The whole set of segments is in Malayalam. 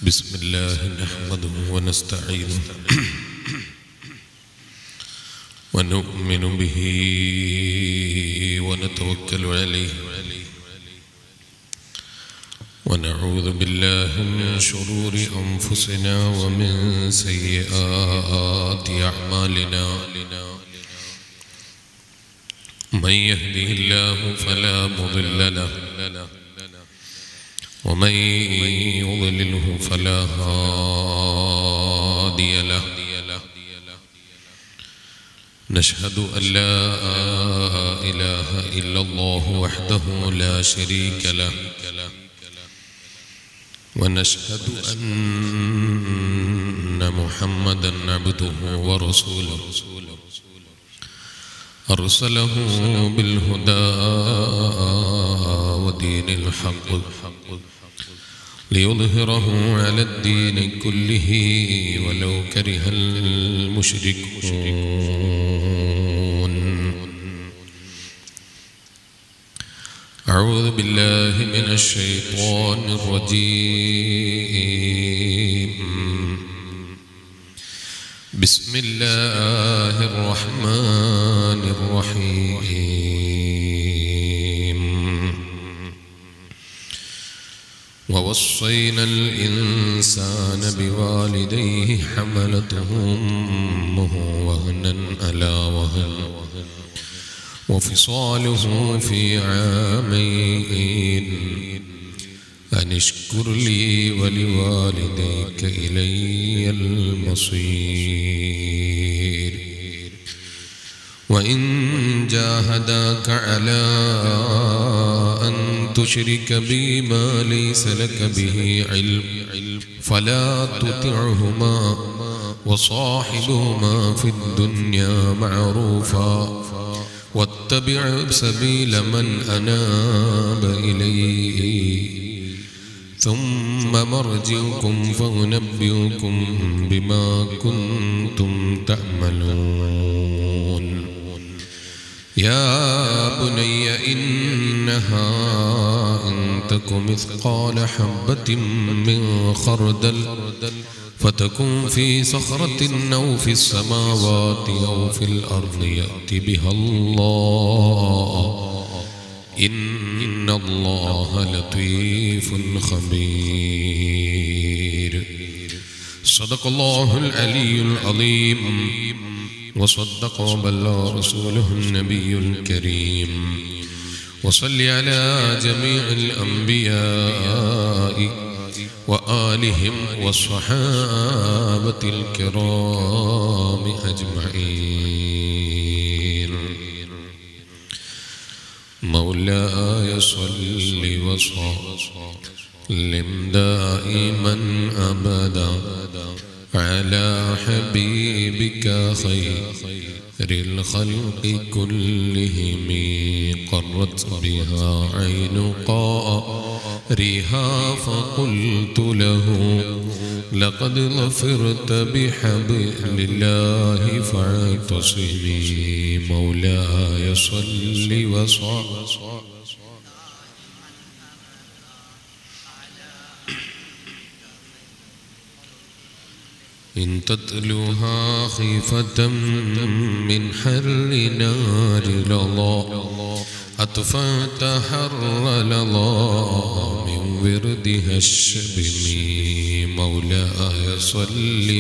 بسم الله نحمده ونستعينه ونؤمن به ونتوكل عليه ونعوذ بالله من شرور أنفسنا ومن سيئات أعمالنا من يهده الله فلا مضل له ومن يضلله فلا هادي له نشهد أن لا إله إلا الله وحده لا شريك له ونشهد أن محمدا عبده ورسوله أرسله بالهدى ودين الحق ليظهره على الدين كله ولو كره المشركون أعوذ بالله من الشيطان الرجيم بسم الله الرحمن الرحيم ووصينا الإنسان بوالديه حملته أمه وهنا على وهن وفصاله في عامين أن اشكر لي ولوالديك إلي المصير وإن جاهداك على أن تشرك بي ما ليس لك به علم فلا تطعهما وصاحبهما في الدنيا معروفا واتبع سبيل من أناب إليه ثم مرجعكم فأنبئكم بما كنتم تعملون يا بني إنها إن تك مثقال حبة من خردل فتكن في صخرة أو في السماوات أو في الأرض يأتي بها الله إن الله لطيف خبير صدق الله العلي العظيم وصدق وبلغ رسوله النبي الكريم وصل على جميع الأنبياء وآلهم والصحابة الكرام أجمعين مولاي صل وسلم دائما أبدا على حبيبك خير الخلق كلهم قرت بها عين قارها فقلت له لقد ظفرت بحبل الله فاعتصمي مولاي صل وسلم إن تتلوها خيفة من حر نار لظى أطفأت حر لظى من وردها الشبم مولاي صل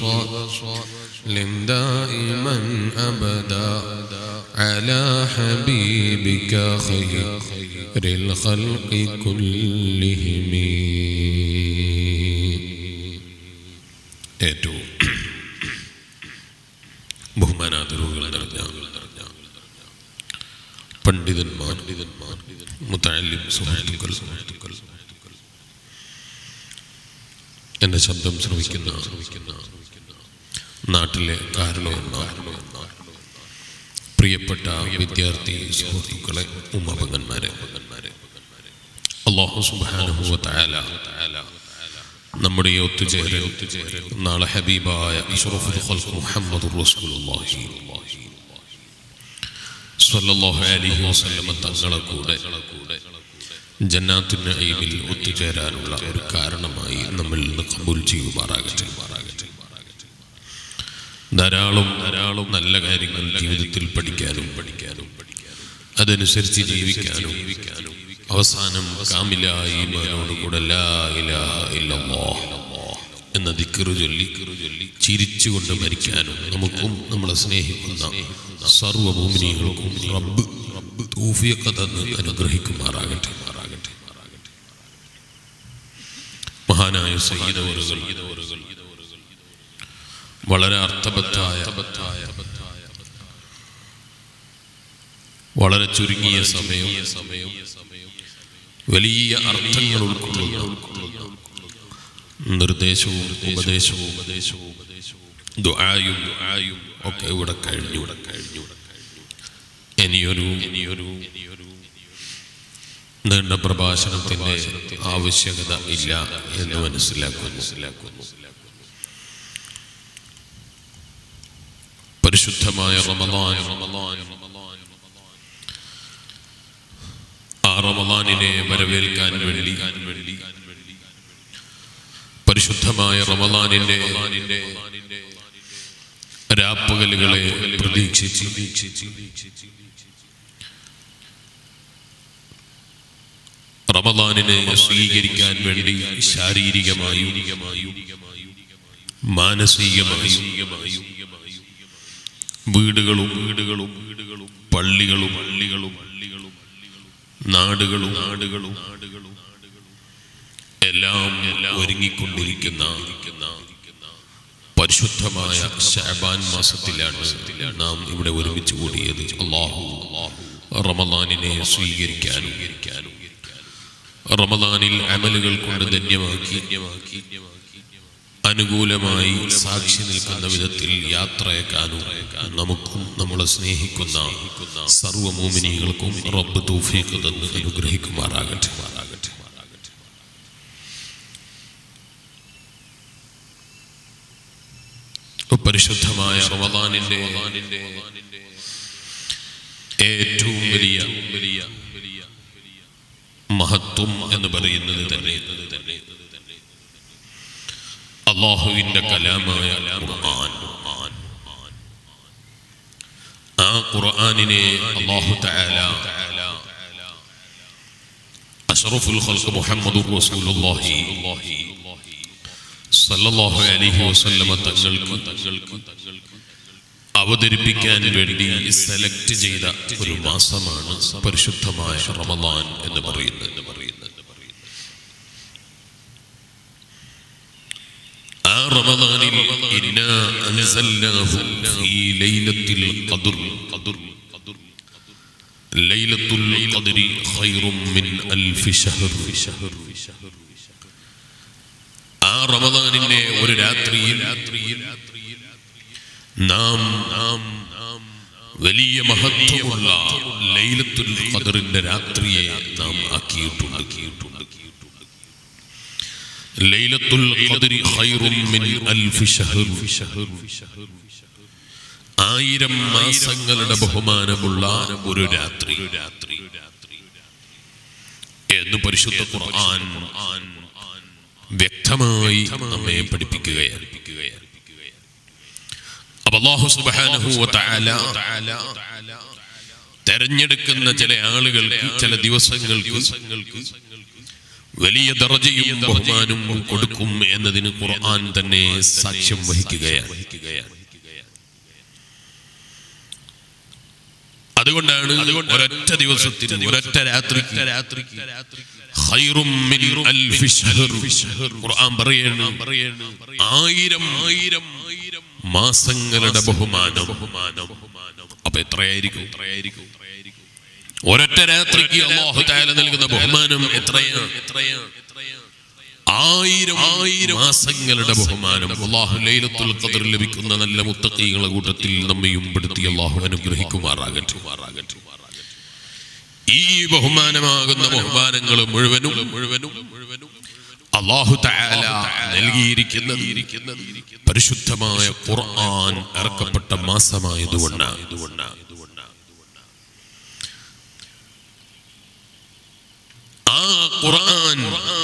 وسلم دائما أبدا على حبيبك خير الخلق كلهم ഏറ്റവും ബഹുമാനാദരവുകൾ നിറഞ്ഞ പണ്ഡിതന്മാർ മുത്തല്ലിം സുഹൃത്തുക്കൾ സുഹൃത്തുക്കൾ എൻ്റെ ശബ്ദം ശ്രവിക്കുന്ന നാട്ടിലെ കാരണവന്മാർ പ്രിയപ്പെട്ട വിദ്യാർത്ഥി സുഹൃത്തുക്കളെ ഉമ്മപങ്ങന്മാരെ അള്ളാഹു സുബാനുഭവ തയാല നമ്മുടെ ഈ ഒത്തുചേരൽ നാളെ ഹബീബായ അഷ്റഫുൽ ഖൽഖ് മുഹമ്മദ് റസൂലുള്ളാഹി സ്വല്ലല്ലാഹു അലൈഹി വസല്ലമ തങ്ങളെ കൂടെ ജന്നാത്തിൻ നഈമിൽ ഒത്തുചേരാനുള്ള ഒരു കാരണമായി നമ്മിൽ നിന്ന് കബൂൽ ചെയ്യുമാറാകട്ടെ ധാരാളം ധാരാളം നല്ല കാര്യങ്ങൾ ജീവിതത്തിൽ പഠിക്കാനും പഠിക്കാനും അതനുസരിച്ച് ജീവിക്കാനും അവസാനം കാമിലായി ഈമാനോടുകൂടെ ലാ ഇലാഹ ഇല്ലല്ലാഹ് എന്ന ദിക്കറ് ചൊല്ലി ചിരിച്ചുകൊണ്ട് മരിക്കാനും നമുക്കും നമ്മളെ സ്നേഹിക്കുന്ന സർവഭൂമിനികൾക്കും റബ്ബ് തൗഫീഖ് തന്ന് അനുഗ്രഹിക്കുമാറാകട്ടെ മാറാകട്ടെ മഹാനായ സയ്യിദവറുകൾ വളരെ അർത്ഥബദ്ധായ വളരെ ചുരുങ്ങിയ സമയം സമയം വലിയ അർത്ഥങ്ങൾ ഉൾക്കൊള്ളുന്ന നിർദ്ദേശവും ഉപദേശവും ഉപദേശവും ദുആയും ദുആയും ഒക്കെ ഇവിടെ കഴിഞ്ഞു ഇവിടെ കഴിഞ്ഞു ഇനിയൊരു ഇനിയൊരു ഇനിയൊരു നീണ്ട പ്രഭാഷണത്തിന്റെ ആവശ്യകത ഇല്ല എന്ന് മനസ്സിലാക്കുന്നു മനസ്സിലാക്കുന്നു പരിശുദ്ധമായ റമദാൻ റമദാൻ ആ റമദാനിനെ വരവേൽക്കാൻ വേണ്ടി പരിശുദ്ധമായ റമദാനിന്റെ രാപ്പകലുകളെ പ്രതീക്ഷിച്ച് റമദാനിനെ സ്വീകരിക്കാൻ വേണ്ടി ശാരീരികമായും മാനസികമായും വീടുകളും വീടുകളും വീടുകളും പള്ളികളും പള്ളികളും പള്ളികളും നാടുകളും നാടുകളും നാടുകളും എല്ലാം എല്ലാം ഒരുങ്ങിക്കൊണ്ടിരിക്കുന്ന പരിശുദ്ധമായ ഷാബാൻ മാസത്തിലാണ് നാം ഇവിടെ ഒരുമിച്ച് കൂടിയത് അള്ളാഹു റമദാനിനെ സ്വീകരിക്കാനും റമദാനിൽ അമലുകൾ കൊണ്ട് ധന്യമാക്കി അനുകൂലമായി സാക്ഷി നിൽക്കുന്ന വിധത്തിൽ യാത്രയേക്കാനും നമുക്കും നമ്മളെ സ്നേഹിക്കുന്ന സർവമോമിനികൾക്കും റബ്ബ് തൗഫീഖ് തന്ന് അനുഗ്രഹിക്കുമാറാകട്ടെ മാറാകട്ടെ പരിശുദ്ധമായ റമദാനിന്റെ ഏറ്റവും വലിയ വലിയ മഹത്വം എന്ന് പറയുന്നത് തന്നെ തന്നെ അള്ളാഹുവിന്റെ കലാമായ ഖുർആൻ ആ ഖുർആനിനെ അള്ളാഹു തആല അഷ്റഫുൽ ഖൽഖ് മുഹമ്മദുർ റസൂലുള്ളാഹി സല്ലല്ലാഹു അലൈഹി വസല്ലമ തങ്ങൾക്ക് തങ്ങൾക്ക് അവതരിപ്പിക്കാൻ വേണ്ടി സെലക്ട് ചെയ്ത ഒരു മാസമാണ് പരിശുദ്ധമായ റമദാൻ എന്ന് പറയുന്നത് എന്ന് പറയുന്നത് ആ റമദാനിൽ ഇന്നാ അൻസൽനാഹു ഫീ ലൈലത്തിൽ ഖദ്ർ ഖദ്ർ ലൈലത്തുൽ ഖദ്രി ഖൈറും മിൻ അൽഫി ശഹർ ശഹർ ശഹർ ആ റമദാനിന്റെ ഒരു രാത്രിയിൽ രാത്രിയിൽ നാം നാം നാം വലിയ മഹത്വമുള്ള ലൈലത്തുൽ ഖദറിന്റെ രാത്രിയെ നാം ആക്കിയിട്ടുണ്ട് ആക്കിയിട്ടുണ്ട് ലൈലത്തുൽ ഖദരി ഖൈറും മിൻ അൽഫി ശഹർ ആയിരം മാസങ്ങളുടെ ബഹുമാനമുള്ള ഒരു രാത്രി രാത്രി എന്ന് പരിശുദ്ധ ഖുർആൻ വ്യക്തമായി നമ്മെ പഠിപ്പിക്കുകയാണ് അപ്പൊ അല്ലാഹു സുബ്ഹാനഹു വ തആല തെരഞ്ഞെടുക്കുന്ന ചില ആളുകൾക്ക് ചില ദിവസങ്ങൾക്ക് വലിയ ദർജയും ബഹുമാനും കൊടുക്കും എന്നതിന് ഖുർആൻ തന്നെ സാക്ഷ്യം വഹിക്കുകയാണ് അതുകൊണ്ടാണ് ഒരൊറ്റ ദിവസത്തിന് ഒരൊറ്റ രാത്രിക്ക് രാത്രിക്ക് ഖൈറും മിൻ അൽഫി ശഹർ ഖുർആൻ പറയാണ് ആയിരം ആയിരം മാസങ്ങളുടെ ബഹുമാനം ബഹുമാനം അപ്പൊ എത്രയായിരിക്കും എത്രയായിരിക്കും ഒരൊറ്റ രാത്രിക്ക് അള്ളാഹു താല നൽകുന്ന ബഹുമാനം എത്രയാണ് എത്രയാണ് ആയിരം ആയിരം മാസങ്ങളുടെ ബഹുമാനം അള്ളാഹു ലൈലത്തുൽ ഖദർ ലഭിക്കുന്ന നല്ല മുത്തക്കീകളെ കൂട്ടത്തിൽ നമ്മയും പെടുത്തി അള്ളാഹു അനുഗ്രഹിക്കുമാറാകട്ടെ മാറാകട്ടെ ഈ ബഹുമാനമാകുന്ന ബഹുമാനങ്ങൾ മുഴുവനും മുഴുവനും മുഴുവനും അള്ളാഹു തആല നൽകിയിരിക്കുന്നത് പരിശുദ്ധമായ ഖുർആൻ ഇറക്കപ്പെട്ട മാസമായതുകൊണ്ടാണ് ഇതുകൊണ്ടാണ് ആ ഖുർആൻ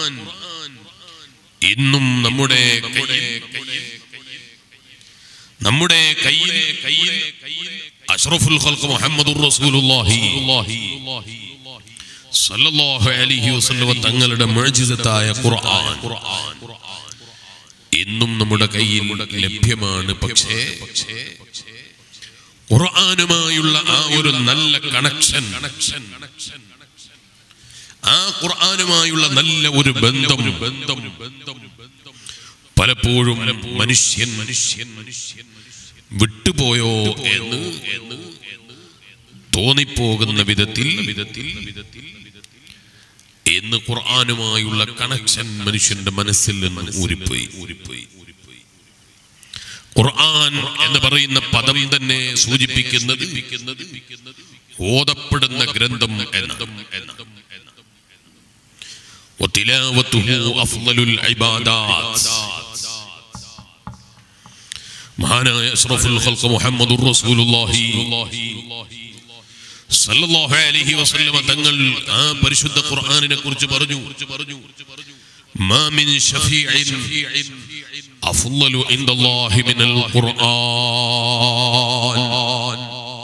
ഇന്നും നമ്മുടെ കയ്യിൽ നമ്മുടെ കയ്യിൽ അഷ്റഫുൽ ഖൽഖ് മുഹമ്മദുർ റസൂലുള്ളാഹി സല്ലല്ലാഹു അലൈഹി വസല്ലം തങ്ങളുടെ മുഅ്ജിസത്തായ ഖുർആൻ ഇന്നും നമ്മുടെ കയ്യിൽ ലഭ്യമാണ് പക്ഷേ ഖുർആനുമായുള്ള ആ ഒരു നല്ല കണക്ഷൻ ആ ഖുർആനുമായുള്ള നല്ല ഒരു ബന്ധം ബന്ധം പലപ്പോഴും മനുഷ്യൻ മനുഷ്യൻ വിട്ടുപോയോ എന്ന് തോന്നിപ്പോകുന്ന വിധത്തിൽ വിധത്തിൽ എന്ന് ഖുർആനുമായുള്ള കണക്ഷൻ മനുഷ്യന്റെ മനസ്സിൽ നിന്ന് ഊരിപ്പോയി ഊരിപ്പോയി ഖുർആൻ എന്ന് പറയുന്ന പദം തന്നെ സൂചിപ്പിക്കുന്നത് ഓതപ്പെടുന്ന ഗ്രന്ഥം എന്ന وتلاوته أفضل العبادات മഹാനായ അഷ്റഫുൽ ഖൽഖ് മുഹമ്മദുർ റസൂലുള്ളാഹി സല്ലല്ലാഹു അലൈഹി വസല്ലമ തങ്ങൾ ആ പരിശുദ്ധ ഖുർആനിനെ കുറിച്ച് പറഞ്ഞു മാ മിൻ ഷഫീഇൻ അഫ്ളലു ഇൻദല്ലാഹി മിനൽ ഖുർആൻ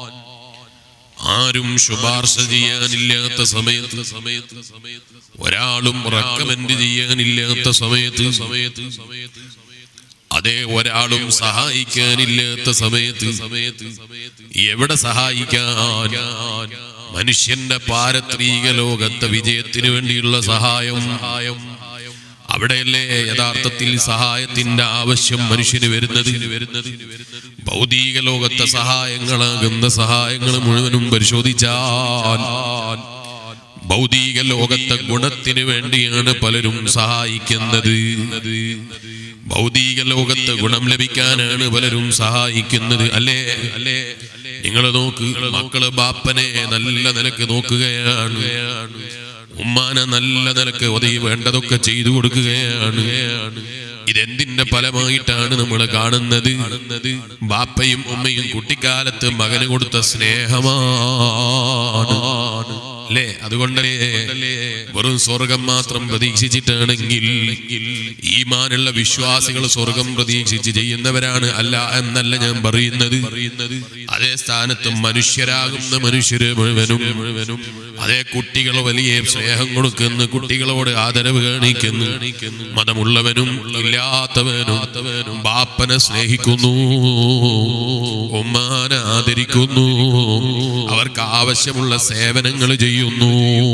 ആരും ശുപാർശ ചെയ്യാനില്ലാത്ത സമയത്ത് സമയത്ത് ഒരാളും റെക്കമെൻഡ് ചെയ്യാനില്ലാത്ത സമയത്ത് സമയത്ത് സമയത്ത് അതേ ഒരാളും സഹായിക്കാനില്ലാത്ത സമയത്ത് സമയത്ത് എവിടെ സഹായിക്കാൻ മനുഷ്യന്റെ പാരത്രീക ലോകത്തെ വിജയത്തിന് വേണ്ടിയുള്ള സഹായം സഹായം അവിടെയല്ലേ യഥാർത്ഥത്തിൽ സഹായത്തിന്റെ ആവശ്യം മനുഷ്യന് വരുന്നത് വരുന്നത് ഭൗതിക ലോകത്തെ സഹായങ്ങളാകുന്ന സഹായങ്ങൾ മുഴുവനും പരിശോധിച്ചാൽ ഭൗതിക ലോകത്തെ ഗുണത്തിന് വേണ്ടിയാണ് പലരും സഹായിക്കുന്നത് ഭൗതിക ലോകത്ത് ഗുണം ലഭിക്കാനാണ് പലരും സഹായിക്കുന്നത് അല്ലേ അല്ലേ നിങ്ങൾ നോക്ക് മക്കള് ബാപ്പനെ നല്ല നിലക്ക് നോക്കുകയാണ് ഉമ്മാനെ നല്ല നിലക്ക് ഒതീ വേണ്ടതൊക്കെ ചെയ്തു കൊടുക്കുകയാണ് ഇതെന്തിന്റെ ഫലമായിട്ടാണ് നമ്മൾ കാണുന്നത് ബാപ്പയും ഉമ്മയും കുട്ടിക്കാലത്ത് മകന് കൊടുത്ത സ്നേഹമാണ് അല്ലേ അതുകൊണ്ടല്ലേ വെറും സ്വർഗം മാത്രം പ്രതീക്ഷിച്ചിട്ടാണെങ്കിൽ ഈമാനുള്ള വിശ്വാസികൾ സ്വർഗം പ്രതീക്ഷിച്ച് ചെയ്യുന്നവരാണ് അല്ല എന്നല്ല ഞാൻ പറയുന്നത് അതേ സ്ഥാനത്ത് മനുഷ്യരാകുന്ന മനുഷ്യര് മുഴുവനും മുഴുവനും അതേ കുട്ടികൾ വലിയ സ്നേഹം കൊടുക്കുന്നു കുട്ടികളോട് ആദരവ് കാണിക്കുന്നു മതമുള്ളവനും ഇല്ലാത്തവനും ബാപ്പനെ സ്നേഹിക്കുന്നു ഉമ്മാനെ ആദരിക്കുന്നു അവർക്ക് ആവശ്യമുള്ള സേവനങ്ങൾ ചെയ്യുന്നു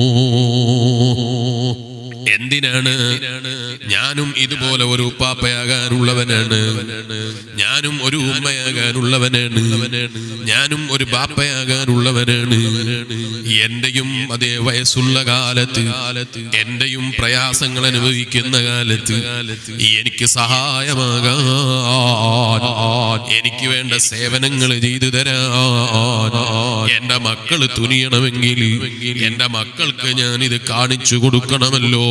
എന്തിനാണ് ഞാനും ഇതുപോലെ ഒരു ഉപ്പാപ്പയാകാനുള്ളവനാണ് ഞാനും ഒരു ഉമ്മയാകാനുള്ളവനാണ് ഞാനും ഒരു ബാപ്പയാകാനുള്ളവനാണ് എന്റെയും അതേ വയസ്സുള്ള കാലത്ത് എന്റെയും പ്രയാസങ്ങൾ അനുഭവിക്കുന്ന കാലത്ത് എനിക്ക് സഹായമാകാൻ എനിക്ക് വേണ്ട സേവനങ്ങൾ ചെയ്തു തരാൻ എന്റെ മക്കള് തുനിയണമെങ്കിൽ എന്റെ മക്കൾക്ക് ഞാൻ ഇത് കാണിച്ചു കൊടുക്കണമല്ലോ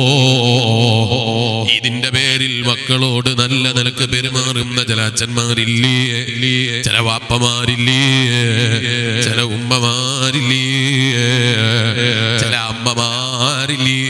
ഇതിന്റെ പേരിൽ മക്കളോട് നല്ല നിലക്ക് പെരുമാറുന്ന ചില അച്ഛന്മാരില്ലേ ചില വാപ്പമാരില്ലേ ചില ഉമ്മമാരില്ലേ ചില അമ്മമാരില്ലേ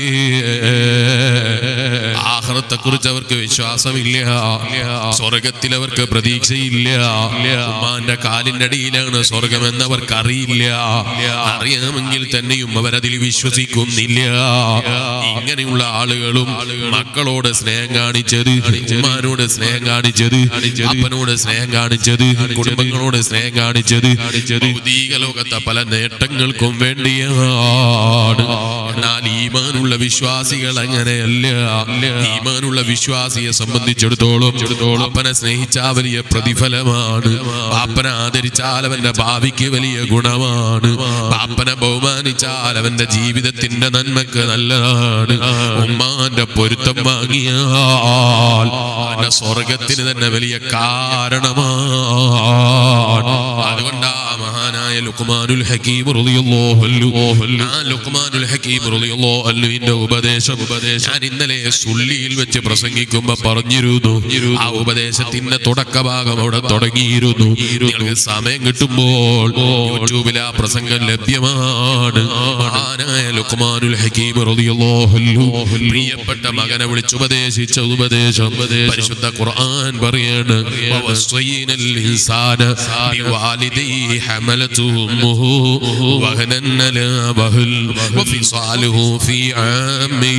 ആഹ്റത്തെ കുറിച്ച് അവർക്ക് വിശ്വാസമില്ല സ്വർഗത്തിൽ അവർക്ക് പ്രതീക്ഷയില്ല ഉമ്മാന്റെ കാലിന്റെ അടിയിലാണ് സ്വർഗം എന്നവർക്ക് അറിയില്ല അറിയാമെങ്കിൽ തന്നെയും അവരതിൽ വിശ്വസിക്കുന്നില്ല ഇങ്ങനെയുള്ള ആളുകളും മക്കളോട് സ്നേഹം കാണിച്ചത് ഉമ്മാനോട് സ്നേഹം കാണിച്ചത് അപ്പനോട് സ്നേഹം കാണിച്ചത് കുടുംബങ്ങളോട് സ്നേഹം കാണിച്ചത് ഭൗതിക ലോകത്തെ പല നേട്ടങ്ങൾക്കും വേണ്ടിയാണ് എന്നാൽ ഈമാനുള്ള വിശ്വാസികൾ അങ്ങനെയല്ല ഈമാനുള്ള വിശ്വാസിയെ സംബന്ധിച്ചിടത്തോളം അപ്പനെ സ്നേഹിച്ചാൽ വലിയ പ്രതിഫലമാണ് അപ്പനെ ആദരിച്ചാൽ അവന്റെ ഭാവിക്ക് വലിയ ഗുണമാണ് അപ്പനെ ബഹുമാനിച്ചാൽ അവന്റെ ജീവിതത്തിന്റെ നന്മക്ക് നല്ലതാണ് ഉമ്മാന്റെ പൊരുത്തം വാങ്ങിയാൽ അവന്റെ സ്വർഗത്തിന് തന്നെ വലിയ കാരണമാണ് അതുകൊണ്ടാ മഹാനായ ലുഖ്മാനുൽ ഹക്കീം റളിയല്ലാഹു അൻഹു ആ ലുഖ്മാനുൽ ഹക്കീം റളിയല്ലാഹു അൻഹുവിന്റെ ഉപദേശം ഞാൻ ഇന്നലെ സുള്ളിയിൽ വെച്ച് പ്രസംഗിക്കുമ്പോ പറഞ്ഞിരുന്നു ആ ഉപദേശത്തിന്റെ തുടക്ക ഭാഗം അവിടെ തുടങ്ങിയിരുന്നു നിങ്ങൾക്ക് സമയം കിട്ടുമ്പോൾ യൂട്യൂബിൽ ആ പ്രസംഗം ലഭ്യമാണ് മഹാനായ ലുഖ്മാനുൽ ഹക്കീം റളിയല്ലാഹു അൻഹു പ്രിയപ്പെട്ട മകനെ വിളിച്ച് ഉപദേശിച്ച ഉപദേശം പരിശുദ്ധ ഖുർആൻ പറയാണ് വവസ്വൈനൽ ഇൻസാന ബിവാലിദൈഹി ഹമലതു ഉമ്മുഹു വഹനൻ അലാ വഹൽ വഫിസാലുഹു ഫീ ആമി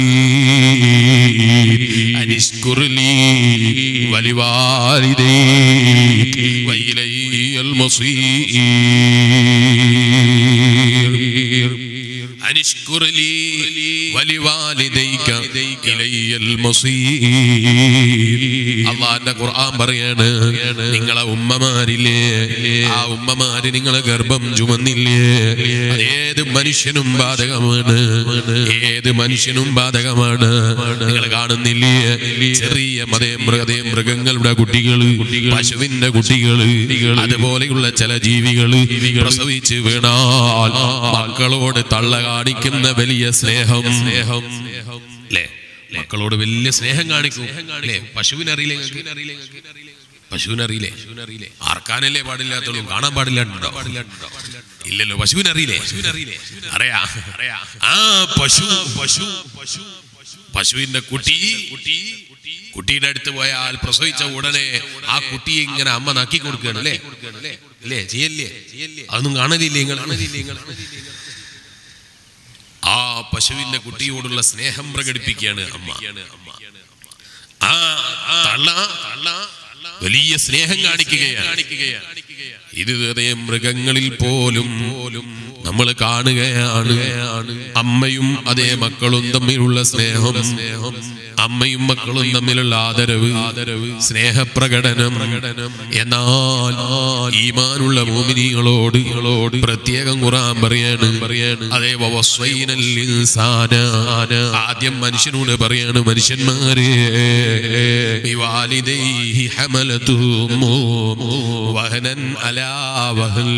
അനിഷ്കുർ ലീ വലിവാലിദൈക വഇലയ്യൽ മസീർ അനിഷ്കുർ ലീ വലിവാലിദൈക ഇലയ്യൽ മസീർ അള്ളാന്റെ ഖുർആൻ പറയാണ് നിങ്ങളെ ഉമ്മമാരില്ലേ ആ ഉമ്മമാര് നിങ്ങളെ ഗർഭം ചുമന്നില്ലേ അത് ഏത് മനുഷ്യനും ബാധകമാണ് ഏത് മനുഷ്യനും ബാധകമാണ് നിങ്ങൾ കാണുന്നില്ലേ ചെറിയ മതേ മൃഗതേ മൃഗങ്ങളുടെ കുട്ടികൾ പശുവിന്റെ കുട്ടികൾ അതുപോലെയുള്ള ചില ജീവികൾ പ്രസവിച്ച് വീണാൽ മക്കളോട് തള്ള കാണിക്കുന്ന വലിയ സ്നേഹം സ്നേഹം അല്ലേ മക്കളോട് വലിയ സ്നേഹം കാണിക്കും അല്ലേ പശുവിനറിയില്ലേ നിങ്ങൾക്ക്? പശുവിനറിയില്ലേ ആർക്കാനല്ലേ പാടില്ലാത്തുള്ളൂ കാണാൻ പാടില്ലാണ്ടോ ഇല്ലല്ലോ പശുവിനറിയില്ലേ അറിയാ ആ പശു പശു പശു പശുവിന്റെ കുട്ടി കുട്ടി കുട്ടിയുടെ അടുത്ത് പോയാൽ പ്രസവിച്ച ഉടനെ ആ കുട്ടിയെ ഇങ്ങനെ അമ്മ നക്കി കൊടുക്കുകയാണ് അല്ലേ അല്ലേ ചെയ്യല്ലേ അതൊന്നും കാണലില്ലേ നിങ്ങൾ ആ പശുവിന്റെ കുട്ടിയോടുള്ള സ്നേഹം പ്രകടിപ്പിക്കുകയാണ് അമ്മ ആ തള്ള തള്ള വലിയ സ്നേഹം കാണിക്കുകയാണ് ഇത് അതേ മൃഗങ്ങളിൽ പോലും പോലും നമ്മൾ കാണുകയാണ് അമ്മയും അതേ മക്കളും തമ്മിലുള്ള സ്നേഹം സ്നേഹം അമ്മയും മക്കളും തമ്മിലുള്ള ആദരവ് ആദരവ് സ്നേഹപ്രകടനം എന്നാൽ ഈമാനുള്ള മോമിനികളോട് പ്രത്യേകം ഖുറാൻ പറയാണ് പറയാണ് അതേ വവസ്വൈനൽ ഇൻസാന ആദ്യം മനുഷ്യനോട് പറയാണ് മനുഷ്യന്മാരെ ബിവാലിദൈഹി ഹമലതുഹു ഉമ്മുഹു വഹനൻ അലാ വഹൽ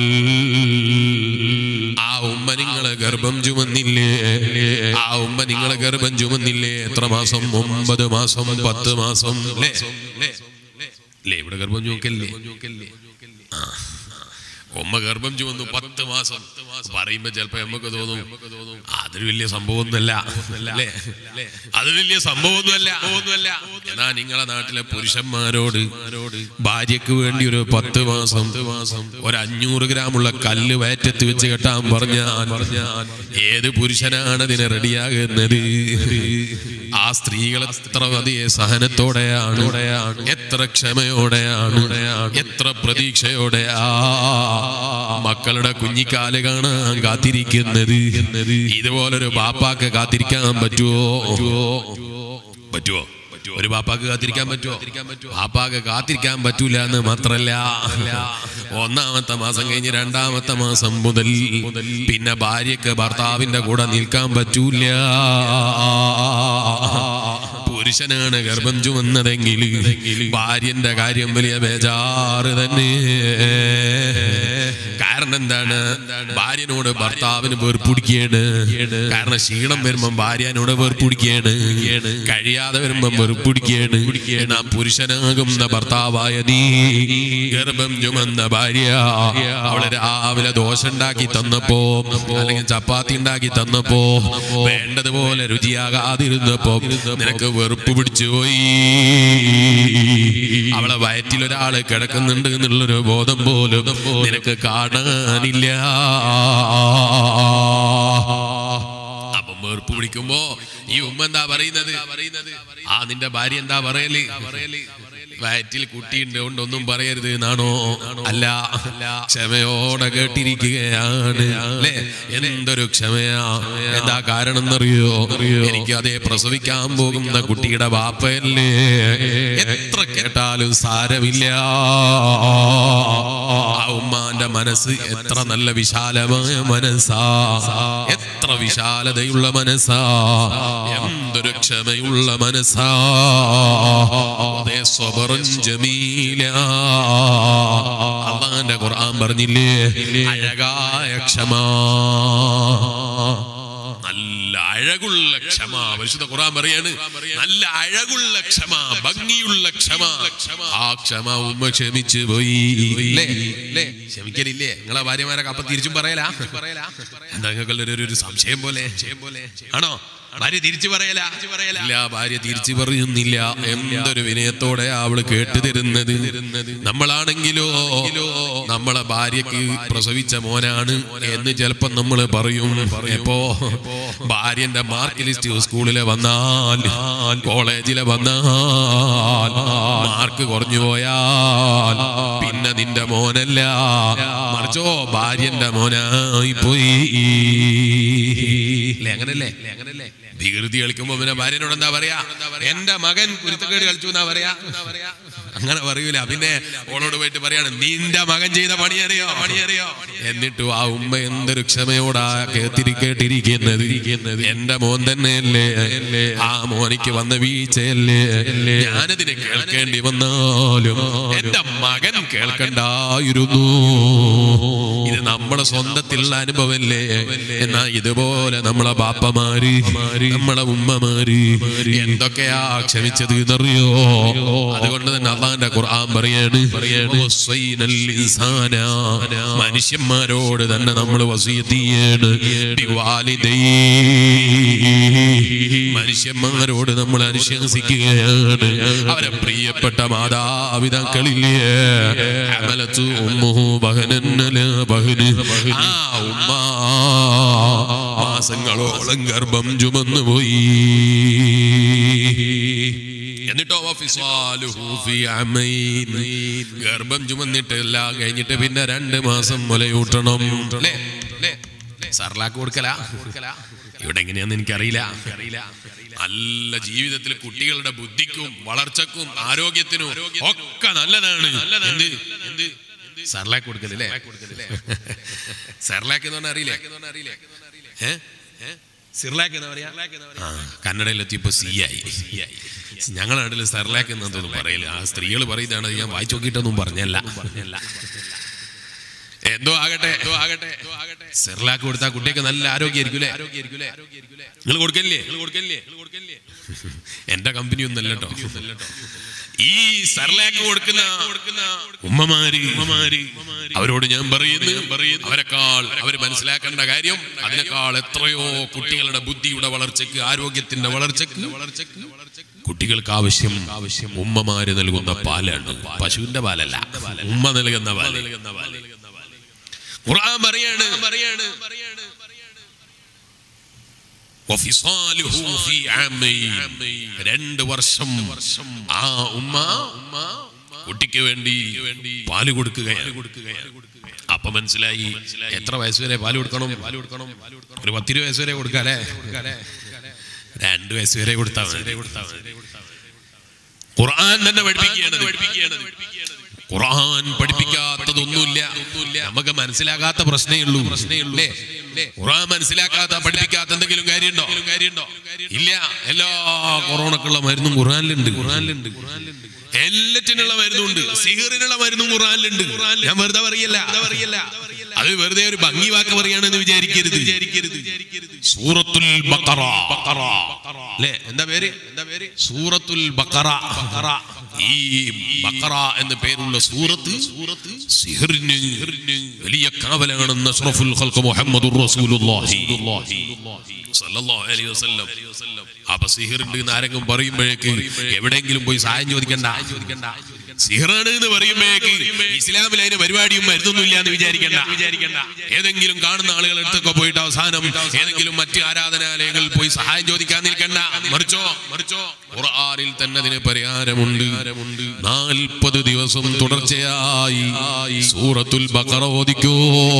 ആ ഉമ്മ നിങ്ങളെ ഗർഭം ചുമന്നില്ലേ ആ ഉമ്മ നിങ്ങളെ ഗർഭം ചുമന്നില്ലേ എത്ര മാസം ഒമ്പത് മാസം പത്ത് മാസം അല്ലേ അല്ലേ ഇവിടെ ഗർഭം ചുമക്കല്ലേ ആ. ഉമ്മ ഗർഭം ചുമന്നു പത്ത് മാസം പറയുമ്പോ ചിലപ്പോ നമുക്ക് തോന്നും അതൊരു വലിയ സംഭവമൊന്നുമല്ല അല്ലേ അത് വലിയ സംഭവമൊന്നുമല്ല എന്നാ നിങ്ങളെ നാട്ടിലെ പുരുഷന്മാരോട് ഭാര്യക്ക് വേണ്ടി ഒരു പത്ത് മാസം മാസം ഒരു അഞ്ഞൂറ് ഗ്രാമുള്ള കല്ല് വയറ്റത്ത് വെച്ച് കെട്ടാൻ പറഞ്ഞാൽ പറഞ്ഞാൽ ഏത് പുരുഷനാണ് അതിനെ റെഡിയാകുന്നത് ആ സ്ത്രീകൾ എത്ര വലിയ സഹനത്തോടെയാണ് എത്ര ക്ഷമയോടെയാണ് എത്ര പ്രതീക്ഷയോടെയാ മക്കളുടെ കുഞ്ഞിക്കാല് കാണാൻ കാത്തിരിക്കുന്നത് ഇതുപോലൊരു ബാപ്പാക്ക് കാത്തിരിക്കാൻ പറ്റുമോ പറ്റുമോ ഒരു ബാപ്പാക്ക് കാത്തിരിക്കാൻ പറ്റുമോ ബാപ്പാക്ക് കാത്തിരിക്കാൻ പറ്റൂല എന്ന് മാത്രല്ല ഒന്നാമത്തെ മാസം കഴിഞ്ഞ് രണ്ടാമത്തെ മാസം മുതൽ പിന്നെ ഭാര്യക്ക് ഭർത്താവിന്റെ കൂടെ നിൽക്കാൻ പറ്റൂല പുരുഷനാണ് ഗർഭം ചുമന്നതെങ്കിൽ ഭാര്യന്റെ കാര്യം വലിയ ബേജാറ് തന്നെ കാരണം എന്താണ് ഭാര്യനോട് ഭർത്താവിന് വെറുപ്പിടിക്കുകയാണ് കാരണം ക്ഷീണം വരുമ്പം ഭാര്യനോട് വെറുപ്പിടിക്കുകയാണ് കഴിയാതെ വരുമ്പം വെറുപ്പിടിക്കുകയാണ് എന്നാ പുരുഷനാകുന്ന ഭർത്താവായ നീ ഗർഭം ചുമന്ന ഭാര്യ അവളെ രാവിലെ ദോശ ഉണ്ടാക്കി തന്നപ്പോ അല്ലെങ്കിൽ ചപ്പാത്തി ഉണ്ടാക്കി തന്നപ്പോ വേണ്ടതുപോലെ രുചിയാകാതിരുന്നപ്പോ നിനക്ക് വെറുപ്പ് പിടിച്ചു പോയി അവളെ വയറ്റിൽ ഒരാള് കിടക്കുന്നുണ്ട് എന്നുള്ളൊരു ബോധം പോലും നിനക്ക് കാണാനില്ല അപ്പം വെറുപ്പ് പിടിക്കുമ്പോ ഈ ഉമ്മ എന്താ പറയുന്നത് ആ നിന്റെ ഭാര്യ എന്താ പറയല് വയറ്റിൽ കുട്ടിയുണ്ട് കൊണ്ട് ഒന്നും പറയരുത് എന്നാണോ അല്ല ക്ഷമയോടെ കേട്ടിരിക്കുകയാണ് അല്ലേ എന്തൊരു ക്ഷമയാ എന്താ കാരണം എന്നറിയോ എനിക്ക് അതേ പ്രസവിക്കാൻ പോകുന്ന കുട്ടിയുടെ ബാപ്പയല്ലേ എത്ര കേട്ടാലും സാരമില്ല ആ ഉമ്മാന്റെ മനസ്സ് എത്ര നല്ല വിശാലമായ മനസ്സാ എത്ര വിശാലതയുള്ള മനസ്സാ എന്തൊരു ക്ഷമയുള്ള മനസ്സാ അതേ സ്വബറും ജമീല അള്ളാന്റെ ഖുർആൻ പറഞ്ഞില്ലേ അഴകായ ക്ഷമ നല്ല അഴകുള്ള ക്ഷമ പരിശുദ്ധ ഖുർആൻ പറയാണ് നല്ല അഴകുള്ള ക്ഷമ ഭംഗിയുള്ള ക്ഷമ ആ ക്ഷമ ഉമ്മ ക്ഷമിച്ചു പോയി ഇല്ലേ? ഇല്ലേ? ക്ഷമിക്കലില്ലേ നിങ്ങളെ ഭാര്യമാരൊക്കെ അപ്പൊ തിരിച്ചും പറയലാ എന്താ നിങ്ങൾക്ക് ഒരു ഒരു സംശയം പോലെ ആണോ ഭാര്യ തിരിച്ചു പറയല ഇല്ല ഭാര്യ തിരിച്ചു പറയുന്നില്ല എന്തൊരു വിനയത്തോടെ അവള് കേട്ടു തരുന്നത് നമ്മളാണെങ്കിലോ നമ്മളെ ഭാര്യക്ക് പ്രസവിച്ച മോനാണ് എന്ന് ചിലപ്പോ നമ്മൾ പറയും എപ്പോ ഭാര്യന്റെ മാർക്ക് ലിസ്റ്റ് സ്കൂളിലെ വന്നാൽ കോളേജിലെ വന്നാൽ മാർക്ക് കുറഞ്ഞു പോയാൽ പിന്നെ നിന്റെ മോനല്ല മറിച്ചോ ഭാര്യന്റെ മോനായി പോയി അല്ലേ അങ്ങനല്ലേ അങ്ങനല്ലേ വികൃതി കളിക്കുമ്പോ പിന്നെ ഭാര്യനോട് എന്താ പറയാ എന്റെ മകൻ കുരുത്തക്കേട് കളിച്ചു എന്നാ പറയാ അങ്ങനെ പറയൂല പിന്നെ ഓളോട് പോയിട്ട് പറയാണ് നിന്റെ മകൻ ചെയ്ത പണിയറിയോ പണിയറിയോ എന്നിട്ടും ആ ഉമ്മ എന്തൊരു ക്ഷമയോടാ കേട്ടിരി കേട്ടിരിക്കുന്നത് എന്റെ മോൻ തന്നെയല്ലേ ആ മോനിക്ക് വന്ന വീഴ്ചയല്ലേ ഞാനതിനെ കേൾക്കേണ്ടി വന്നാലും എന്റെ മകൻ കേൾക്കണ്ടായിരുന്നു ഇത് നമ്മുടെ സ്വന്തത്തിലുള്ള അനുഭവമല്ലേ എന്നാ ഇതുപോലെ നമ്മളെ ബാപ്പമാര് നമ്മളെ ഉമ്മമാര് എന്തൊക്കെയാ ക്ഷമിച്ചത് എന്നറിയോ അതുകൊണ്ട് തന്നെ അള്ളാന്റെ ഖുർആൻ പറയാണ് വസ്വൈനൽ ഇൻസാന. മനുഷ്യന്മാരോട് തന്നെ നമ്മൾ വസീയത്ത് ചെയ്യാണ് ബിവാലിദൈ. മനുഷ്യന്മാരോട് നമ്മൾ അനുശംസിക്കുകയാണ് അവരെ പ്രിയപ്പെട്ട മാതാപിതാക്കളില്ലേ ഹമലത്തു ഉമ്മുഹു ബഹനൻ അലാ ബഹന്. ആ ഉമ്മ മാസങ്ങളോളം ഗർഭം ചുമന്നു പോയി എന്നിട്ടോ വഫിസാലുഹു ഫി അമൈൻ. ഗർഭം ചുമന്നിട്ട് എല്ലാം കഴിഞ്ഞിട്ട് പിന്നെ രണ്ട് മാസം മുലയൂട്ടണം ല്ലേ? ല്ലേ? സർലാക്ക് കൊടുക്കല ഇവിടെ എങ്ങനെയാന്ന് എനിക്കറിയില്ല നല്ല ജീവിതത്തിൽ കുട്ടികളുടെ ബുദ്ധിക്കും വളർച്ചക്കും ആരോഗ്യത്തിനും ഒക്കെ നല്ലതാണ് എന്ത് എന്ത് സർലാക്ക് കൊടുക്കലല്ലേ സർലാക്ക് എന്ന് പറഞ്ഞാൽ അറിയില്ലേ ഏ സിർലാക്ക് എന്ന് പറയാ ആ കന്നഡയിലെത്തിയപ്പോ സി ആയി ഞങ്ങളുടെ നാട്ടിൽ സെർലാക്ക് എന്നാ തോന്നുന്നു പറയില്ല ആ സ്ത്രീകൾ പറയുന്നതാണ് അത് ഞാൻ വായിച്ചു നോക്കിയിട്ടൊന്നും പറഞ്ഞല്ല എന്തോ ആകട്ടെ എന്തോ ആകട്ടെ സെർലാക്ക് കൊടുത്താൽ കുട്ടിക്ക് നല്ല ആരോഗ്യമായിരിക്കും നിങ്ങൾ കൊടുക്കല്ലേ നിങ്ങൾ കൊടുക്കല്ലേ എന്റെ കമ്പനി ഒന്നല്ല കേട്ടോ ഈ സർലാക്ക് കൊടുക്കുന്ന ഉമ്മമാര് ഉമ്മമാര് അവരോട് ഞാൻ പറയുന്നു അവരെക്കാൾ അവർ മനസ്സിലാക്കേണ്ട കാര്യം അതിനേക്കാൾ എത്രയോ കുട്ടികളുടെ ബുദ്ധിയുടെ വളർച്ചയ്ക്ക് ആരോഗ്യത്തിന്റെ വളർച്ചയ്ക്ക് വളർച്ചയ്ക്ക് കുട്ടികൾക്ക് ആവശ്യം ആവശ്യം ഉമ്മമാര് നൽകുന്ന പാലാണ് പശുവിന്റെ പാലല്ല ഉമ്മ നൽകുന്ന പാല് ഖുർആൻ പറയാണ് പറയാണ് വഫിസാലുഹു ഫീ ആമൈൻ. രണ്ട് വർഷം ആ ഉമ്മ കുട്ടിക്ക് വേണ്ടി പാല് കൊടുക്കുകയാണ് അപ്പൊ മനസ്സിലായി എത്ര വയസ്സ് വരെ പാല് കൊടുക്കണം പാല് കൊടുക്കണം ഒരു പത്തിരു വയസ്സ് വരെ കൊടുക്കാല്ലേ രണ്ട് വയസ്സ് വരെ കൊടുത്താൽ മതി ഖുർആൻ തന്നെ പഠിപ്പിക്കുകയാണ് പഠിപ്പിക്കുകയാണ് ഖുർആൻ പഠിപ്പിക്കാത്തതൊന്നുമില്ല നമുക്ക് മനസ്സിലാകാത്ത പ്രശ്നമേ ഉള്ളൂ പ്രശ്നമേ ഉള്ളൂ ഖുർആൻ മനസ്സിലാക്കാത്ത പഠിപ്പിക്കാത്ത എന്തെങ്കിലും കാര്യമുണ്ടോ കാര്യമുണ്ടോ ഇല്ല എല്ലാ കൊറോണക്കുള്ള മരുന്നും ഖുർആനിലുണ്ട് ഖുർആനിലുണ്ട് എല്ലാറ്റിനുള്ള മരുന്നുണ്ട് സിഹറിനുള്ള മരുന്നും ഖുർആനിലുണ്ട് ഞാൻ വെറുതെ പറയല്ല പറയല്ല അത് വെറുതെ ഒരു ഭംഗി വാക്ക് പറയാണെന്ന് വിചാരിക്കരുത് വിചാരിക്കരുത് സൂറത്തുൽ ബഖറ അല്ലേ എന്താ പേര് എന്താ പേര് സൂറത്തുൽ ബഖറ ബഖറ ഈ ബഖറ എന്ന പേരുള്ള സൂറത്ത് സൂറത്ത് സിഹറിന് വലിയ കാവലാണെന്ന് അഷ്റഫുൽ ഖൽഖ് മുഹമ്മദുർ റസൂലുള്ളാഹി സല്ലല്ലാഹു അലൈഹി വസല്ലം അപ്പൊ സിഹിറുണ്ട് എന്ന് ആരെങ്കിലും പറയുമ്പോഴേക്ക് എവിടെയെങ്കിലും പോയി സഹായം ചോദിക്കണ്ട സിഹറാണ് എന്ന് പറയുമ്പോഴേക്ക് ഇസ്ലാമിൽ അതിന് പരിപാടിയും മരുന്നൊന്നും ഇല്ല എന്ന് വിചാരിക്കണ്ട വിചാരിക്കണ്ട ഏതെങ്കിലും കാണുന്ന ആളുകൾ അടുത്തൊക്കെ പോയിട്ട് അവസാനം ഏതെങ്കിലും മറ്റ് ആരാധനാലയങ്ങളിൽ പോയി സഹായം ചോദിക്കാൻ നിൽക്കണ്ട മറിച്ചോ മറിച്ചോ ഖുർആനിൽ തന്നെ അതിന് പരിഹാരമുണ്ട് നാൽപ്പത് ദിവസം തുടർച്ചയായി സൂറത്തുൽ ബഖറ ഓദിക്കോ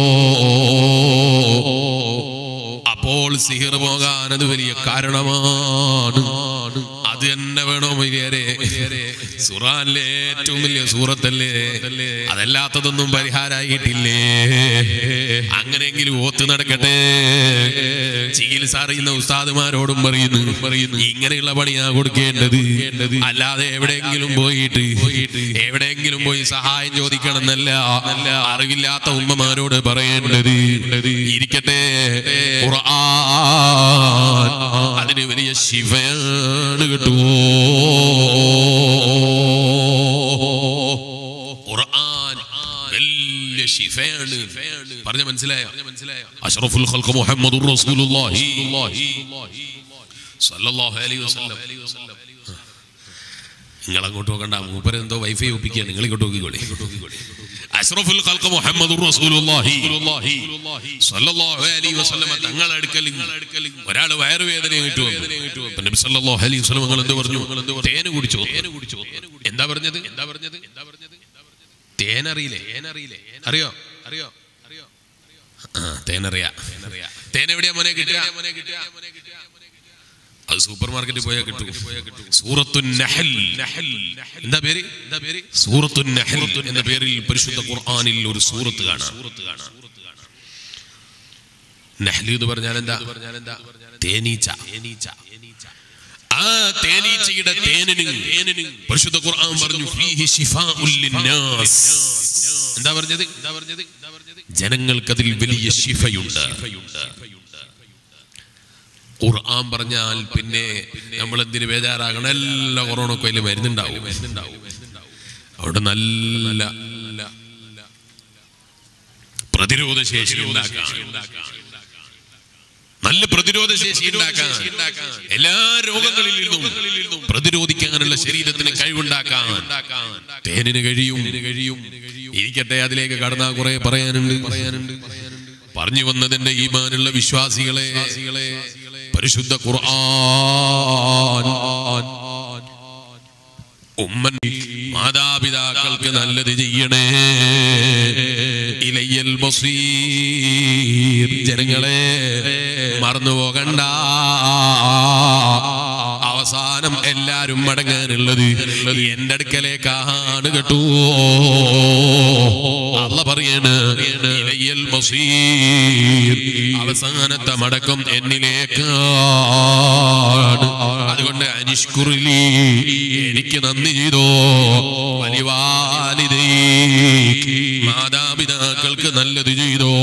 അപ്പോൾ സിഹിർ പോകാൻ അത് വലിയ കാരണമാണ് അത് തന്നെ വേണോ വലിയരെ ഖുറാനിലെ ഏറ്റവും വലിയ സൂറത്തല്ലേ അതല്ലാത്തതൊന്നും പരിഹാരമായിട്ടില്ലേ അങ്ങനെയെങ്കിലും ഓത്ത് നടക്കട്ടെ ചികിത്സ അറിയുന്ന ഉസ്താദുമാരോടും പറയുന്നു പറയുന്നു ഇങ്ങനെയുള്ള പണിയാ കൊടുക്കേണ്ടത് അല്ലാതെ എവിടെയെങ്കിലും പോയിട്ട് എവിടെയെങ്കിലും പോയി സഹായം ചോദിക്കണം എന്നല്ല നല്ല അറിവില്ലാത്ത ഉമ്മമാരോട് പറയേണ്ടത് ഇരിക്കട്ടെ ഖുർആൻ അതിന് വലിയ ശിവയാണ് കിട്ടുമോ ഖുർആൻ വലിയ ശിഫയാണ് പറഞ്ഞ മനസ്സിലായോ അഷ്റഫുൽ ഖൽഖ് മുഹമ്മദുർ റസൂലുള്ളാഹി സല്ലല്ലാഹു അലൈഹി വസല്ലം നിങ്ങൾ അങ്ങോട്ട് നോക്കണ്ട മൂപ്പര് എന്തോ വൈഫൈ ഒപ്പിക്കുക നിങ്ങൾ ഇങ്ങോട്ട് നോക്കിക്കോളി അഷ്റഫുൽ ഖൽഖ് മുഹമ്മദുർ റസൂലുള്ളാഹി സല്ലല്ലാഹു അലൈഹി വസല്ലം തങ്ങളുടെ അടുക്കൽ ഒരാൾ വയറുവേദന കിട്ടുമോ അപ്പൊ നബി സല്ലല്ലാഹു അലൈഹി വസല്ലം നിങ്ങൾ എന്ത് പറഞ്ഞു തേന് കുടിച്ചോ തേന് കുടിച്ചോ എന്താ പറഞ്ഞത് എന്താ പറഞ്ഞത് എന്താ പറഞ്ഞത് തേനറിയില്ലേ തേനറിയില്ലേ അറിയോ അറിയോ അറിയോ ആ തേനറിയാ തേൻ എവിടെയാ മോനെ കിട്ടുക മോനെ കിട്ടുക അത് സൂപ്പർ മാർക്കറ്റിൽ പോയാൽ കിട്ടും സൂറത്തു നഹൽ എന്താ പേര് എന്താ പേര് സൂറത്തു നഹൽ എന്ന പേരിൽ പരിശുദ്ധ ഖുർആനിൽ ഒരു സൂറത്ത് കാണാം നഹൽ എന്ന് പറഞ്ഞാൽ എന്താ പറഞ്ഞാൽ എന്താ തേനീച്ച തേനീച്ച ആ തേനീച്ചയുടെ തേനിന് തേനിന് പരിശുദ്ധ ഖുർആൻ പറഞ്ഞു ഫീഹി ശിഫാഉൽ ലിന്നാസ് എന്താ പറഞ്ഞത് എന്താ പറഞ്ഞത് ജനങ്ങൾക്ക് അതിൽ വലിയ ശിഫയുണ്ട് ഖുർആൻ പറഞ്ഞാൽ പിന്നെ നമ്മൾ എന്തിനു ബേജാറാകണം എല്ലാ കൊറോണക്കും അതിൽ മരുന്നുണ്ടാവും അവിടെ നല്ല പ്രതിരോധ ശേഷി ഉണ്ടാക്കാൻ നല്ല പ്രതിരോധ ശേഷി ഉണ്ടാക്കാൻ എല്ലാ രോഗങ്ങളിൽ നിന്നും പ്രതിരോധിക്കാനുള്ള ശരീരത്തിന് കഴിവുണ്ടാക്കാൻ തേനിന് കഴിയും കഴിയും ഇരിക്കട്ടെ അതിലേക്ക് കടന്നാ കുറെ പറയാനുണ്ട് പറയാനുണ്ട് പറഞ്ഞു വന്നതിന്റെ ഈമാനുള്ള വിശ്വാസികളെ പരിശുദ്ധ ഖുർആൻ ഉമ്മൻ മാതാപിതാക്കൾക്ക് നല്ലത് ചെയ്യണേ ഇലയ്യൽ ബസീർ ജനങ്ങളെ മറന്നു പോകണ്ട അവസാനം എല്ലാരും മടങ്ങാനുള്ളത് എന്റെ അടുക്കലേക്കാണ് കേട്ടോ അല്ല പറയാണ് ഇലയ്യൽ ബസീർ അവസാനത്തെ മടക്കം എന്നിലേക്കാണ് അതുകൊണ്ട് അനിഷ്കുറിലി എനിക്ക് നന്ദി ചെയ്തോ വലിവാലിതേ മാതാപിതാക്കൾക്ക് നല്ലത് ചെയ്തോ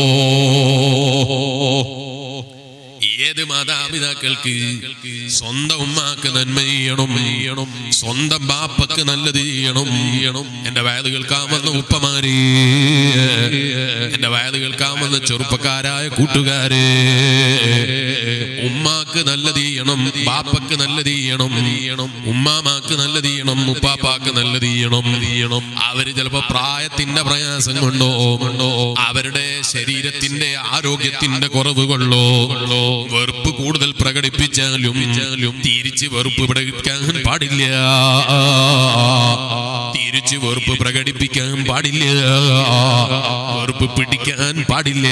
ഏത് മാതാപിതാക്കൾക്ക് സ്വന്തം ഉമ്മാക്ക് നന്മ ചെയ്യണം ചെയ്യണം സ്വന്തം ബാപ്പക്ക് നല്ലത് ചെയ്യണം ചെയ്യണം എന്റെ വയത് കേൾക്കാമെന്ന ഉപ്പമാര് എന്റെ വയത് കേൾക്കാമെന്ന ചെറുപ്പക്കാരായ കൂട്ടുകാര് ഉമ്മാക്ക് നല്ലത് ചെയ്യണം ബാപ്പക്ക് നല്ലത് ചെയ്യണം ചെയ്യണം ഉമ്മാമാക്ക് നല്ലത് ചെയ്യണം ഉപ്പാപ്പാക്ക് നല്ലത് ചെയ്യണം ചെയ്യണം അവര് ചിലപ്പോ പ്രായത്തിന്റെ പ്രയാസം കൊണ്ടോ കൊണ്ടോ അവരുടെ ശരീരത്തിന്റെ ആരോഗ്യത്തിന്റെ കുറവ് കൊള്ളോ കൊള്ളോ വെറുപ്പ് കൂടുതൽ പ്രകടിപ്പിച്ചാലും തിരിച്ച് വെറുപ്പ് പ്രകടിപ്പിക്കാൻ പാടില്ല തിരിച്ച് വെറുപ്പ് പ്രകടിപ്പിക്കാൻ പാടില്ല വെറുപ്പ് പിടിക്കാൻ പാടില്ല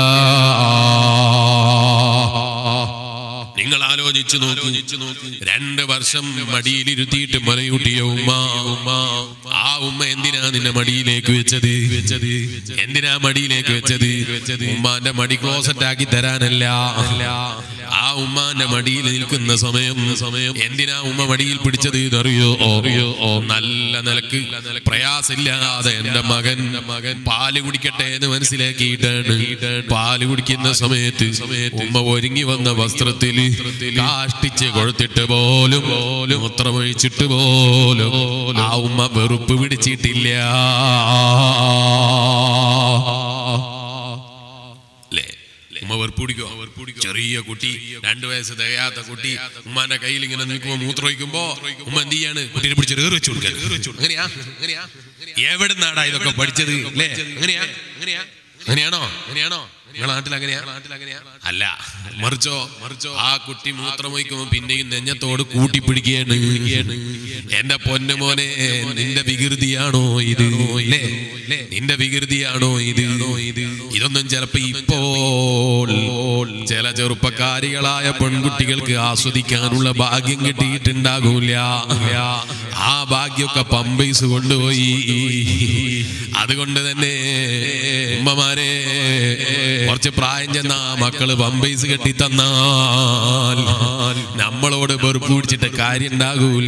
നിങ്ങൾ ആലോചിച്ചു നോക്കൂ രണ്ട് വർഷം മടിയിലിരുത്തിയിട്ട് മലയൂട്ടിയ ഉമ്മ ഉമ്മ ആ ഉമ്മ എന്തിനാ നിന്നെ മടിയിലേക്ക് വെച്ചത് വെച്ചത് എന്തിനാ മടിയിലേക്ക് വെച്ചത് വെച്ചത് ഉമ്മാന്റെ മടി ക്ലോസറ്റ് ആക്കി തരാനല്ല ആ ഉമ്മാന്റെ മടിയിൽ നിൽക്കുന്ന സമയം സമയം എന്തിനാ ഉമ്മ മടിയിൽ പിടിച്ചത് ഇതറിയോ അറിയോ ഓ നല്ല നിലക്ക് പ്രയാസമില്ലാതെ എന്റെ മകൻ മകൻ പാല് കുടിക്കട്ടെ എന്ന് മനസ്സിലാക്കിയിട്ടാണ് പാല് കുടിക്കുന്ന സമയത്ത് ഉമ്മ ഒരുങ്ങി വന്ന വസ്ത്രത്തിൽ കാഷ്ടിച്ച് കൊഴുത്തിട്ട് പോലും പോലും മൂത്രമൊഴിച്ചിട്ട് പോലും ആ ഉമ്മ വെറുപ്പ് പിടിച്ചിട്ടില്ല അല്ലേ ഉമ്മ വെറുപ്പ് പിടിക്കോ ചെറിയ കുട്ടി രണ്ടു വയസ്സ് തികയാത്ത കുട്ടി ഉമ്മാന്റെ കയ്യിൽ ഇങ്ങനെ നിൽക്കുമ്പോ മൂത്രമൊഴിക്കുമ്പോ ഉമ്മ എന്ത് ചെയ്യാണ് കുട്ടീനെ പിടിച്ച് ഏറി വെച്ചു കൊടുക്കാൻ അങ്ങനെയാ അങ്ങനെയാ എവിടെ നാടാ ഇതൊക്കെ പഠിച്ചത് അല്ലേ അങ്ങനെയാ അങ്ങനെയാ അങ്ങനെയാണോ അങ്ങനെയാണോ നിങ്ങളെ നാട്ടിൽ അങ്ങനെയാ അല്ല മറിച്ചോ മറിച്ചോ ആ കുട്ടി മൂത്രമൊഴിക്കുമ്പോ പിന്നെയും നെഞ്ഞത്തോട് കൂട്ടിപ്പിടിക്കുകയാണ് എന്റെ പൊന്നുമോനെ നിന്റെ വികൃതിയാണോ ഇത് ഇല്ലേ? നിന്റെ വികൃതിയാണോ ഇത് ഇത് ഇതൊന്നും ചിലപ്പോ ഇപ്പോൾ ചില ചെറുപ്പക്കാരികളായ പെൺകുട്ടികൾക്ക് ആസ്വദിക്കാനുള്ള ഭാഗ്യം കിട്ടിയിട്ടുണ്ടാകൂല ആ ഭാഗ്യമൊക്കെ പമ്പൈസ് കൊണ്ടുപോയി അതുകൊണ്ട് തന്നെ ഉമ്മമാരെ കുറച്ച് പ്രായം ചെന്ന മക്കള് പമ്പൈസ് കെട്ടി തന്നാൽ നമ്മളോട് വെറുപ്പ് പിടിച്ചിട്ട് കാര്യം ഉണ്ടാകൂല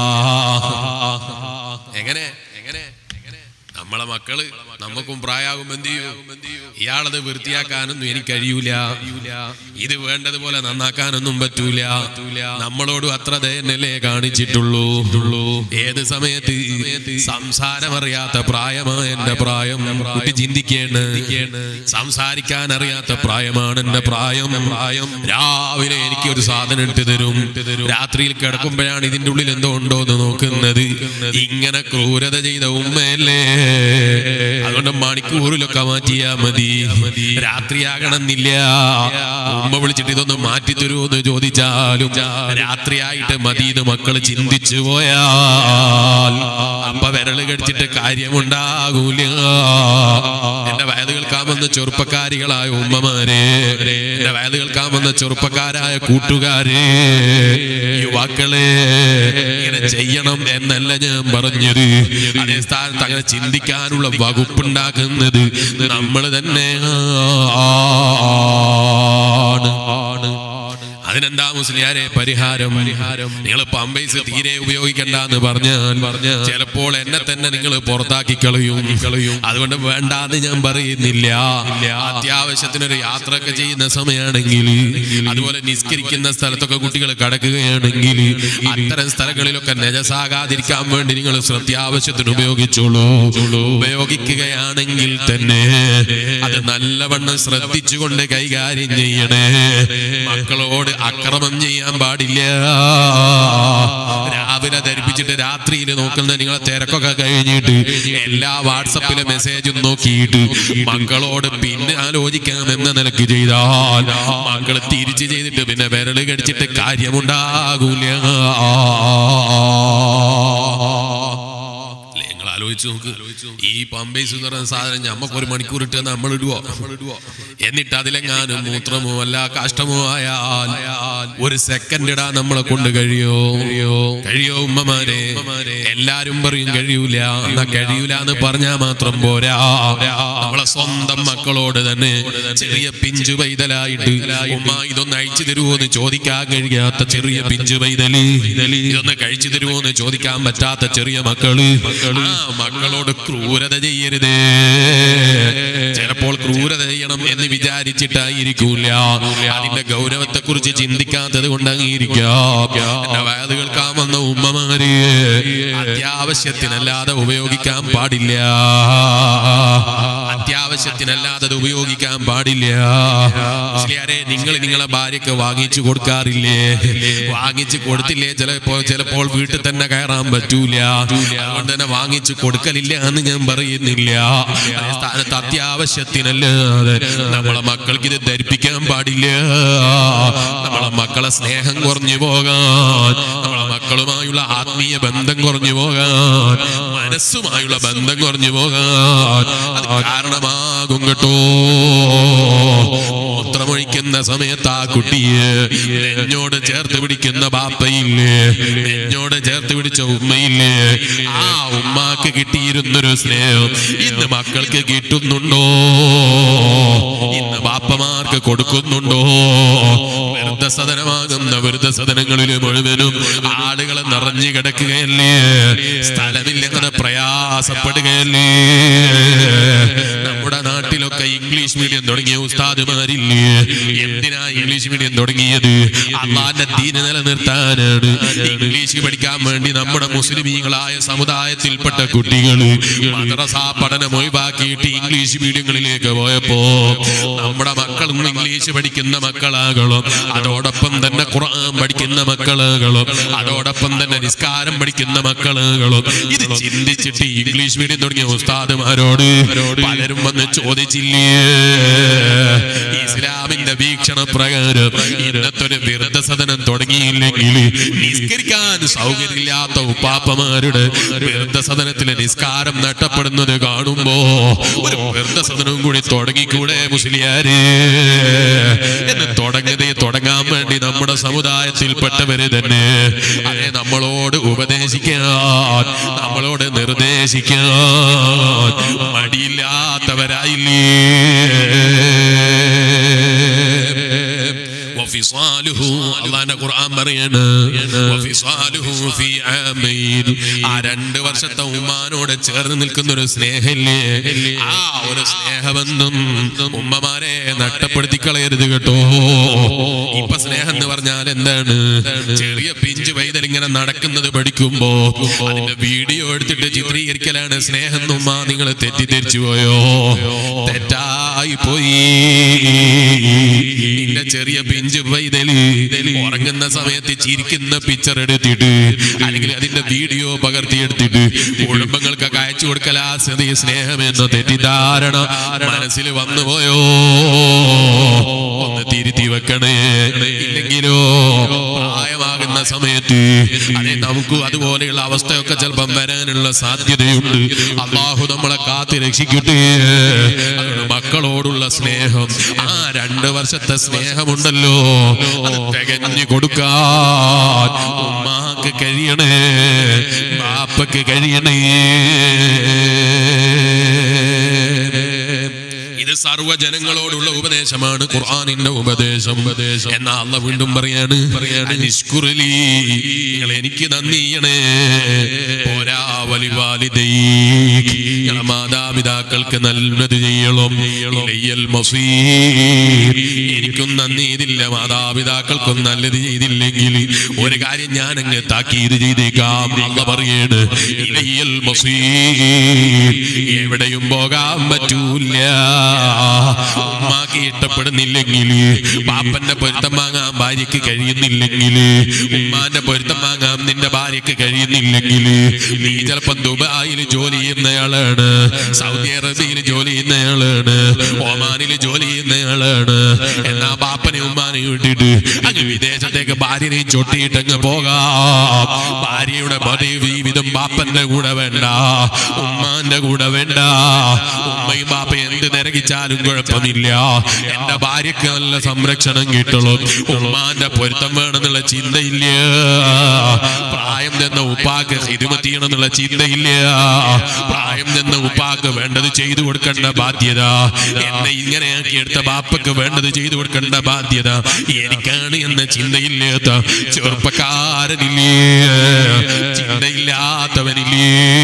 എങ്ങനെ എങ്ങനെ നമ്മളെ മക്കള് നമുക്കും പ്രായാകും എന്ത് ചെയ്യും ഇയാളത് വൃത്തിയാക്കാനൊന്നും എനിക്ക് കഴിയൂല ഇത് വേണ്ടതുപോലെ നന്നാക്കാനൊന്നും പറ്റൂല നമ്മളോടും അത്ര തന്നെയല്ലേ കാണിച്ചിട്ടുള്ളൂ ഏത് സമയത്ത് സംസാരമറിയാത്ത പ്രായമായ എന്റെ പ്രായം കുട്ടി ചിന്തിക്കേണ് സംസാരിക്കാൻ അറിയാത്ത പ്രായമാണ് എന്റെ പ്രായം പ്രായം രാവിലെ എനിക്ക് ഒരു സാധനം ഇട്ട് തരും രാത്രിയിൽ കിടക്കുമ്പോഴാണ് ഇതിന്റെ ഉള്ളിൽ എന്തോ ഉണ്ടോ എന്ന് നോക്കുന്നത് ഇങ്ങനെ ക്രൂരത ചെയ്ത ഉമ്മയല്ലേ അതുകൊണ്ട് മണിക്കൂറിലൊക്കെ മാറ്റിയാ മതി രാത്രിയാകണമെന്നില്ല ഉമ്മ വിളിച്ചിട്ട് ഇതൊന്ന് മാറ്റി തരുമോ എന്ന് ചോദിച്ചാലും രാത്രിയായിട്ട് മതിയെന്ന് മക്കള് ചിന്തിച്ചു പോയാൽ അപ്പ വിരല് കടിച്ചിട്ട് കാര്യമുണ്ടാകൂല എന്റെ വയത് കേൾക്കാൻ വന്ന ചെറുപ്പക്കാരികളായ ഉമ്മമാരെ എന്റെ വയത് കേൾക്കാൻ വന്ന ചെറുപ്പക്കാരായ കൂട്ടുകാരെ യുവാക്കളെ ഇങ്ങനെ ചെയ്യണം എന്നല്ല ഞാൻ പറഞ്ഞത് അതേ സ്ഥാനത്ത് അങ്ങനെ ചിന്തിക്കാനുള്ള വകുപ്പുണ്ടാക്കുന്നത് നമ്മൾ തന്നെ ആണ് അതിനെന്താ മുസ്ലിയാരെ പരിഹാരം പരിഹാരം നിങ്ങൾ പമ്പൈസ് തീരെ ഉപയോഗിക്കണ്ട എന്ന് പറഞ്ഞാൽ പറഞ്ഞ ചിലപ്പോൾ എന്നെ തന്നെ നിങ്ങൾ പുറത്താക്കി കളയും കളയും അതുകൊണ്ട് വേണ്ടാന്ന് ഞാൻ പറയുന്നില്ല അത്യാവശ്യത്തിനൊരു യാത്രയൊക്കെ ചെയ്യുന്ന സമയമാണെങ്കിൽ അതുപോലെ നിസ്കരിക്കുന്ന സ്ഥലത്തൊക്കെ കുട്ടികൾ കടക്കുകയാണെങ്കിൽ അത്തരം സ്ഥലങ്ങളിലൊക്കെ നജസാകാതിരിക്കാൻ വേണ്ടി നിങ്ങൾ ശ്രദ്ധാവശ്യത്തിന് ഉപയോഗിച്ചോളൂ ഉപയോഗിക്കുകയാണെങ്കിൽ തന്നെ അത് നല്ലവണ്ണം ശ്രദ്ധിച്ചുകൊണ്ട് കൈകാര്യം ചെയ്യണേ മക്കളോട് അക്രമം ചെയ്യാൻ പാടില്ല രാവിലെ ധരിപ്പിച്ചിട്ട് രാത്രിയിൽ നോക്കുന്ന നിങ്ങളെ തിരക്കൊക്കെ കഴിഞ്ഞിട്ട് എല്ലാ വാട്സപ്പിലെ മെസ്സേജും നോക്കിയിട്ട് മക്കളോട് പിന്നെ ആലോചിക്കാം എന്ന നിലക്ക് ചെയ്താൽ മക്കൾ തിരിച്ചു ചെയ്തിട്ട് പിന്നെ വിരല് കടിച്ചിട്ട് കാര്യമുണ്ടാകൂല അല്ലേ, നിങ്ങൾ ആലോചിച്ച് നോക്ക് ഈ പമ്പേസ് എന്ന് പറയുന്ന സാധനം ഞമ്മക്ക് ഒരു മണിക്കൂർ ഇട്ട് നമ്മൾ ഇടുവോ എന്നിട്ട് അതിലെങ്ങാനും മൂത്രമോ അല്ല കാഷ്ടമോ ആയാൽ ഒരു സെക്കൻഡ് ഇടാൻ നമ്മളെ കൊണ്ട് കഴിയോ കഴിയോ ഉമ്മമാരെ എല്ലാരും പറയും കഴിയൂല എന്നാ കഴിയൂല എന്ന് പറഞ്ഞാൽ മാത്രം പോരാ നമ്മളെ സ്വന്തം മക്കളോട് തന്നെ ചെറിയ പിഞ്ചു പൈതലായിട്ട് ഉമ്മ ഇതൊന്ന് അയച്ചു തരുമോ എന്ന് ചോദിക്കാൻ കഴിയാത്ത ചെറിയ പിഞ്ചു പൈതല് ഇതൊന്ന് കഴിച്ചു തരുമോ എന്ന് ചോദിക്കാൻ പറ്റാത്ത ചെറിയ മക്കള് ആ മക്കളോട് ക്രൂരത ചെയ്യരുതേ ചിലപ്പോൾ ക്രൂരത ചെയ്യണം എന്ന് വിചാരിച്ചിട്ടായിരിക്കൂല അതിന്റെ ഗൗരവത്തെ കുറിച്ച് ചിന്തിക്കാത്തത് കൊണ്ടായിരിക്കാം എന്റെ വയത് കേൾക്കാൻ വന്ന ഉമ്മമാര് അത്യാവശ്യത്തിനല്ലാതെ ഉപയോഗിക്കാൻ പാടില്ല അത്യാവശ്യത്തിനല്ലാതെ അത് ഉപയോഗിക്കാൻ പാടില്ല മുസ്ലിയാരെ നിങ്ങൾ നിങ്ങളെ ഭാര്യക്ക് വാങ്ങിച്ചു കൊടുക്കാറില്ലേ വാങ്ങിച്ചു കൊടുത്തില്ലേ ചിലപ്പോ ചിലപ്പോൾ വീട്ടിൽ തന്നെ കയറാൻ പറ്റൂല അതുകൊണ്ട് തന്നെ വാങ്ങിച്ചു കൊടുക്കലില്ല എന്ന് ഞാൻ പറയുന്നില്ല അതേ സ്ഥാനത്ത് അത്യാവശ്യത്തിനല്ലാതെ നമ്മളെ മക്കൾക്ക് ഇത് ധരിപ്പിക്കാൻ പാടില്ല നമ്മളെ മക്കളെ സ്നേഹം കുറഞ്ഞു പോകാൻ നമ്മളെ മക്കളുമായുള്ള ആത്മീയ ബന്ധം കുറഞ്ഞു പോകാൻ മനസ്സുമായുള്ള ബന്ധം കുറഞ്ഞു പോകാൻ അത് കാരണമാകും കേട്ടോ മൂത്രമൊഴിക്കുന്ന സമയത്ത് ആ കുട്ടിയെ നെഞ്ഞോട് ചേർത്ത് പിടിക്കുന്ന ബാപ്പയില്ലേ നെഞ്ഞോട് ചേർത്ത് പിടിച്ച ഉമ്മയില്ലേ ആ ഉമ്മാക്ക് കിട്ടിയിരുന്നൊരു സ്നേഹം ഇന്ന് മക്കൾക്ക് കിട്ടുന്നുണ്ടോ ഇന്ന് ബാപ്പമാർക്ക് കൊടുക്കുന്നുണ്ടോ വൃദ്ധസദനമാകുന്ന വൃദ്ധസദനങ്ങളിൽ മുഴുവനും ആളുകൾ നിറഞ്ഞു കിടക്കുകയല്ലേ സ്ഥലമില്ലെങ്ങനെ പ്രയാസപ്പെടുകയല്ലേ നമ്മുടെ നാട്ടിലൊക്കെ ഇംഗ്ലീഷ് മീഡിയം തുടങ്ങിയ ഉസ്താദുമാരില്ലേ എന്തിനാ ഇംഗ്ലീഷ് മീഡിയം തുടങ്ങിയത് അള്ളാന്റെ ദീന് നിലനിർത്താനാണ് ഇംഗ്ലീഷ് പഠിക്കാൻ വേണ്ടി നമ്മുടെ മുസ്ലിമീങ്ങളായ സമുദായത്തിൽപ്പെട്ട കുട്ടികൾ മദ്രസ പഠനം ഒഴിവാക്കിയിട്ട് ഇംഗ്ലീഷ് മീഡിയങ്ങളിലേക്ക് പോയപ്പോ നമ്മുടെ മക്കളും ഇംഗ്ലീഷ് പഠിക്കുന്ന മക്കളാകണം അതോടൊപ്പം തന്നെ ഖുർആൻ പഠിക്കുന്ന മക്കളാകണം അതോടൊപ്പം തന്നെ നിസ്കാരം പഠിക്കുന്ന മക്കൾ മക്കളുകളും ഇത് ചിന്തിച്ചിട്ട് ഇംഗ്ലീഷ് മീഡിയം തുടങ്ങിയ ഉസ്താദുമാരോട് പലരും വന്ന് ചോദിച്ചില്ലേ ഇസ്ലാമിന്റെ വീക്ഷണ പ്രകാരം ഇന്നത്തെ ഒരു വൃദ്ധസദനം തുടങ്ങിയില്ലെങ്കിൽ നിസ്കരിക്കാൻ സൗകര്യമില്ലാത്ത ഉപ്പാപ്പമാരുടെ വൃദ്ധസദനത്തിലെ നിസ്കാരം നഷ്ടപ്പെടുന്നത് കാണുമ്പോ ഒരു വൃദ്ധസദനവും കൂടി തുടങ്ങിക്കൂടെ മുസ്ലിയാര് എന്ന് തുടങ്ങതേ തുടങ്ങാൻ വേണ്ടി നമ്മുടെ സമുദായത്തിൽപ്പെട്ടവര് തന്നെ അതെ നമ്മളോട് ഉപദേശിക്കാൻ നമ്മളോട് നിർദ്ദേശിക്കാൻ മടിയില്ലാത്തവരായില്ലേ വഫിസാലുഹു അള്ളാന്റെ ഖുർആൻ പറയാണ് വഫിസാലുഹു ഫീ ആമൈൻ ആ രണ്ട് വർഷത്തെ ഉമ്മാനോട് ചേർന്ന് നിൽക്കുന്ന ഒരു സ്നേഹമില്ലേ ആ ഒരു സ്നേഹബന്ധം ഉമ്മമാരെ നഷ്ടപ്പെടുത്തി കളയരുത് കേട്ടോ ഇപ്പൊ സ്നേഹം എന്ന് പറഞ്ഞാൽ എന്താണ് ചെറിയ പിഞ്ച് പൈതൽ ഇങ്ങനെ നടക്കുന്നത് പഠിക്കുമ്പോ അതിന്റെ വീഡിയോ എടുത്തിട്ട് ചിത്രീകരിക്കലാണ് സ്നേഹം എന്ന് ഉമ്മ നിങ്ങൾ തെറ്റിദ്ധരിച്ചു പോയോ തെറ്റായി പോയി നിന്റെ ചെറിയ പിഞ്ച് പൈതല് ഉറങ്ങുന്ന സമയത്ത് ചിരിക്കുന്ന പിക്ചർ എടുത്തിട്ട് അല്ലെങ്കിൽ അതിന്റെ വീഡിയോ പകർത്തിയെടുത്തിട്ട് കുടുംബങ്ങൾക്കൊക്കെ അയച്ചു കൊടുക്കലാ സ്ഥിതി സ്നേഹം എന്ന തെറ്റിദ്ധാരണ മനസ്സിൽ വന്നു പോയോ ഒന്ന് തിരുത്തി വെക്കണേ ഇല്ലെങ്കിലോ പ്രായമാകുന്ന സമയത്ത് അതെ നമുക്ക് അതുപോലെയുള്ള അവസ്ഥയൊക്കെ ചിലപ്പം വരാനുള്ള സാധ്യതയുണ്ട് അള്ളാഹു നമ്മളെ കാത്തി രക്ഷിക്കട്ടെ അതുകൊണ്ട് മക്കളോടുള്ള സ്നേഹം ആ രണ്ട് വർഷത്തെ സ്നേഹമുണ്ടല്ലോ അത് തികഞ്ഞു കൊടുക്കാൻ ഉമ്മാക്ക് കഴിയണേ ബാപ്പക്ക് കഴിയണേ ഇത് സർവ്വജനങ്ങളോടുള്ള ഉപദേശമാണ് ഖുർആനിന്റെ ഉപദേശം ഉപദേശം എന്നാ അല്ല വീണ്ടും പറയാണ് അനിഷ്കുറലി നിങ്ങൾ എനിക്ക് നന്ദിയണേ പോരാ വലിവാലിദൈ നിങ്ങളെ മാതാപിതാക്കൾക്ക് നല്ലത് ചെയ്യണം ഇലയ്യൽ മസീർ എനിക്കും നന്ദി ഇതില്ല മാതാപിതാക്കൾക്കും നല്ലത് ചെയ്തില്ലെങ്കിൽ ഒരു കാര്യം ഞാൻ അങ്ങ് താക്കീത് ചെയ്തേക്കാം അല്ല പറയാണ് ഇലയ്യൽ മസീർ എവിടെയും പോകാൻ പറ്റൂല ഉമ്മാക്ക് ഇഷ്ടപ്പെടുന്നില്ലെങ്കിൽ പാപ്പന്റെ പൊരുത്തം വാങ്ങാൻ ഭാര്യക്ക് കഴിയുന്നില്ലെങ്കിൽ ഉമ്മാന്റെ പൊരുത്തം വാങ്ങാൻ നിന്റെ ഭാര്യക്ക് കഴിയുന്നില്ലെങ്കിൽ നീ ചിലപ്പം ദുബായിൽ ജോലി ചെയ്യുന്നയാളാണ് സൗദി അറേബ്യയിൽ ജോലി ചെയ്യുന്നയാളാണ് ഒമാനിൽ ജോലി ചെയ്യുന്നയാളാണ് എന്നാ പാപ്പനെ ഉമ്മാനെ വിട്ടിട്ട് അങ്ങ് വിദേശത്തേക്ക് ഭാര്യനെയും ചൊട്ടിയിട്ട് അങ്ങ് പോകാം ഭാര്യയുടെ മതി ജീവിതം പാപ്പന്റെ കൂടെ വേണ്ട ഉമ്മാന്റെ കൂടെ വേണ്ട ഉമ്മയും പാപ്പ എന്ത് നിരകിച്ചാലും കുഴപ്പമില്ല എന്റെ ഭാര്യക്ക് നല്ല സംരക്ഷണം കിട്ടുള്ളൂ ഉമ്മാന്റെ പൊരുത്തം വേണമെന്നുള്ള ചിന്തയില്ല പ്രായം ചെന്ന ഉപ്പാക്ക് ഹിരുമത്ത് ചെയ്യണമെന്നുള്ള ചിന്തയില്ല പ്രായം ചെന്ന ഉപ്പാക്ക് വേണ്ടത് ചെയ്തു കൊടുക്കേണ്ട ബാധ്യത എന്നെ ഇങ്ങനെയാക്കി എടുത്ത ബാപ്പക്ക് വേണ്ടത് ചെയ്തു കൊടുക്കേണ്ട ബാധ്യത എനിക്കാണ് എന്ന ചിന്തയില്ലാത്ത ചെറുപ്പക്കാരനില്ലേ ചിന്തയില്ലാത്തവനില്ലേ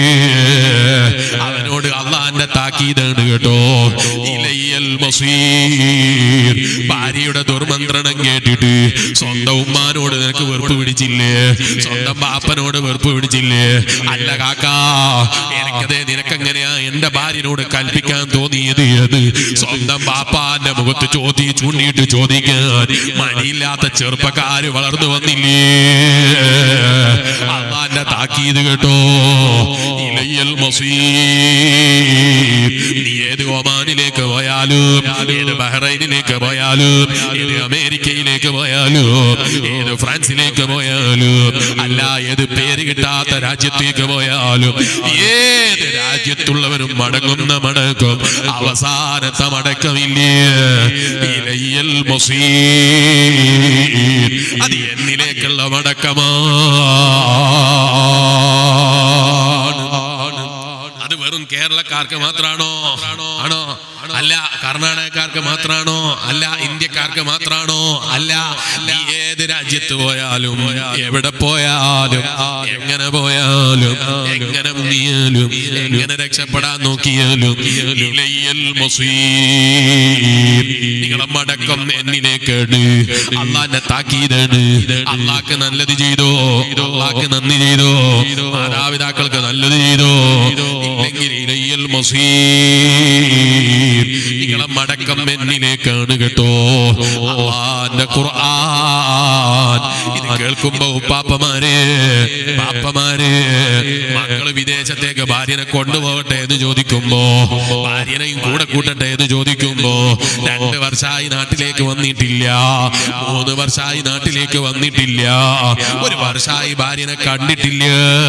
അവനോട് അള്ളാന്റെ താക്കീതാണ് കേട്ടോ ഇലയ്യൽ മസീർ ഭാര്യയുടെ ദുർമന്ത്രണം കേട്ടിട്ട് സ്വന്തം ഉമ്മാനോട് നിനക്ക് വെറുപ്പ് പിടിച്ചില്ലേ സ്വന്തം ബാപ്പനോട് വെറുപ്പ് പിടിച്ചില്ലേ അല്ല കാക്കാ എനിക്കതേ നിനക്കെങ്ങനെയാ എന്റെ ഭാര്യനോട് കൽപ്പിക്കാൻ തോന്നിയത് അത് സ്വന്തം ബാപ്പാന്റെ മുഖത്ത് ചോദ്യം ചൂണ്ടിയിട്ട് ചോദിക്കാൻ മടിയില്ലാത്ത ചെറുപ്പക്കാര് വളർന്നു വന്നില്ലേ അള്ളാന്റെ താക്കീത് കേട്ടോ ഇലയ്യൽ മസീർ നീ ഏത് ഒമാനിലേക്ക് പോയാലും ഏത് ബഹ്റൈനിലേക്ക് പോയാലും ഏത് അമേരിക്കയിലേക്ക് പോയാലും ഏത് ഫ്രാൻസിലേക്ക് പോയാലും അല്ല ഏത് പേര് കിട്ടാത്ത രാജ്യത്തേക്ക് പോയാലും ഏത് രാജ്യത്തുള്ളവരും മടങ്ങുന്ന മടക്കം അവസാനത്തെ മടക്കമില്ലേ ഇലയ്യൽ മസീർ അത് എന്നിലേക്കുള്ള മടക്കമാണ് അത് വെറും കേരളക്കാർക്ക് മാത്രാണോ ആണോ അല്ല കർണാടകക്കാർക്ക് മാത്രാണോ അല്ല ഇന്ത്യക്കാർക്ക് മാത്രാണോ അല്ല നീ ഏത് രാജ്യത്ത് പോയാലും എവിടെ പോയാലും എങ്ങനെ പോയാലും എങ്ങനെ മുങ്ങിയാലും എങ്ങനെ രക്ഷപ്പെടാൻ നോക്കിയാലും ഇലയ്യൽ മസീർ നിങ്ങളെ മടക്കം എന്നിലേക്കാണ് അള്ളാന്റെ താക്കീതാണ് അള്ളാക്ക് നല്ലത് ചെയ്തോ അള്ളാക്ക് നന്ദി ചെയ്തോ മാതാപിതാക്കൾക്ക് നല്ലത് ചെയ്തോ ഇല്ലെങ്കിൽ ഇലയ്യൽ മസീർ നിങ്ങളെ മടക്കം എന്നിലേക്കാണ് കേട്ടോ അള്ളാന്റെ ഖുർആൻ ഇത് കേൾക്കുമ്പോ ഉപ്പാപ്പമാരെ പാപ്പമാരെ ഭാര്യനെ കൊണ്ടുപോകട്ടെ എന്ന് ചോദിക്കുമ്പോ ഭാര്യനെയും കൂടെ കൂട്ടട്ടെ എന്ന് ചോദിക്കുമ്പോ രണ്ട് വർഷമായി നാട്ടിലേക്ക് വന്നിട്ടില്ല മൂന്ന് വർഷമായി നാട്ടിലേക്ക് വന്നിട്ടില്ല ഒരു വർഷമായി ഭാര്യനെ കണ്ടിട്ടില്ല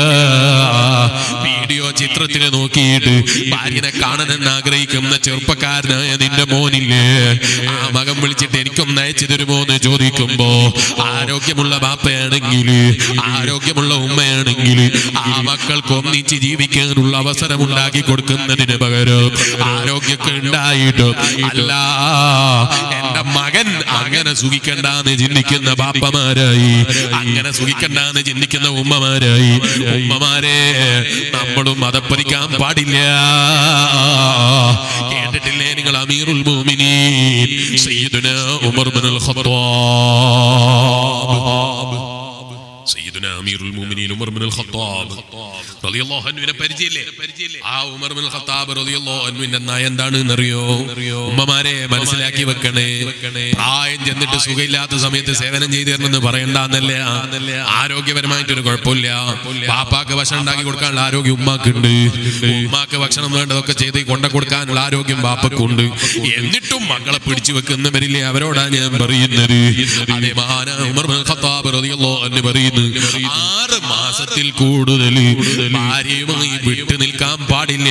വീഡിയോ ചിത്രത്തിൽ നോക്കിയിട്ട് ഭാര്യനെ കാണണമെന്ന് ആഗ്രഹിക്കുന്ന ചെറുപ്പക്കാരനായ നിന്റെ മോനില്ലേ ആ മകൻ വിളിച്ചിട്ട് എനിക്കൊന്ന് അയച്ചു തരുമോ എന്ന് ചോദിക്കുമ്പോ ആരോഗ്യമുള്ള ബാപ്പയാണെങ്കിൽ ആരോഗ്യമുള്ള ഉമ്മയാണെങ്കിൽ ആ മക്കൾക്ക് ഒന്നിച്ച് ജീവിക്കാനുള്ള അവസരം ഉണ്ടാക്കി കൊടുക്കുന്നതിന് പകരം ആരോഗ്യമൊക്കെ ഉണ്ടായിട്ട് അല്ല എന്റെ മകൻ അങ്ങനെ സുഖിക്കണ്ടെന്ന് ചിന്തിക്കുന്ന ബാപ്പമാരായി അങ്ങനെ സുഖിക്കണ്ടെന്ന് ചിന്തിക്കുന്ന ഉമ്മമാരായി ഉമ്മമാരെ നമ്മളും മതപ്പതിക്കാൻ പാടില്ല കേട്ടിട്ടില്ലേ നിങ്ങൾ അമീറുൽ മോമിനീൻ സയ്യിദുന ഉമർ ബിനുൽ ഖത്താബ് സയ്യിദുന അമീറുൽ മുഅ്മിനീൻ ഉമർ ബിനുൽ ഖത്താബ് റളിയല്ലാഹു അൻഹുവിനെ പരിചയമില്ലേ ആ ഉമർ ബിനുൽ ഖത്താബ് റളിയല്ലാഹു അൻഹുവിന്റെ നയം എന്താണെന്ന് അറിയോ ഉമ്മമാരെ മനസ്സിലാക്കി വെക്കണേ പ്രായം ചെന്നിട്ട് സുഖമില്ലാത്ത സമയത്ത് സേവനം ചെയ്തു തരണമെന്ന് പറയണ്ടെന്നല്ലേ ആരോഗ്യപരമായിട്ടൊരു കുഴപ്പമില്ല പാപ്പാക്ക് ഭക്ഷണം ഉണ്ടാക്കി കൊടുക്കാനുള്ള ആരോഗ്യം ഉമ്മാക്കുണ്ട് ഉമ്മാക്ക് ഭക്ഷണം വേണ്ടതൊക്കെ ചെയ്ത് കൊണ്ട കൊടുക്കാനുള്ള ആരോഗ്യം ബാപ്പക്കുണ്ട് എന്നിട്ടും മക്കളെ പിടിച്ചു വെക്കുന്നവരില്ലേ അവരോടാ ഞാൻ പറയുന്നത് അതേ മഹാന ഉമർ ബിൻ ഖത്താബ് റളിയല്ലാഹു അൻഹു പറയുന്നു ആറ് മാസത്തിൽ കൂടുതൽ ഭാര്യയുമായി വിട്ടു നിൽക്കാൻ പാടില്ല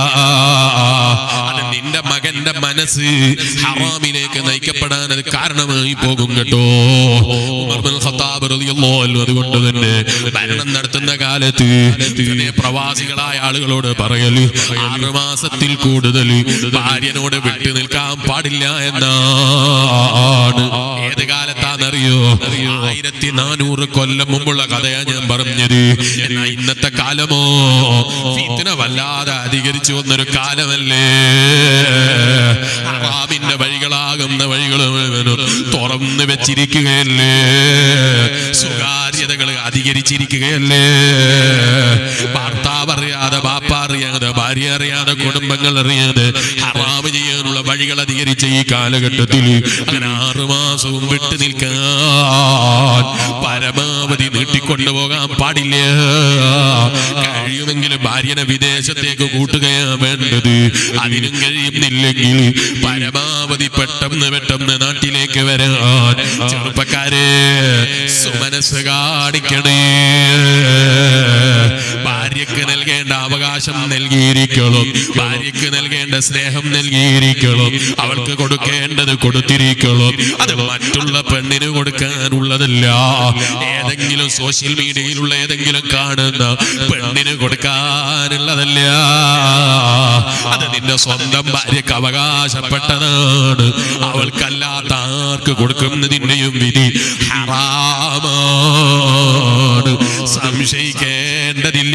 അത് നിന്റെ മകന്റെ മനസ്സ് ഹറാമിലേക്ക് നയിക്കപ്പെടാൻ അത് കാരണമായി പോകും കേട്ടോ ഉമർ ബിൻ ഖത്താബ് റളിയല്ലാഹു അൻഹു അതുകൊണ്ട് തന്നെ ഭരണം നടത്തുന്ന കാലത്ത് ഇതേ പ്രവാസികളായ ആളുകളോട് പറയല് ആറ് മാസത്തിൽ കൂടുതൽ ഭാര്യനോട് വിട്ടു നിൽക്കാൻ പാടില്ല എന്നാണ് ഏത് കാലത്താണെന്നറിയോ ആയിരത്തി നാനൂറ് കൊല്ലം മുമ്പുള്ള കഥയാ ഞാൻ പറഞ്ഞത് എന്നാ ഇന്നത്തെ കാലമോ ഫിത്ന വല്ലാതെ അധികരിച്ചു വന്നൊരു കാലമല്ലേ ഹറാമിന്റെ വഴികളാകുന്ന വഴികൾ മുഴുവനും തുറന്നു വെച്ചിരിക്കുകയല്ലേ സ്വകാര്യതകൾ അധികരിച്ചിരിക്കുകയല്ലേ ഭർത്താവ് അറിയാതെ ബാപ്പ അറിയാതെ ഭാര്യ അറിയാതെ കുടുംബങ്ങൾ അറിയാതെ ഹറാമ് ചെയ്യാനുള്ള വഴികൾ അധികരിച്ച ഈ കാലഘട്ടത്തിൽ അങ്ങനെ ആറു മാസവും വിട്ടു നിൽക്കാൻ പരമാവധി നീട്ടിക്കൊണ്ടുപോകാൻ പാടില്ല കഴിയുമെങ്കിലും ഭാര്യനെ വിദേശത്തേക്ക് കൂട്ടുകയാ വേണ്ടത് അതിനും കഴിയുന്നില്ലെങ്കിൽ പരമാവധി പെട്ടെന്ന് പെട്ടെന്ന് നാട്ടിലേക്ക് വരാൻ ചെറുപ്പക്കാരെ സുമനസ് കാണിക്കണേ ഭാര്യക്ക് നൽകേണ്ട അവകാശം നൽകിയിരിക്കണം ഭാര്യക്ക് നൽകേണ്ട സ്നേഹം നൽകിയിരിക്കണം അവൾക്ക് കൊടുക്കേണ്ടത് കൊടുത്തിരിക്കണം അത് മറ്റുള്ള പെണ്ണിന് കൊടുക്കാനുള്ളതല്ല ഏതെങ്കിലും സോഷ്യൽ മീഡിയയിലുള്ള ഏതെങ്കിലും കാണുന്ന പെണ്ണിന് കൊടുക്കാനുള്ളതല്ല അത് നിന്റെ സ്വന്തം ഭാര്യക്ക് അവകാശപ്പെട്ടതാണ് അവൾക്കല്ലാത്ത ആർക്ക് കൊടുക്കുന്നതിന്റെയും വിധി ഹറാമാണ് സംശയിക്കേണ്ടതില്ല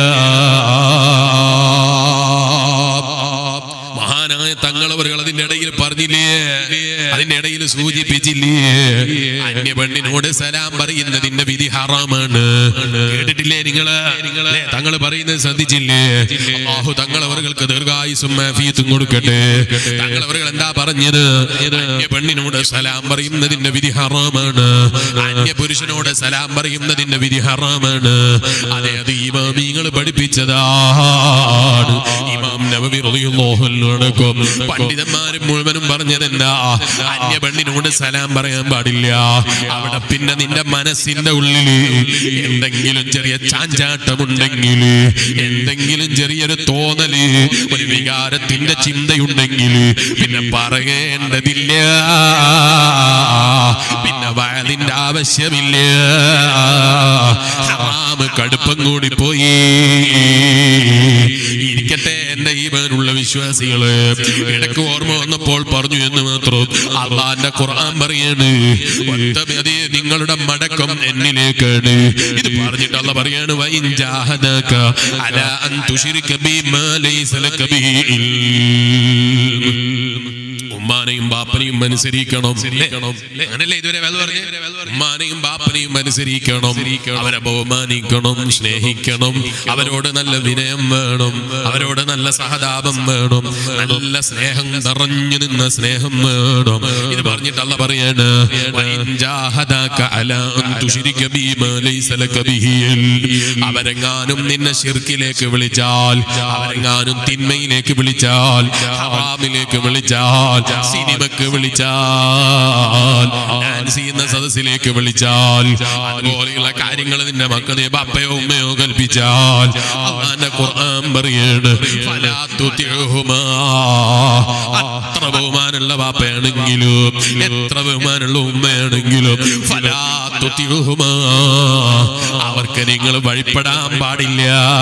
മഹാനായ തങ്ങളവர்கள் അതിന്റെ ഇടയിൽ പറഞ്ഞില്ലേ അതിന്റെ ഇടയിൽ സൂചിപ്പിച്ചില്ലേ അന്യ പെണ്ണിനോട് സലാം പറയുന്നതിന്റെ വിധി ഹറാമാണ് കേട്ടിട്ടില്ലേ നിങ്ങള് നിങ്ങളെ തങ്ങൾ പറയുന്നത് ശ്രദ്ധിച്ചില്ലേ അള്ളാഹു തങ്ങളവർക്ക് ദീർഘായുസും മാഫിയത്തും കൊടുക്കട്ടെ തങ്ങളവர்கள் എന്താ പറഞ്ഞത് അന്യ പെണ്ണിനോട് സലാം പറയുന്നതിന്റെ വിധി ഹറാമാണ് അന്യ പുരുഷനോട് സലാം പറയുന്നതിന്റെ വിധി ഹറാമാണ് അതെ അത് ഇമാമിങ്ങൾ പഠിപ്പിച്ചതാണ് ഇമാം നബവി റളിയല്ലാഹു അൻഹു അടക്കം പണ്ഡിതന്മാരും മുഴുവനും പറഞ്ഞതെന്താ അന്യ പെണ്ണിനോട് സലാം പറയാൻ പാടില്ല അവിടെ പിന്നെ നിന്റെ മനസ്സിന്റെ ഉള്ളിൽ എന്തെങ്കിലും ചെറിയ ചാഞ്ചാട്ടമുണ്ടെങ്കിൽ എന്തെങ്കിലും ചെറിയൊരു തോന്നല് ഒരു വികാരത്തിന്റെ ചിന്തയുണ്ടെങ്കിൽ പിന്നെ പറയേണ്ടതില്ല പിന്നെ വയലിന്റെ ആവശ്യമില്ല ഹറാമ് കടുപ്പം കൂടി പോയി ഇരിക്കട്ടെ എന്റെ ഈമാനുള്ള വിശ്വാസികള് ഇടക്ക് ഓർമ്മ വന്നപ്പോൾ പറഞ്ഞു എന്ന് മാത്രം അള്ളാന്റെ ഖുർആൻ പറയാണ് "വത്തബിഅതി നിങ്ങളുടെ മടക്കം എന്നിലേക്കാണ് ഇത് പറഞ്ഞിട്ട് അള്ള പറയാണ് "വഇൻ ജാഹദക അലാ അൻ തുശ്രിക ബിമാ ലൈസ ലക ബിഹി ഇൽം." ഉമ്മാനെയും ബാപ്പ ബാപ്പനെയും അനുസരിക്കണം അങ്ങനല്ലേ ഇതുവരെ വേദ പറഞ്ഞു ഉമ്മാനെയും ബാപ്പനെയും അനുസരിക്കണം അവരെ ബഹുമാനിക്കണം സ്നേഹിക്കണം അവരോട് നല്ല വിനയം വേണം അവരോട് നല്ല സഹതാപം വേണം നല്ല സ്നേഹം നിറഞ്ഞു നിന്ന സ്നേഹം വേണം ഇത് പറഞ്ഞിട്ട് അല്ല പറയാണ് "വഇൻ ജാഹദാക അലാ അൻ തുശ്രിക ബി മാ ലൈസ ലക ബിഹി ഇൽം." അവരെങ്ങാനും നിന്നെ ശിർക്കിലേക്ക് വിളിച്ചാൽ അവരെങ്ങാനും തിന്മയിലേക്ക് വിളിച്ചാൽ ഹറാമിലേക്ക് വിളിച്ചാൽ സിനിമക്ക് വിളിച്ചാൽ ഡാൻസ് ചെയ്യുന്ന സദസ്സിലേക്ക് വിളിച്ചാൽ അതുപോലെയുള്ള കാര്യങ്ങൾ നിന്റെ മക്കളെ ബാപ്പയോ ഉമ്മയോ കൽപ്പിച്ചാൽ അള്ളാന്റെ ഖുർആൻ പറയാണ് "ഫലാ തുതിഉഹുമാ." അത്ര ബഹുമാനമുള്ള ബാപ്പയാണെങ്കിലും എത്ര ബഹുമാനമുള്ള ഉമ്മയാണെങ്കിലും ഫലാ തുതിഉഹുമാ. അവർക്ക് നിങ്ങൾ വഴിപ്പെടാൻ പാടില്ല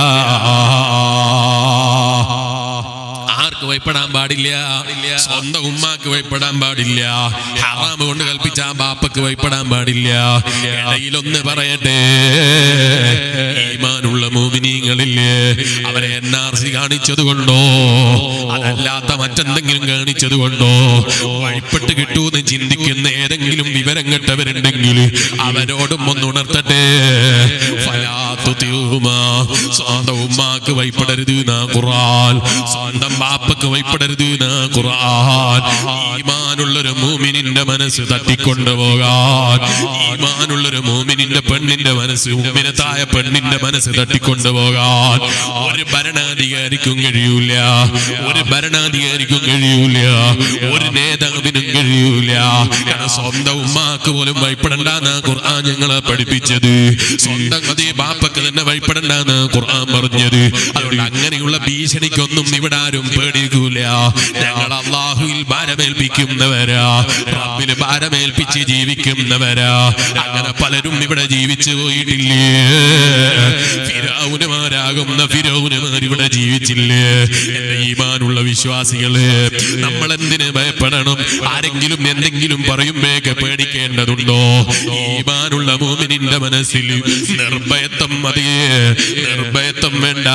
ആർക്ക് വഴിപ്പെടാൻ പാടില്ല സ്വന്തം ഉമ്മാക്ക് വഴിപ്പെടാൻ പാടില്ല ഹറാമ് കൊണ്ട് കൽപ്പിച്ച ആ ബാപ്പക്ക് വഴിപ്പെടാൻ പാടില്ല ഇടയിലൊന്ന് പറയട്ടെ ഈമാനുള്ള മോമിനിങ്ങളില്ലേ അവരെ എൻ ആർ സി കാണിച്ചത് കൊണ്ടോ അതല്ലാത്ത മറ്റെന്തെങ്കിലും കാണിച്ചത് കൊണ്ടോ വഴിപ്പെട്ട് കിട്ടൂന്ന് ചിന്തിക്കുന്ന ഏതെങ്കിലും വിവരം കെട്ടവരുണ്ടെങ്കിൽ അവരോടും ഒന്ന് ഉണർത്തട്ടെ ഫലാത്തു തീരുമാ. സ്വന്തം ഉമ്മാക്ക് വൈപ്പെടരുത് നാ ഖുറാൻ സ്വന്തം ബാപ്പക്ക് വൈപ്പെടരുത് നാ ഖുറാൻ ഈമാനുള്ളൊരു മൂമിനിന്റെ മനസ്സ് തട്ടിക്കൊണ്ടുപോകാൻ ഈമാനുള്ളൊരു മൂമിനിന്റെ പെണ്ണിന്റെ മനസ്സ് ഉമ്മിനത്തായ പെണ്ണിന്റെ മനസ്സ് തട്ടിക്കൊണ്ടുപോകാൻ ഒരു ഭരണാധികാരിക്കും കഴിയൂല ഒരു ഭരണാധികാരിക്കും കഴിയൂല ഒരു നേതാവിനും കഴിയൂല കാരണം സ്വന്തം ഉമ്മാക്ക് പോലും ഭയപ്പെടണ്ടെന്ന് ഖുർആൻ ഞങ്ങളെ പഠിപ്പിച്ചത് സ്വന്തം അതേ ബാപ്പക്ക് തന്നെ ഭയപ്പെടണ്ടെന്ന് ഖുർആൻ പറഞ്ഞത് അതുകൊണ്ട് അങ്ങനെയുള്ള ഭീഷണിക്കൊന്നും ഇവിടെ ആരും പേടിക്കൂല ഞങ്ങൾ അള്ളാഹുവിൽ ഭാരമേൽപ്പിക്കുന്നവരാ റബ്ബിന് ഭാരമേൽപ്പിച്ച് ജീവിക്കുന്നവരാ അങ്ങനെ പലരും ഇവിടെ ജീവിച്ചു പോയിട്ടില്ലേ ഫിരൗനുമാരാകുന്ന ഫിരൗനുമാർ ഇവിടെ ജീവിച്ചില്ലേ എന്റെ ഈമാനുള്ള വിശ്വാസികള് നമ്മൾ എന്തിന് ഭയപ്പെടണം ആരെങ്കിലും എന്തെങ്കിലും പറയുമ്പോഴേക്ക് പേടിക്കേണ്ടതുണ്ടോ ഈമാനുള്ള മോമിനിന്റെ മനസ്സിൽ നിർഭയത്വം മതിയേ നിർഭയത്വം വേണ്ട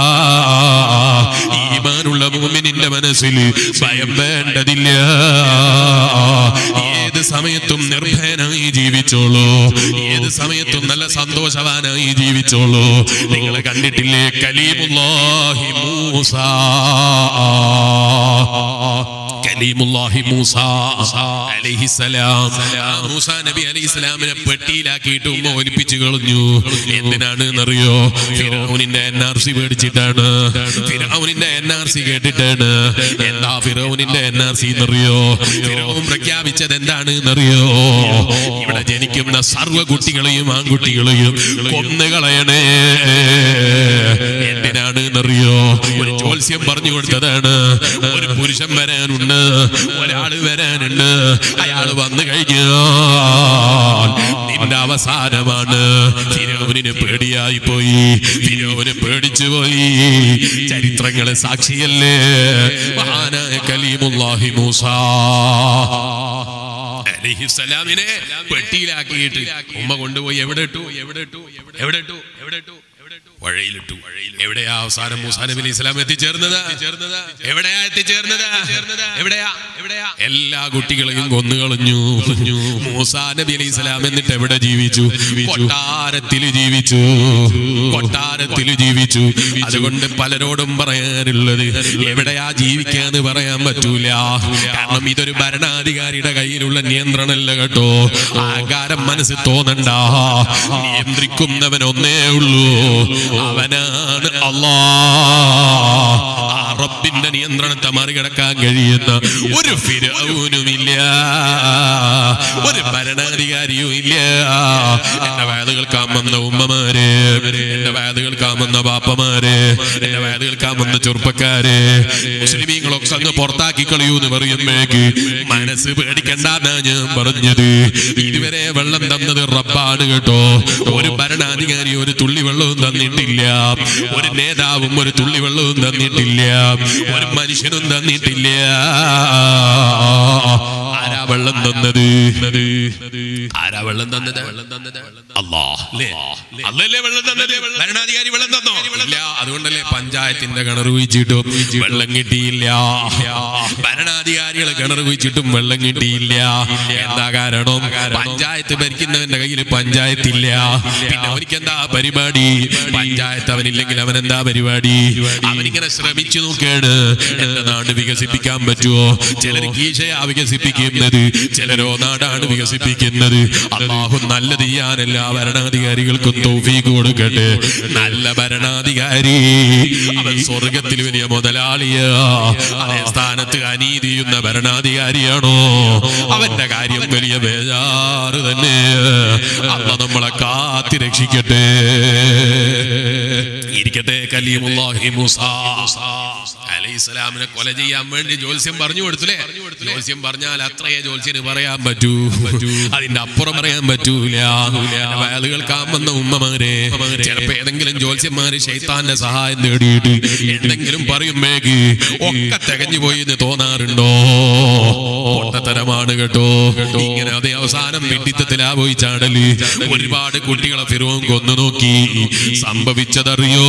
ഈമാനുള്ള മോമിനിന്റെ മനസ്സിൽ ഭയം വേണ്ടതില്ല ഏത് സമയത്തും നിർഭയനായി ജീവിച്ചോളൂ ഏത് സമയത്തും നല്ല സന്തോഷവാനായി ജീവിച്ചോളൂ നിങ്ങൾ കണ്ടിട്ടില്ലേ കലീമുല്ലാഹി മൂസ കലീമുല്ലാഹി മൂസ അലൈഹിസ്സലാം ആ മൂസ നബി അലൈഹിസ്സലാമിനെ പെട്ടിയിലാക്കിയിട്ട് ഉമ്മ ഒലിപ്പിച്ചു കളഞ്ഞു എന്തിനാണ് എന്നറിയോ ഫിറൗനിന്റെ എൻ ആർ സി മേടിച്ചിട്ടാണ് ഫിറൗനിന്റെ എൻ ആർ സി കേട്ടിട്ടാണ് എന്താ ഫിറൗനിന്റെ എൻ ആർ സി എന്നറിയോ ഫിറൗൻ പ്രഖ്യാപിച്ചത് എന്താണ് എന്നറിയോ ഇവിടെ ജനിക്കുന്ന സർവ്വ കുട്ടികളെയും ആൺകുട്ടികളെയും കൊന്നുകളയണേ എന്തിനാണ് എന്നറിയോ ഒരു ജോത്സ്യം പറഞ്ഞു കൊടുത്തതാണ് ഒരു പുരുഷൻ വരാനുണ്ട് ഒരാള് വരാനുണ്ട് അയാൾ വന്നു കഴിഞ്ഞാൽ നിന്റെ അവസാനമാണ് ഫിരോവിന് പേടിയായി പോയി ഫിരോവിന് പേടിച്ചു പോയി ചരിത്രങ്ങളെ സാക്ഷിയല്ലേ മഹാനായ കലീമുല്ലാഹി മൂസ അലിഹിസലാമിനെ പെട്ടിയിലാക്കിയിട്ട് ഉമ്മ കൊണ്ടുപോയി എവിടെ ഇട്ടു എവിടെ ഇട്ടു എവിടെ ഇട്ടു എവിടെ ഇട്ടു വഴയിലിട്ടു എവിടെയാ അവസാനം മൂസാ നബി അലൈഹി ഇസ്ലാം എത്തിച്ചേർന്നത് എവിടെയാ എത്തിച്ചേർന്നത് എവിടെയാ എവിടെയാ എല്ലാ കുട്ടികളെയും കൊന്നുകളഞ്ഞു മൂസാ നബി അലൈഹി ഇസ്ലാം എന്നിട്ട് എവിടെ ജീവിച്ചു കൊട്ടാരത്തിൽ ജീവിച്ചു കൊട്ടാരത്തിൽ ജീവിച്ചു അതുകൊണ്ട് പലരോടും പറയാനുള്ളത് എവിടെയാ ജീവിക്കാന്ന് പറയാൻ പറ്റൂല കാരണം ഇതൊരു ഭരണാധികാരിയുടെ കയ്യിലുള്ള നിയന്ത്രണമല്ല കേട്ടോ ആകാരം മനസ്സ് തോന്നണ്ട നിയന്ത്രിക്കുന്നവൻ ഒന്നേ ഉള്ളൂ അവനാണ് അള്ളാ ആ റബ്ബിന്റെ നിയന്ത്രണത്തെ മറികടക്കാൻ കഴിയുന്ന ഒരു ഫിരൗനുമില്ല ഒരു ഭരണാധികാരിയും ഇല്ല എന്റെ വയത് കേൾക്കാൻ വന്ന ഉമ്മമാര് എന്റെ വയത് കേൾക്കാൻ വന്ന ബാപ്പമാര് എന്റെ വയത് കേൾക്കാൻ വന്ന ചെറുപ്പക്കാര് മുസ്ലിമീങ്ങളൊക്കെ അങ്ങ് പുറത്താക്കി കളയൂ എന്ന് പറയുമ്പോഴേക്ക് മനസ്സ് പേടിക്കണ്ടെന്നാ ഞാൻ പറഞ്ഞത് ഇതുവരെ വെള്ളം തന്നത് റബ്ബാണ് കേട്ടോ ഒരു ഭരണാധികാരി ഒരു തുള്ളി വെള്ളവും തന്നിട്ടില്ല ഒരു നേതാവും ഒരു തുള്ളി വെള്ളവും തന്നിട്ടില്ല ഒരു മനുഷ്യനും തന്നിട്ടില്ല ആരാ വെള്ളം തന്നത് ആരാ വെള്ളം തന്നത് വെള്ളം തന്നത് അല്ലാ അല്ലേ അല്ലല്ലേ വെള്ളം തന്നത് ഭരണാധികാരി വെള്ളം തന്നോ ഇല്ല അതുകൊണ്ടല്ലേ പഞ്ചായത്തിന്റെ കിണർ കുഴിച്ചിട്ടും വെള്ളം കിട്ടിയില്ല ഭരണാധികാരികൾ കിണർ കുഴിച്ചിട്ടും വെള്ളം കിട്ടിയില്ല എന്താ കാരണം പഞ്ചായത്ത് ഭരിക്കുന്നവന്റെ കയ്യിൽ പഞ്ചായത്തില്ല പിന്നെ അവനിക്ക് എന്താ പരിപാടി പഞ്ചായത്ത് അവനില്ലെങ്കിൽ അവൻ എന്താ പരിപാടി അവനിങ്ങനെ ശ്രമിച്ചു നോക്കാണ് എന്റെ നാട് വികസിപ്പിക്കാൻ പറ്റുമോ ചിലർ കീശയാ വികസിപ്പിക്കുന്നത് ചിലരോ നാടാണ് വികസിപ്പിക്കുന്നത് അള്ളാഹു നല്ലത് ചെയ്യാൻ എല്ലാ ഭരണാധികാരികൾക്കും തോഫീക്ക് കൊടുക്കട്ടെ നല്ല ഭരണാധികാരി അവൻ സ്വർഗത്തിൽ വലിയ മുതലാളിയാ അതേ സ്ഥാനത്ത് അനീതി ചെയ്യുന്ന ഭരണാധികാരിയാണോ അവന്റെ കാര്യം വലിയ ബേജാറ് തന്നെ അല്ല നമ്മളെ കാത്തി രക്ഷിക്കട്ടെ ഇരിക്കട്ടെ കലീമുല്ലാഹി മൂസ അലൈഹിസ്സലാമിനെ കൊല ചെയ്യാൻ വേണ്ടി ജോത്സ്യം പറഞ്ഞു കൊടുത്തില്ലേ ജോത്സ്യം പറഞ്ഞാൽ അത്രയേ ജോത്സ്യന് പറയാൻ പറ്റൂ അതിന്റെ അപ്പുറം പറയാൻ പറ്റൂല എന്റെ വയല് കേൾക്കാൻ വന്ന ഉമ്മമാരെ ചിലപ്പോ ഏതെങ്കിലും ജോത്സ്യന്മാര് ശൈത്താന്റെ സഹായം നേടിയിട്ട് എന്തെങ്കിലും പറയുമ്പേക്ക് ഒക്കെ തികഞ്ഞു പോയി എന്ന് തോന്നാറുണ്ടോ പൊട്ടത്തരമാണ് കേട്ടോ ഇങ്ങനെ അതേ അവസാനം വിഡിത്തത്തിലാ പോയി ചാടല് ഒരുപാട് കുട്ടികളെ ഫിറോൻ കൊന്നു നോക്കി സംഭവിച്ചതറിയോ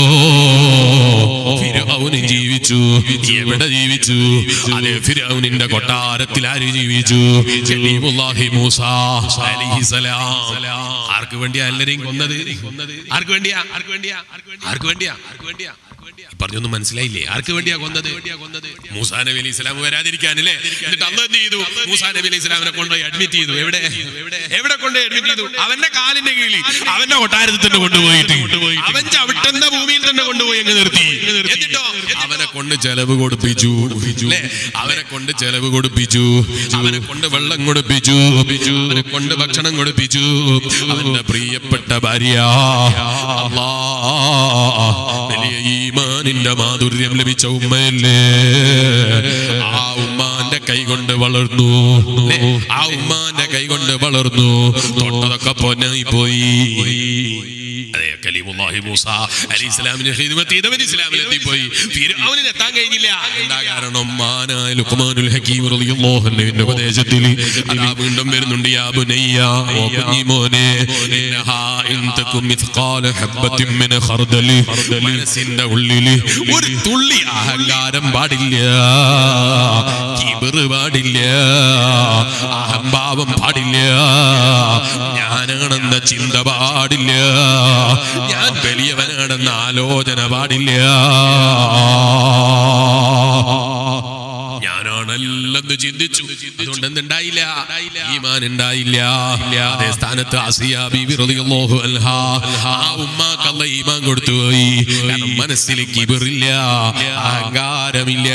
ഫിറൗന് ജീവിച്ചു എവിടെ ജീവിച്ചു അതേ ഫിറൗനിന്റെ കൊട്ടാരത്തിൽ ആര് ജീവിച്ചു കലീമുല്ലാഹി മൂസ അലൈഹിസ്സലാം ആർക്ക് വേണ്ടിയാ എല്ലാരെയും കൊന്നത് ആർക്ക് വേണ്ടിയാ ആർക്ക് വേണ്ടിയാ ആർക്ക് വേണ്ടിയാ ആർക്ക് വേണ്ടിയാ ഈ പറഞ്ഞൊന്നും മനസ്സിലായില്ലേ ആർക്ക് വേണ്ടിയാ കൊന്നത് മൂസാ നബി അലൈഹി ഇസ്ലാം വരാതിരിക്കാനല്ലേ എന്നിട്ട് അന്ന് എന്ത് ചെയ്തു മൂസാ നബി അലൈഹി ഇസ്ലാമിനെ കൊണ്ടുപോയി അഡ്മിറ്റ് ചെയ്തു എവിടെ എവിടെ കൊണ്ടുപോയി അഡ്മിറ്റ് ചെയ്തു അവന്റെ കാലിന്റെ കീഴിൽ അവന്റെ കൊട്ടാരത്തിൽ തന്നെ കൊണ്ടുപോയിട്ട് അവൻ ചവിട്ടുന്ന ഭൂമിയിൽ തന്നെ കൊണ്ടുപോയി അങ്ങ് നിർത്തി എന്നിട്ടോ അവനെ കൊണ്ട് ചെലവ് കൊടുപ്പിച്ചു ല്ലേ? അവനെ കൊണ്ട് ചെലവ് കൊടുപ്പിച്ചു അവനെ കൊണ്ട് വെള്ളം കൊടുപ്പിച്ചു അവനെ കൊണ്ട് ഭക്ഷണം കൊടുപ്പിച്ചു അവന്റെ പ്രിയപ്പെട്ട ഭാര്യ അല്ലാ വലിയ ഈമാനിന്റെ മാധുര്യം ലഭിച്ച ഉമ്മയല്ലേ ആ ഉമ്മാന്റെ കൈ കൊണ്ട് വളർന്നു ല്ലേ? ആ ഉമ്മാന്റെ കൈ കൊണ്ട് വളർന്നു തൊട്ടതൊക്കെ പൊന്നായി പോയി അതെ കലീമുല്ലാഹി മൂസ അലൈഹി ഇസ്ലാമിനെ ഖിദ്മത്ത് ചെയ്തവൻ ഇസ്ലാമിലെത്തി പോയി ഫിർഔനിന് എത്താൻ കഴിഞ്ഞില്ല എന്താ കാരണം മാനായ ലുഖ്മാനുൽ ഹകീം റളിയല്ലാഹു അൻഹുവിന്റെ ഉപദേശത്തിൽ അതാ വീണ്ടും വരുന്നുണ്ട് യാ ബുനയ്യ ഓ കുഞ്ഞിമോനെ ഇന്നഹാ ഇൻ തകും മിത്ഖാല ഹബ്ബത്തിൻ മിൻ ഖർദൽ മനസ്സിന്റെ ഉള്ളിൽ ഒരു തുള്ളി അഹങ്കാരം പാടില്ല കിബറ് പാടില്ല അഹംഭാവം പാടില്ല ഞാനാണെന്ന ചിന്ത പാടില്ല ഞാൻ വലിയവനാണെന്ന ആലോചന പാടില്ല ഞാനാണല്ലെന്ന് ചിന്തിച്ചു അതുകൊണ്ട് എന്തുണ്ടായില്ല ഈമാൻ ഉണ്ടായില്ല അതേ സ്ഥാനത്ത് ആസിയ ബീബി റളിയല്ലാഹു അൻഹാ ആ ഉമ്മാക്ക് അല്ല ഈമാൻ കൊടുത്തു പോയി കാരണം മനസ്സിൽ കിബിറില്ല അഹങ്കാരമില്ല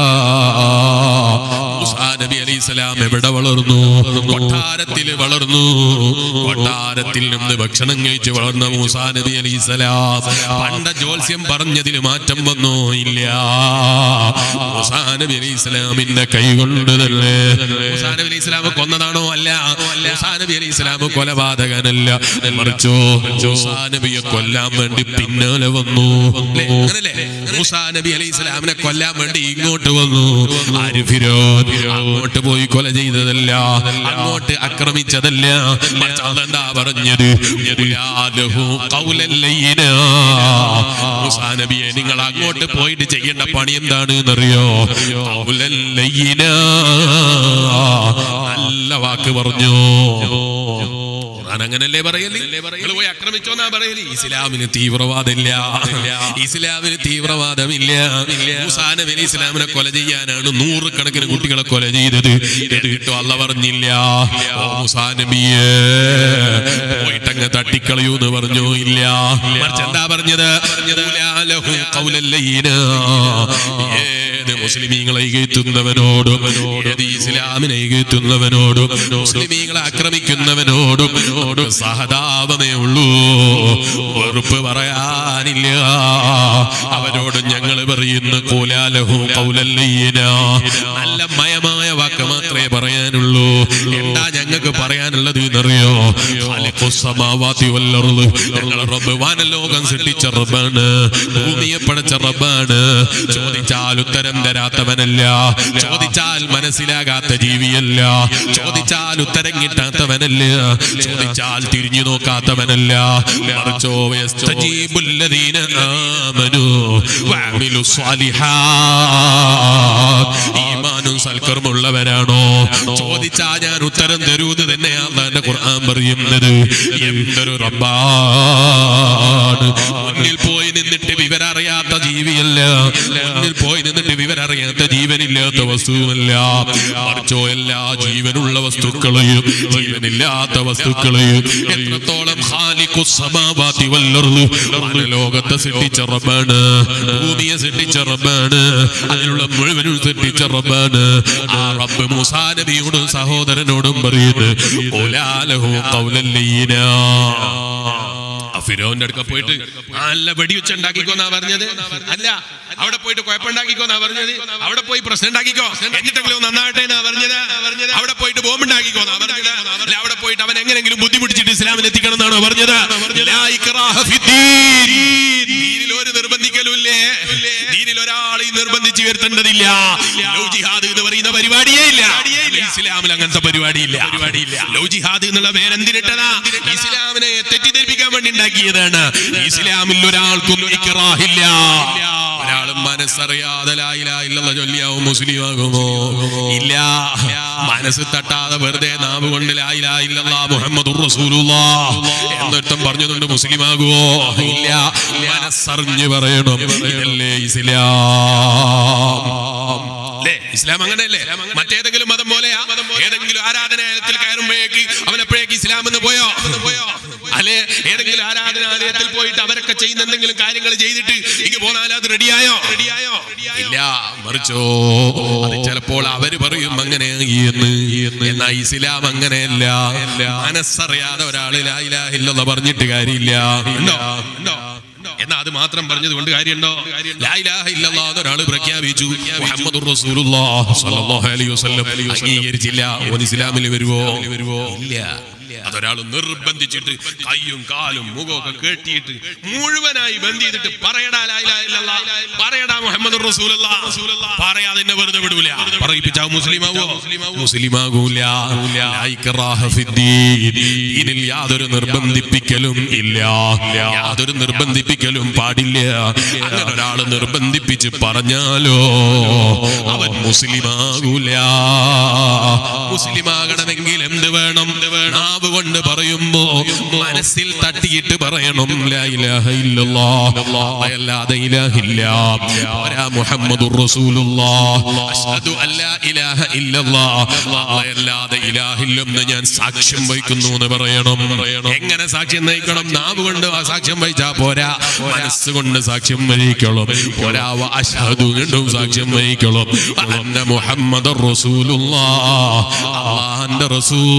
മൂസാ നബി അലൈഹി സ്വലാം എവിടെ വളർന്നു കൊട്ടാരത്തിൽ വളർന്നു കൊട്ടാരത്തിൽ നിന്ന് ഭക്ഷണം കഴിച്ച് വളർന്ന മൂസാ നബി അലൈഹി സ്വലാം പണ്ട ജോത്സ്യം പറഞ്ഞതിൽ മാറ്റം വന്നോ ഇല്ല മൂസാ നബി അലൈഹി സ്വലാമിന്റെ കൈ കൊണ്ട് തന്നെ മൂസാ നബി അലൈഹി സ്വലാം കൊന്നതാണോ അല്ല മൂസാ നബി അലൈഹി സ്വലാം കൊലപാതകനല്ല മറിച്ചോ മൂസാ നബിയെ കൊല്ലാൻ വേണ്ടി പിന്നാലെ വന്നു ല്ലേ? അങ്ങനല്ലേ മൂസാ നബി അലൈഹി സ്വലാമിനെ കൊല്ലാൻ വേണ്ടി ഇങ്ങോട്ട് വന്നു ആര് ഫിരോൻ അങ്ങോട്ട് പോയി കൊല ചെയ്തതല്ല അങ്ങോട്ട് ആക്രമിച്ചതല്ല മറിച്ച് അള്ളാഹ് എന്താ പറഞ്ഞത് യദുലാലഹു ഖൗലൻ ലയ്യിനാ. മൂസാ നബിയെ നിങ്ങൾ അങ്ങോട്ട് പോയിട്ട് ചെയ്യേണ്ട പണി എന്താണ് എന്നറിയോ ഖൗലൻ ലയ്യിനാ. നല്ല വാക്ക് പറഞ്ഞു ഖുർആൻ അങ്ങനല്ലേ പറയല് നിങ്ങൾ പോയി ആക്രമിച്ചോന്നാ പറയല് ഇസ്ലാമിന് തീവ്രവാദമില്ല ഇസ്ലാമിന് തീവ്രവാദമില്ല മൂസാ നബി അലൈഹി ഇസ്ലാമിനെ കൊല ചെയ്യാനാണ് നൂറുകണക്കിന് കുട്ടികളെ കൊല ചെയ്തത് എന്നിട്ടോ അല്ല പറഞ്ഞില്ല ഓ മൂസാ നബിയെ പോയിട്ടങ്ങ് തട്ടിക്കളയൂ എന്ന് പറഞ്ഞു ഇല്ല മറിച്ച് എന്താ പറഞ്ഞത് ഖുലാലഹു ഖൗലൻ ലയ്യിനാ. ഏത് മുസ്ലിമീങ്ങളെ ഇകഴ്ത്തുന്നവനോടും ഏത് ഇസ്ലാമിനെ ഇകഴ്ത്തുന്നവനോടും മുസ്ലിമീങ്ങളെ ആക്രമിക്കുന്നവനോടും ഓടും സഹതാപമേ ഉള്ളൂ വെറുപ്പ് പറയാനില്ല അവരോട് ഞങ്ങൾ പറയുന്ന കോലാലഹു കൗലല്ലയ്യന നല്ല മയമായ വാക്ക് മാത്രമേ പറയാനുള്ളൂ എന്താ ഞങ്ങൾക്ക് പറയാനുള്ളത് എന്നറിയോ ഖാലിഖുസ് സമാവാതി വൽ അർള് ഞങ്ങളെ റബ്ബ് വാനലോകം സൃഷ്ടിച്ച റബ്ബാണ് ഭൂമിയെ പടച്ച റബ്ബാണ് ചോദിച്ചാൽ ഉത്തരം തരാത്തവനല്ല ചോദിച്ചാൽ മനസ്സിലാകാത്ത ജീവിയല്ല ചോദിച്ചാൽ ഉത്തരം കിട്ടാത്തവനല്ല ചോദിച്ചാൽ തിരിഞ്ഞു നോക്കാത്തവനല്ല മറിച്ചോ യസ്തജീബുല്ലദീന ആമനു വഅമിലു സ്വാലിഹാത്ത് ഈമാനും സൽക്കർമ്മുള്ളവരാണോ ചോദിച്ചാ ഞാൻ ഉത്തരം തരൂന്ന് തന്നെയാണ് എന്റെ ഖുർആൻ പറയുന്നത് എന്തൊരു റബ്ബാണ് മുന്നിൽ പോയി നിന്നിട്ട് വിവരറിയാത്ത ജീവിയല്ല മുന്നിൽ പോയി നിന്നിട്ട് വിവരറിയാത്ത ജീവനില്ലാത്ത വസ്തുവുമല്ല മറിച്ചോ എല്ലാ ജീവനുള്ള വസ്തുക്കളെയും ജീവനില്ലാത്ത വസ്തുക്കളെയും എത്രത്തോളം ഖാലിഖുസ് സമാവാതി വൽ അർള് ലോകത്തെ സൃഷ്ടിച്ച റബ്ബാണ് ഭൂമിയെ സൃഷ്ടിച്ച റബ്ബാണ് അതിലുള്ള മുഴുവനും സൃഷ്ടിച്ച റബ്ബാണ് ആ റബ്ബ് മൂസാ നബിയോടും സഹോദരനോടും പറയുന്നു "ഖുലാലഹു ഖൗലൻ ലയ്യിനാ." ആ ഫിറോന്റെ അടുക്ക പോയിട്ട് നല്ല വെടിവെച്ച് ഉണ്ടാക്കിക്കോന്നാ പറഞ്ഞത് അല്ല അവിടെ പോയിട്ട് കുഴപ്പമുണ്ടാക്കിക്കോന്നാ പറഞ്ഞത് അവിടെ പോയി പ്രശ്നം ഉണ്ടാക്കിക്കോ എന്നിട്ടെങ്കിലും നന്നാവട്ടെ എന്നാ പറഞ്ഞത് അവിടെ പോയിട്ട് ബോംബ് ഉണ്ടാക്കിക്കോന്നാ പറഞ്ഞത് അല്ല അവിടെ പോയിട്ട് അവൻ എങ്ങനെങ്കിലും ബുദ്ധിമുട്ടിച്ചിട്ട് ഇസ്ലാമിൽ എത്തിക്കണം എന്നാണോ പറഞ്ഞത് ലാ ഇക്റാഹ ഫിദ്ദീൻ. ദീനിൽ ഒരു നിർബന്ധിക്കലുമില്ലേ ദീനിൽ ഒരാളെയും നിർബന്ധിച്ച് വരുത്തേണ്ടതില്ല ലൗ ജിഹാദ് എന്ന് പറയുന്ന പരിപാടിയേ ഇല്ല ഇസ്ലാമിൽ അങ്ങനത്തെ പരിപാടിയില്ല ലൗ ജിഹാദ് എന്നുള്ള പേരെന്തിനിട്ടതാ ഇസ്ലാമിനെ തെറ്റിദ്ധരിപ്പിക്കാൻ വേണ്ടി ഉണ്ടാക്കിയതാണ് ഇസ്ലാമിൽ ഒരാൾക്കും ഇക്റാഹില്ല ഒരാളും മനസ്സറിയാതെ ലാ ഇലാഹ ഇല്ലല്ലാഹ് ചൊല്ലിയാവും മുസ്ലിം ആകുമോ ഇല്ല മനസ്സ് തട്ടാതെ വെറുതെ നാവ് കൊണ്ട് ലാ ഇലാഹ ഇല്ലല്ലാഹ് മുഹമ്മദുർ റസൂലുള്ളാഹ് എന്നൊരുത്തം പറഞ്ഞതുകൊണ്ട് മുസ്ലിം ആകുമോ ഇല്ല മനസ്സറിഞ്ഞ് പറയണം ഇതല്ലേ ഇസ്ലാം അല്ലേ ഇസ്ലാം അങ്ങനെയല്ലേ മറ്റേതെങ്കിലും മതം പോലെയാ ഏതെങ്കിലും ആരാധനാലയത്തിൽ കയറുമ്പോഴേക്ക് അവൻ എപ്പോഴേക്ക് ഇസ്ലാം എന്ന് പോയോ പോയോ അല്ലെ ഏതെങ്കിലും ആരാധനാലയത്തിൽ പോയിട്ട് അവരൊക്കെ ചെയ്യുന്ന എന്തെങ്കിലും കാര്യങ്ങൾ ചെയ്തിട്ട് ഇങ്ങ് പോന്നാൽ അത് റെഡിയായോ റെഡിയായോ ഇല്ല മറിച്ചോ അത് ചിലപ്പോൾ അവര് പറയും അങ്ങനെ എന്ന് എന്നാ ഇസ്ലാം അങ്ങനെയല്ല മനസ്സറിയാതെ ഒരാള് ലാ ഇലാഹ ഇല്ലല്ലാഹ് പറഞ്ഞിട്ട് കാര്യമില്ല ഉണ്ടോ ഉണ്ടോ എന്നാ അത് മാത്രം പറഞ്ഞത് കൊണ്ട് കാര്യമുണ്ടോ ലാ ഇലാഹ ഇല്ലല്ലാഹ് എന്ന് ഒരാൾ പ്രഖ്യാപിച്ചു മുഹമ്മദുർ റസൂലുള്ളാഹ് സ്വല്ലല്ലാഹു അലൈഹി വസല്ലം അംഗീകരിച്ചില്ല ഓൻ ഇസ്ലാമിൽ വരുവോ വരുവോ ഇല്ല അതൊരാൾ നിർബന്ധിച്ചിട്ട് കയ്യും കാലും മുഖമൊക്കെ കെട്ടിയിട്ട് മുഴുവനായി ബന്ധി ചെയ്തിട്ട് പറയടാ ലാ ഇലാഹ ഇല്ലല്ലാഹ് പറയടാ മുഹമ്മദുർ റസൂലുള്ളാഹ് പറയാതെ എന്നെ വെറുതെ വിടൂല പറയിപ്പിച്ചാ മുസ്ലിം ആവോ മുസ്ലിം ആകൂല ലാ ഇക്റാഹ ഫിദ്ദീൻ ഇതിൽ യാതൊരു നിർബന്ധിപ്പിക്കലും ഇല്ല യാതൊരു നിർബന്ധിപ്പിക്കലും പാടില്ല അങ്ങനെ ഒരാൾ നിർബന്ധിപ്പിച്ച് പറഞ്ഞാലോ അവൻ മുസ്ലിമാകൂല മുസ്ലിമാകണമെങ്കിൽ എന്ത് വേണം നാവ് കൊണ്ട് പറയുമ്പോ മനസ്സിൽ തട്ടിയിട്ട് പറയണം ലാ ഇലാഹ ഇല്ലല്ലാഹ് അല്ലാതെ ഇലാഹില്ല വരാ മുഹമ്മദുർ റസൂലുള്ളാഹ് അഷ്ഹദു അല്ലാ ഇലാഹ ഇല്ലല്ലാഹ് അല്ലാതെ ഇലാഹില്ലെന്ന് ഞാൻ സാക്ഷ്യം വഹിക്കുന്നു എന്ന് പറയണം എങ്ങനെ സാക്ഷ്യം വഹിക്കണം നാവ് കൊണ്ട് ആ സാക്ഷ്യം വഹിച്ചാ പോരാ മനസ്സുകൊണ്ട് സാക്ഷ്യം വഹിക്കണം പോരാ വ അഷ്ഹദു വീണ്ടും സാക്ഷ്യം വഹിക്കണം അന്ന മുഹമ്മദ് റസൂലുള്ളാഹ് അള്ളാന്റെ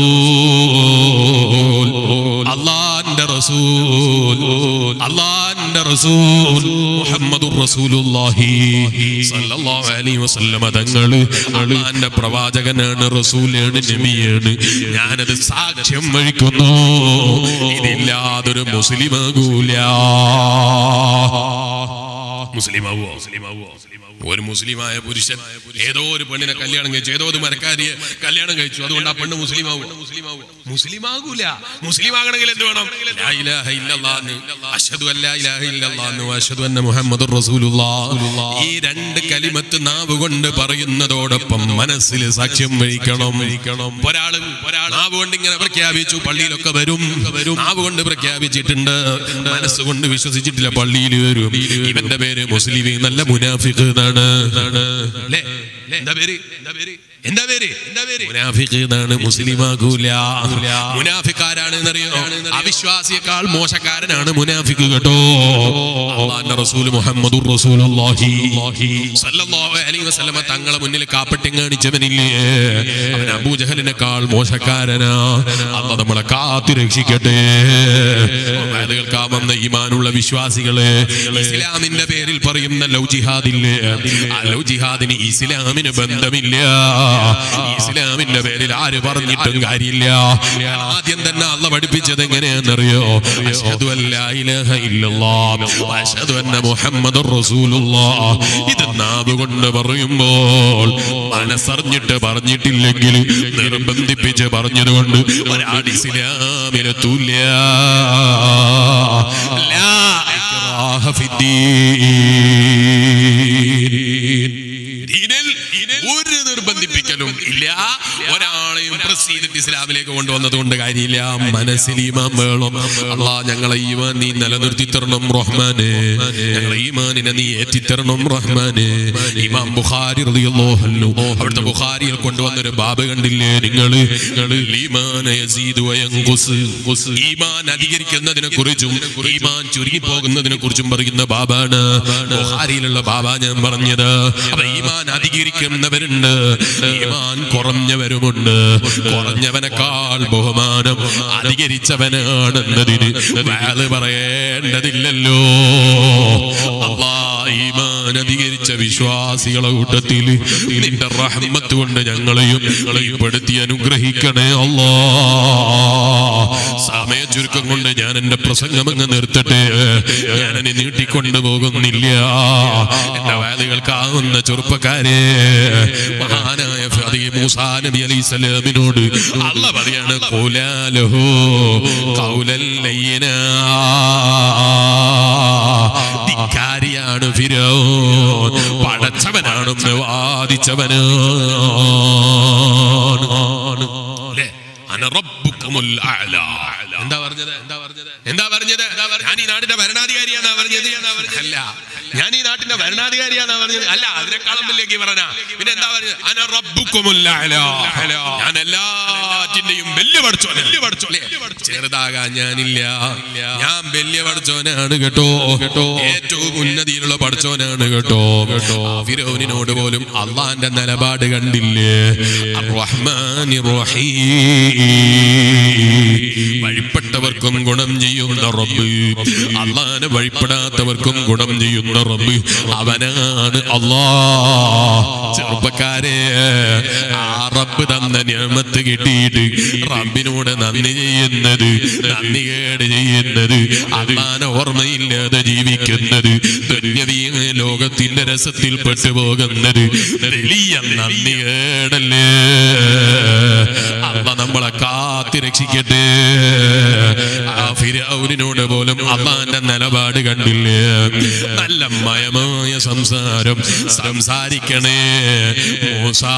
റസൂൽ അള്ളാന്റെ റസൂൽ അള്ളാന്റെ റസൂൽ മുഹമ്മദുർ റസൂലുള്ളാഹി സല്ലല്ലാഹു അലൈഹി വസല്ലമ തങ്ങള് അള്ളാന്റെ പ്രവാചകനാണ് റസൂലാണ് നബിയാണ് ഞാനത് സാക്ഷ്യം വഹിക്കുന്നു ഇതില്ലാതൊരു മുസ്ലിമാകൂല മുസ്ലിമാവോ മുസ്ലിമാവോ ഒരു മുസ്ലിമായ പുരുഷൻ ഏതോ ഒരു പെണ്ണിനെ കല്യാണം കഴിച്ചു ഏതോ ഒരു മരക്കാരിയെ കല്യാണം കഴിച്ചു അതുകൊണ്ട് ആ പെണ്ണ് മുസ്ലിമാവോ മുസ്ലിമാവോ മുസ്ലിമാകൂല മുസ്ലിം ആകണമെങ്കിൽ എന്ത് വേണം ലാ ഇലാഹ ഇല്ലല്ലാഹ് അഷ്ഹദു അല്ലാ ഇലാഹ ഇല്ലല്ലാഹ് അഷ്ഹദു അന്ന മുഹമ്മദുർ റസൂലുള്ളാഹ് ഈ രണ്ട് കലിമത്ത് നാവ് കൊണ്ട് പറയുന്നതോടൊപ്പം മനസ്സിൽ സാക്ഷ്യം വഹിക്കണം ഒരാള് ഒരാൾ നാവ് കൊണ്ട് ഇങ്ങനെ പ്രഖ്യാപിച്ചു പള്ളിയിലൊക്കെ വരും നാവ് കൊണ്ട് പ്രഖ്യാപിച്ചിട്ടുണ്ട് മനസ്സുകൊണ്ട് വിശ്വസിച്ചിട്ടില്ല പള്ളിയിൽ വരും ഇവന്റെ പേര് മുസ്ലിം നല്ല മുനാഫിഖ് എന്നാണ് അല്ലേ എന്താ പേര് എന്താ പേര് എന്താ പേര് എന്താ പേര് മുനാഫിഖ് എന്നാണ് മുസ്ലിമാകൂല മുനാഫിക്കാരാണ് എന്നറിയോ അവിശ്വാസിയേക്കാൾ മോശക്കാരനാണ് മുനാഫിഖ് കേട്ടോ അള്ളാന്റെ റസൂൽ മുഹമ്മദുർ റസൂലുള്ളാഹി സല്ലല്ലാഹു അലൈഹി വസല്ലമ തങ്ങളെ മുന്നിൽ കാപ്പട്യം കാണിച്ചവനില്ലേ അവൻ അബൂജഹലിനേക്കാൾ മോശക്കാരനാ അല്ല നമ്മളെ കാത്തു രക്ഷിക്കട്ടെ അത് കേൾക്കാൻ വന്ന ഈമാനുള്ള വിശ്വാസികളെ ഇസ്ലാമിന്റെ പേരിൽ പറയുന്ന ലൗ ജിഹാദില്ലേ ആ ലൗ ജിഹാദിന് ഇസ്ലാമിന് ബന്ധമില്ല ഇസ്ലാമിന്റെ പേരിൽ ആര് പറഞ്ഞിട്ടും കാര്യമില്ല ആദ്യം തന്നെ അല്ല പഠിപ്പിച്ചത് എങ്ങനെയാണെന്നറിയോ അഷ്ഹദു അല്ലാ ഇലാഹ ഇല്ലല്ലാഹ് വഅഷ്ഹദു അന്ന മുഹമ്മദുർ റസൂലുള്ളാഹ് ഇത് നാവ് കൊണ്ട് പറയുമ്പോൾ മനസ്സറിഞ്ഞിട്ട് പറഞ്ഞിട്ടില്ലെങ്കിൽ നിർബന്ധിപ്പിച്ച് പറഞ്ഞതുകൊണ്ട് ഒരാൾ ഇസ്ലാമിലെത്തൂല്ല ലാ ഇക്റാഹ ഫിദ്ദീൻ. ദീനിൽ ഒരു നിർബന്ധിപ്പിക്കലും ഇല്ല ഒരാളെയും പ്രസ് ചെയ്തിട്ട് ഇസ്ലാമിലേക്ക് കൊണ്ടുവന്നത് കൊണ്ട് കാര്യമില്ല മനസ്സിൽ ഈമാൻ വേണം അള്ളാ ഞങ്ങളെ ഈമാൻ നീ നിലനിർത്തി തരണം റഹ്മാനെ ഞങ്ങളെ ഈമാനിനെ നീ ഏറ്റിത്തരണം റഹ്മാനെ ഇമാം ബുഖാരി റളിയല്ലാഹു അൻഹു അവിടുത്തെ ബുഖാരിയിൽ കൊണ്ടുവന്നൊരു ബാബ് കണ്ടില്ലേ നിങ്ങൾ ഈമാൻ യസീദു വയൻഖുസ് ഈമാൻ അധികരിക്കുന്നതിനെ കുറിച്ചും ഈമാൻ ചുരുങ്ങി പോകുന്നതിനെ കുറിച്ചും പറയുന്ന ബാബാണ് ബുഖാരിയിലുള്ള ബാബ ഞാൻ പറഞ്ഞത് അപ്പൊ ഈമാൻ അധികരിക്കുന്നവരുണ്ട് ഈമാൻ കുറഞ്ഞവരുമുണ്ട് കുറഞ്ഞവനേക്കാൾ ബഹുമാനം അധികരിച്ചവനാണെന്നതിന് വേള് പറയേണ്ടതില്ലല്ലോ അള്ളാ ഈമാൻ അധികരിച്ച വിശ്വാസികളെ കൂട്ടത്തിൽ നിന്റെ റഹ്മത്ത് കൊണ്ട് ഞങ്ങളെയും ഞങ്ങളെയും പെടുത്തി അനുഗ്രഹിക്കണേ അല്ലാ സമയ ചുരുക്കം കൊണ്ട് ഞാൻ എന്റെ പ്രസംഗം അങ്ങ് നിർത്തട്ടെ ഞാനനി നീട്ടിക്കൊണ്ടു പോകുന്നില്ല എന്റെ വേദികൾക്കാവുന്ന ചെറുപ്പക്കാരെ മഹാനായ ഫതി മൂസാ നബി അലൈഹി സ്വലാമിനോട് അല്ല പറയാണ് കോലാലഹോ കൗലല്ലയ്യനാ ധിക്കാരിയാണ് ഫിരോൻ പടച്ചവനാണെന്ന് വാദിച്ചവനാണ് അല്ലേ? അന റബ്ബുക്കുമുൽ അഅല. എന്താ പറഞ്ഞത് എന്താ പറഞ്ഞത് എന്താ പറഞ്ഞത് ഞാൻ ഈ നാടിന്റെ ഭരണാധികാരിയാണോ പറഞ്ഞത് അല്ല ഞാൻ ഈ നാട്ടിന്റെ ഭരണാധികാരിയാണോ പറഞ്ഞത് അല്ല അതിനേക്കാളും വലിയ പറഞ്ഞ പിന്നെ എന്താ പറഞ്ഞത് അന റബ്ബുക്കുമുൽ അഅല. ഞാൻ എല്ലാറ്റിന്റെയും വലിയ പഠിച്ചോ വലിയ പഠിച്ചോ ചെറുതാകാൻ ഞാനില്ല ഞാൻ വലിയ പഠിച്ചോനാണ് കേട്ടോ കേട്ടോ ഏറ്റവും ഉന്നതിയിലുള്ള പഠിച്ചോനാണ് കേട്ടോ കേട്ടോ ഫിരോനിനോട് പോലും അള്ളാന്റെ നിലപാട് കണ്ടില്ലേ അർറഹ്മാനിർ റഹീം വഴിപ്പെട്ടവർക്കും ഗുണം ചെയ്യുന്ന റബ്ബ് അള്ളാനെ വഴിപ്പെടാത്തവർക്കും ഗുണം ചെയ്യുന്ന റബ്ബ് അവനാണ് അള്ളാ ചെറുപ്പക്കാരെ ആ റബ്ബ് തന്ന നിയമത്ത് കിട്ടിയിട്ട് റബ്ബിനോട് നന്ദി ചെയ്യുന്നത് നന്ദി കേട് ചെയ്യുന്നത് അള്ളാനെ ഓർമ്മയില്ലാതെ ജീവിക്കുന്നത് ദുന്യവീയ ലോകത്തിന്റെ രസത്തിൽ പെട്ടുപോകുന്നത് വലിയ നന്ദി കേടല്ലേ അള്ള നമ്മളെ കാത്തി രക്ഷിക്കട്ടെ ആ ഫിരൗനിനോട് പോലും അള്ളാന്റെ നിലപാട് കണ്ടില്ലേ നല്ല മയമായ സംസാരം സംസാരിക്കണേ മൂസാ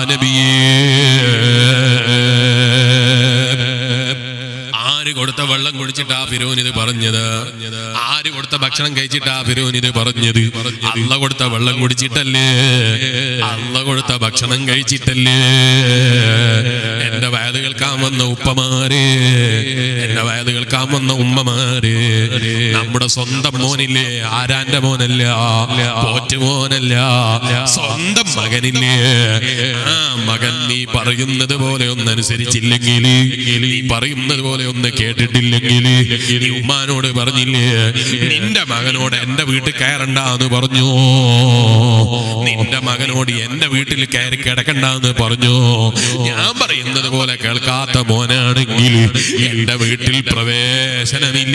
നബിയേ ആര് കൊടുത്ത വെള്ളം കുടിച്ചിട്ട് ആ ഫിരോൻ ഇത് പറഞ്ഞത് ആര് കൊടുത്ത ഭക്ഷണം കഴിച്ചിട്ട് ആ ഫിരോൻ ഇത് പറഞ്ഞത് അള്ള കൊടുത്ത വെള്ളം കുടിച്ചിട്ടല്ലേ അള്ള കൊടുത്ത ഭക്ഷണം കഴിച്ചിട്ടല്ലേ എന്റെ വയത് കേൾക്കാൻ വന്ന ഉപ്പമാരെ എന്റെ വയത് കേൾക്കാൻ വന്ന ഉമ്മമാരെ നമ്മുടെ സ്വന്തം മോനില്ലേ ആരാന്റെ മോനല്ല പോറ്റുമോനല്ല സ്വന്തം മകനില്ലേ ആ മകൻ നീ പറയുന്നത് പോലെ ഒന്നനുസരിച്ചില്ലെങ്കിൽ നീ പറയുന്നത് പോലെ ഒന്ന് കേട്ടിട്ടില്ലെങ്കിൽ നീ ഉമ്മാനോട് പറഞ്ഞില്ലേ നിന്റെ മകനോട് എന്റെ വീട്ടിൽ കയറണ്ട എന്ന് പറഞ്ഞു നിന്റെ മകനോട് എന്റെ വീട്ടിൽ കയറി കിടക്കണ്ട എന്ന് പറഞ്ഞു ഞാൻ പറയുന്നത് പോലെ കേൾക്കാത്ത മോനാണെങ്കിൽ എന്റെ വീട്ടിൽ പ്രവേശനമില്ല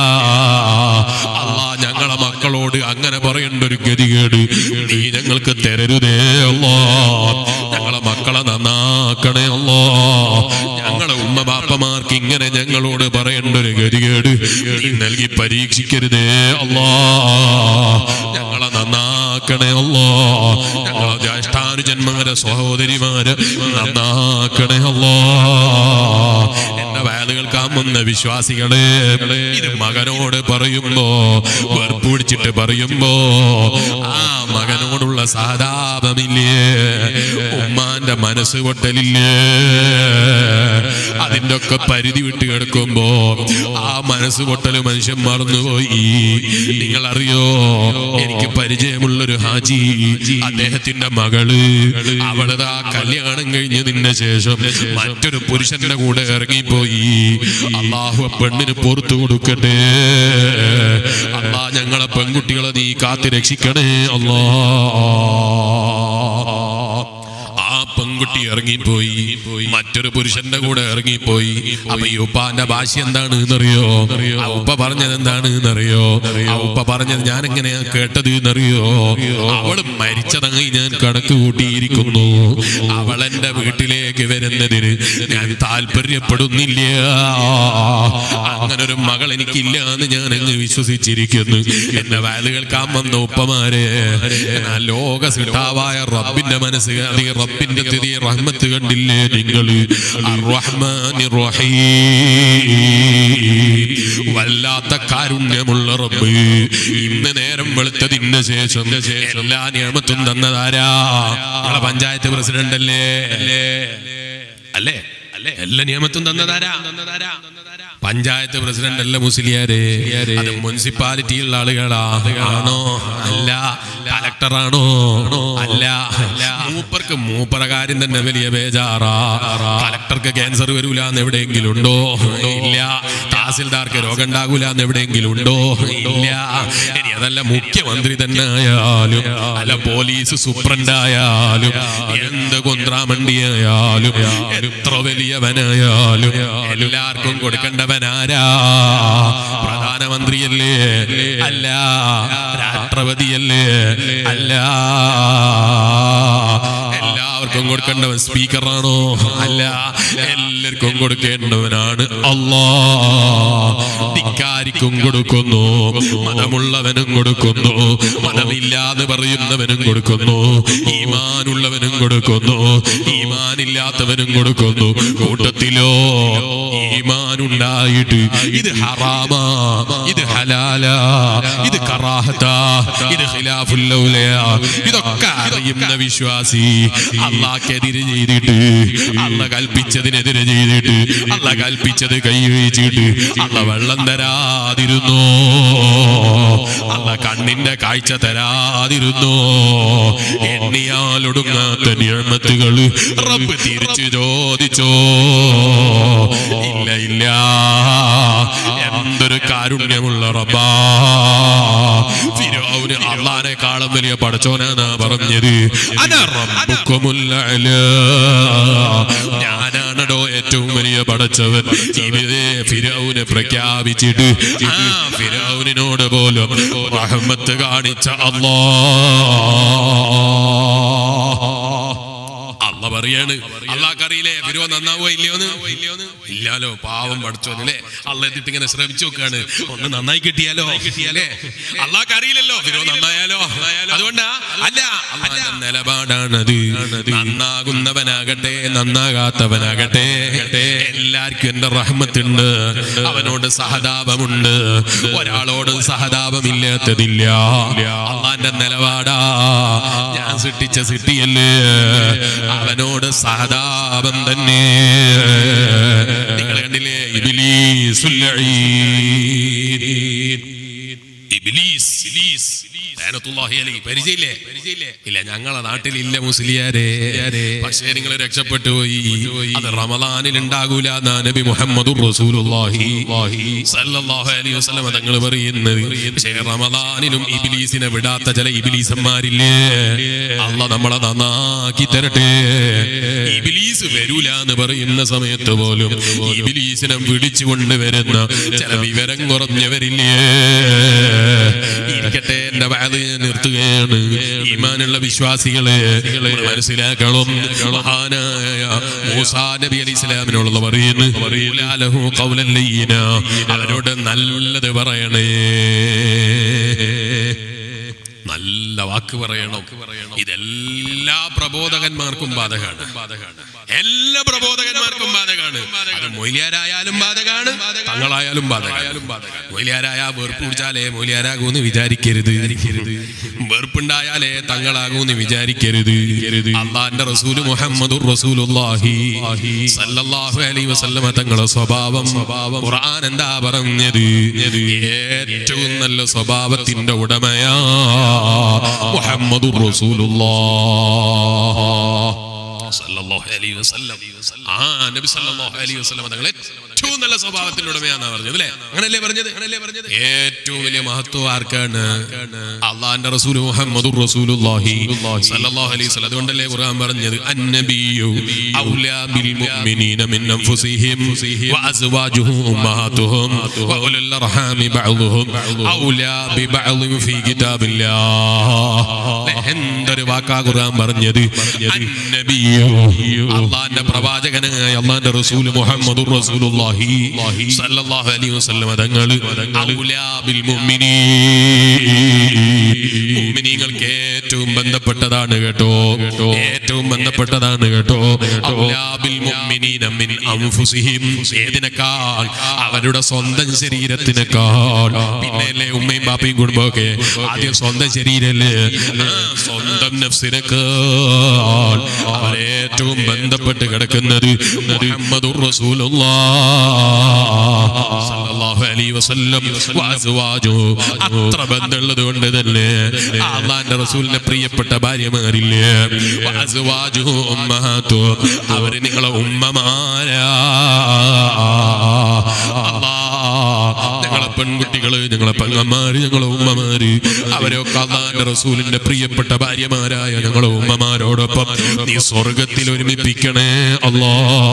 അല്ലാ ഞങ്ങളെ മക്കളോട് അങ്ങനെ പറയേണ്ട ഒരു ഗതികേട് നീ ഞങ്ങൾക്ക് തരരുതേ അല്ലോ ഞങ്ങളെ മക്കളെ നന്നാക്കണേ അല്ലോ ഞങ്ങളെ ഉമ്മ ബാപ്പമാർക്ക് ഇങ്ങനെ ഞങ്ങളോട് പറയേണ്ട ഒരു ഗതികേട് നീ നൽകി പരീക്ഷിക്കരുതേ അല്ലോ ഞങ്ങളെ നന്നാക്കണേ അല്ലോ ഞങ്ങളെ ജ്യേഷ്ഠാനുജന്മകരെ സഹോദരിമാര് നന്നാക്കണേ അല്ലോ എന്റെ വയത് കേൾക്കാൻ വന്ന വിശ്വാസികളെ ഇത് മകനോട് പറയുമ്പോ വെറുപ്പ് പിടിച്ചിട്ട് പറയുമ്പോ ആ മകനോടുള്ള സഹതാപമില്ലേ ഉമ്മാന്റെ മനസ്സ് പൊട്ടലില്ലേ അതിന്റെ ഒക്കെ പരിധി വിട്ട് കിടക്കുമ്പോ ആ മനസ്സ് പൊട്ടല് മനുഷ്യൻ മറന്നുപോയി നിങ്ങൾ അറിയോ എനിക്ക് പരിചയമുള്ളൊരു ഹാജി അദ്ദേഹത്തിന്റെ മകള് അവളത് ആ കല്യാണം കഴിഞ്ഞതിന്റെ ശേഷം മറ്റൊരു പുരുഷന്റെ കൂടെ ഇറങ്ങിപ്പോയി അള്ളാഹു ആ പെണ്ണിന് പുറത്തു കൊടുക്കട്ടെ അള്ളാ ഞങ്ങളെ പെൺകുട്ടികളെ നീ കാത്തി രക്ഷിക്കണേ അല്ലാ ആ പെൺ പെൺകുട്ടി ഇറങ്ങിപ്പോയി മറ്റൊരു പുരുഷന്റെ കൂടെ ഇറങ്ങിപ്പോയി അപ്പൊ ഈ ഉപ്പാന്റെ ഭാഷ എന്താണ് എന്നറിയോ ആ ഉപ്പ പറഞ്ഞത് എന്താണ് എന്നറിയോ ആ ഉപ്പ പറഞ്ഞത് ഞാൻ എങ്ങനെയാ കേട്ടത് എന്നറിയോ അവള് മരിച്ചതങ്ങി ഞാൻ കണക്ക് കൂട്ടിയിരിക്കുന്നു അവൾ എന്റെ വീട്ടിലേക്ക് വരുന്നതിന് ഞാൻ താല്പര്യപ്പെടുന്നില്ല അങ്ങനെ ഒരു മകൾ എനിക്കില്ല എന്ന് ഞാൻ അങ്ങ് വിശ്വസിച്ചിരിക്കുന്നു എന്റെ വയല് കേൾക്കാൻ വന്ന ഉപ്പമാരെ എന്നാൽ ലോക സിട്ടാവായ റബ്ബിന്റെ മനസ്സ് അത് ഈ റബ്ബിന്റെ തിരി റഹ്മത്ത് കണ്ടില്ലേ നിങ്ങൾ വല്ലാത്ത കാരുണ്യമുള്ള റബ്ബ് ഇന്ന് നേരം വെളുത്തതിന് ശേഷം എല്ലാ നിയമത്തും തന്നതാരാ നമ്മളെ പഞ്ചായത്ത് പ്രസിഡന്റ് അല്ലേ അല്ലേ അല്ലേ അല്ലേ എല്ലാ നിയമത്തും തന്നതാരാ പഞ്ചായത്ത് പ്രസിഡന്റ് അല്ല മുസ്ലിയാരെ അത് മുനിസിപ്പാലിറ്റിയുള്ള ആളുകളാ ആണോ അല്ല കലക്ടറാണോ അല്ല മൂപ്പർക്ക് മൂപ്പറ കാര്യം തന്നെ വലിയ ബേജാറാ കലക്ടർക്ക് ക്യാൻസർ വരൂല എന്ന് എവിടെയെങ്കിലും ഉണ്ടോ ഇല്ല തഹസിൽദാർക്ക് രോഗം ഉണ്ടാകൂല എന്ന് എവിടെയെങ്കിലും ഉണ്ടോ ഇല്ല ഇനി അതല്ല മുഖ്യമന്ത്രി തന്നെ ആയാലും അല്ല പോലീസ് സൂപ്രണ്ട് ആയാലും എന്ത് കുന്ത്രാമണ്ടിയായാലും എത്ര വലിയവനായാലും എല്ലാവർക്കും കൊടുക്കേണ്ടവനാരാ പ്രധാനമന്ത്രിയല്ലേ അല്ല രാഷ്ട്രപതിയല്ലേ അല്ല എല്ലാവർക്കും കൊടുക്കേണ്ടവൻ സ്പീക്കറാണോ അല്ല എല്ലാവർക്കും കൊടുക്കേണ്ടവനാണ് അല്ലാ ധിക്കാരിക്കും കൊടുക്കുന്നു മതമുള്ളവനും കൊടുക്കുന്നു മതമില്ലാതെ പറയുന്നവനും കൊടുക്കുന്നു ഈമാനുള്ളവനും കൊടുക്കുന്നു ഈമാനില്ലാത്തവനും കൊടുക്കുന്നു കൂട്ടത്തിലോ ഈമാനുണ്ടായിട്ട് ഇത് ഹറാമാ ഇത് ഹലാലാ ഇത് കറാഹത്താ ഇത് ഖിലാഫുല്ലൗലയാ ഇതൊക്കെ അറിയുന്ന വിശ്വാസി അള്ളാഹ്ക്കെതിരെ ചെയ്തിട്ട് അള്ള കൽപ്പിച്ചതിനെതിരെ ചെയ്തിട്ട് അള്ള കൽപ്പിച്ചത് കൈവച്ചിട്ട് അള്ള വെള്ളം തരാതിരുന്നു അള്ള കണ്ണിന്റെ കാഴ്ച തരാതിരുന്നു എണ്ണിയാലൊടുങ്ങാത്ത നിയമത്തുകൾ റബ്ബ് തിരിച്ചു ചോദിച്ചോ ഇല്ല ഇല്ല എന്തൊരു കാരുണ്യമുള്ള റബ്ബാ ഫിറൗന് അള്ളാനെക്കാളും വലിയ പടച്ചോനാണ് പറഞ്ഞത് അന റബ്ബുക്കുമുൽ അലാ. ഞാനാണടോ ഏറ്റവും വലിയ പടച്ചവൻ ഇവരെ ഫിറൗന് പ്രഖ്യാപിച്ചിട്ട് ആ ഫിറൗനിനോട് പോലും റഹ്മത്ത് കാണിച്ച അല്ലാ അല്ല പറയാണ് അള്ളാഹ്ക്കറിയില്ലേ ഫിരോ നന്നാവോ ഇല്ലയോന്ന് ഇല്ലാലോ പാവം പഠിച്ചോന്നല്ലേ അള്ള എത്തിട്ട് ഇങ്ങനെ ശ്രമിച്ചു നോക്കാണ് ഒന്ന് നന്നായി കിട്ടിയാലോ കിട്ടിയാലേ അള്ളാഹ്ക്ക് അറിയില്ലല്ലോ ഫിരോ നന്നായാലോ അതുകൊണ്ടാ അല്ല അള്ളാന്റെ നിലപാടാണത് നന്നാകുന്നവനാകട്ടെ നന്നാകാത്തവനാകട്ടെ എല്ലാവർക്കും എന്റെ റഹ്മത്തുണ്ട് അവനോട് സഹതാപമുണ്ട് ഒരാളോട് സഹതാപമില്ലാത്തതില്ല അള്ളാന്റെ നിലപാടാ ഞാൻ സൃഷ്ടിച്ച സിട്ടിയല്ലേ അവനോട് സഹതാപം തന്നെ നിങ്ങൾ കണ്ടില്ലേ ഇബിലീസുൽ ലഈൻ. ഇബ്ലീസ് ഇബ്ലീസ് ലഅനത്തുല്ലാഹി അലൈഹി. പരിചയമില്ലേ ഇല്ല ഞങ്ങളെ നാട്ടിലില്ല മുസ്ലിയാരെ പക്ഷേ നിങ്ങൾ രക്ഷപ്പെട്ടു പോയി അത് റമദാനിൽ ഉണ്ടാകൂല എന്നാ നബി മുഹമ്മദ് റസൂലുള്ളാഹി സല്ലല്ലാഹു അലൈഹി വസല്ലം തങ്ങൾ പറയുന്നത് പക്ഷേ റമദാനിലും ഇബ്ലീസിനെ വിടാത്ത ചില ഇബ്ലീസന്മാരില്ലേ അല്ല നമ്മളെ നന്നാക്കി തരട്ടെ ഇബ്ലീസ് വരൂല എന്ന് പറയുന്ന സമയത്ത് പോലും ഇബ്ലീസിനെ വിളിച്ചുകൊണ്ട് വരുന്ന ചില വിവരം കുറഞ്ഞവരില്ലേ ഇരിക്കട്ടെ എന്റെ വാത് നിർത്തുകയാണ് ഈമാനുള്ള വിശ്വാസികളെ നമ്മൾ മനസ്സിലാക്കണം മഹാനായ മൂസാ നബി അലി ഇസ്ലാമിനോടുള്ള പറയുന്നു ഖൗലാലഹു ഖൗലൻ ലയ്യിന. അവരോട് നല്ലത് പറയണേ നല്ല വാക്ക് പറയണം ഇതെല്ലാ പ്രബോധകന്മാർക്കും ബാധകാണ് എല്ലാ പ്രബോധകന്മാർക്കും ബാധകാണ് അത് മൊയിലിയാരായാലും ബാധകാണ് തങ്ങളായാലും ബാധകാണ് മൊയിലിയാരായ വെറുപ്പ് പിടിച്ചാലേ മൊയിലിയാരാകൂന്ന് വിചാരിക്കരുത് വെറുപ്പുണ്ടായാലേ തങ്ങളാകൂന്ന് വിചാരിക്കരുത് അള്ളാന്റെ റസൂല് മുഹമ്മദ് റസൂലുള്ളാഹി സല്ലല്ലാഹു അലൈഹി വസല്ലമ തങ്ങളെ സ്വഭാവം ഖുർആൻ എന്താ പറഞ്ഞത് ഏറ്റവും നല്ല സ്വഭാവത്തിന്റെ ഉടമയാ മുഹമ്മദ് റസൂലുള്ളാഹ് സല്ലല്ലാഹു അലൈഹി വസല്ലം ആ നബി സല്ലല്ലാഹു അലൈഹി വസല്ലം തങ്ങൾ ഏറ്റവും നല്ല സ്വഭാവത്തിന്റെ ഉടമയാണെന്നാ പറഞ്ഞത് അല്ലേ അങ്ങനല്ലേ പറഞ്ഞത് അങ്ങനല്ലേ പറഞ്ഞത് ഏറ്റവും വലിയ മഹത്വം ആർക്കാണ് അള്ളാന്റെ റസൂൽ മുഹമ്മദുർ റസൂലുള്ളാഹി സല്ലല്ലാഹു അലൈഹി വസല്ലം അതുകൊണ്ടല്ലേ ഖുർആൻ പറഞ്ഞത് അന്നബിയു ഔലാ ബിൽ മുഅ്മിനീന മിൻ അൻഫുസിഹിം വഅസ്വാജുഹു ഉമ്മഹാതുഹും വഉലുൽ അർഹാമി ബഅ്ദുഹും ഔലാ ബിബഅ്ദിൻ ഫീ കിതാബില്ലാഹ് എന്തൊരു വാക്കാ ഖുർആൻ പറഞ്ഞത് അന്നബിയു അള്ളാന്റെ പ്രവാചകനായ അള്ളാന്റെ റസൂൽ മുഹമ്മദുർ റസൂലുള്ളാഹി സല്ലല്ലാഹു അലൈഹി വസല്ലം തങ്ങൾ ഔലാ ബിൽ മുഅ്മിനീൻ മുഅ്മിനീങ്ങൾക്ക് ഏറ്റവും ബന്ധപ്പെട്ടതാണ് കേട്ടോ ഏറ്റവും ബന്ധപ്പെട്ടതാണ് കേട്ടോ ഔലാ ബിൽ മുഅ്മിനീന മിൻ അൻഫുസിഹിം ഏതിനേക്കാൾ അവരുടെ സ്വന്തം ശരീരത്തിനേക്കാൾ പിന്നെയല്ലേ ഉമ്മയും ബാപ്പയും കുടുംബമൊക്കെ ആദ്യം സ്വന്തം ശരീരല്ലേ ആ സ്വന്തം നഫ്സിനേക്കാൾ അവരേറ്റവും ബന്ധപ്പെട്ട് കിടക്കുന്നത് മുഹമ്മദുർ റസൂലുള്ളാഹ് സല്ലല്ലാഹു അലൈഹി വസല്ലം വഅസ്വാജു അത്ര ബന്ധമുള്ളത് കൊണ്ട് തന്നെ അള്ളാന്റെ റസൂലിന്റെ പ്രിയപ്പെട്ട ഭാര്യമാരില്ലേ വഅസ്വാജു ഉമ്മഹാത്തു അവര് നിങ്ങളെ ഉമ്മമാരാ അല്ലാ ഞങ്ങളെ പെൺകുട്ടികള് ഞങ്ങളെ പെങ്ങന്മാര് ഞങ്ങളെ ഉമ്മമാര് അവരൊക്കെ അള്ളാന്റെ റസൂലിന്റെ പ്രിയപ്പെട്ട ഭാര്യമാരായ ഞങ്ങളെ ഉമ്മമാരോടൊപ്പം നീ സ്വർഗത്തിൽ ഒരുമിപ്പിക്കണേ അല്ലാ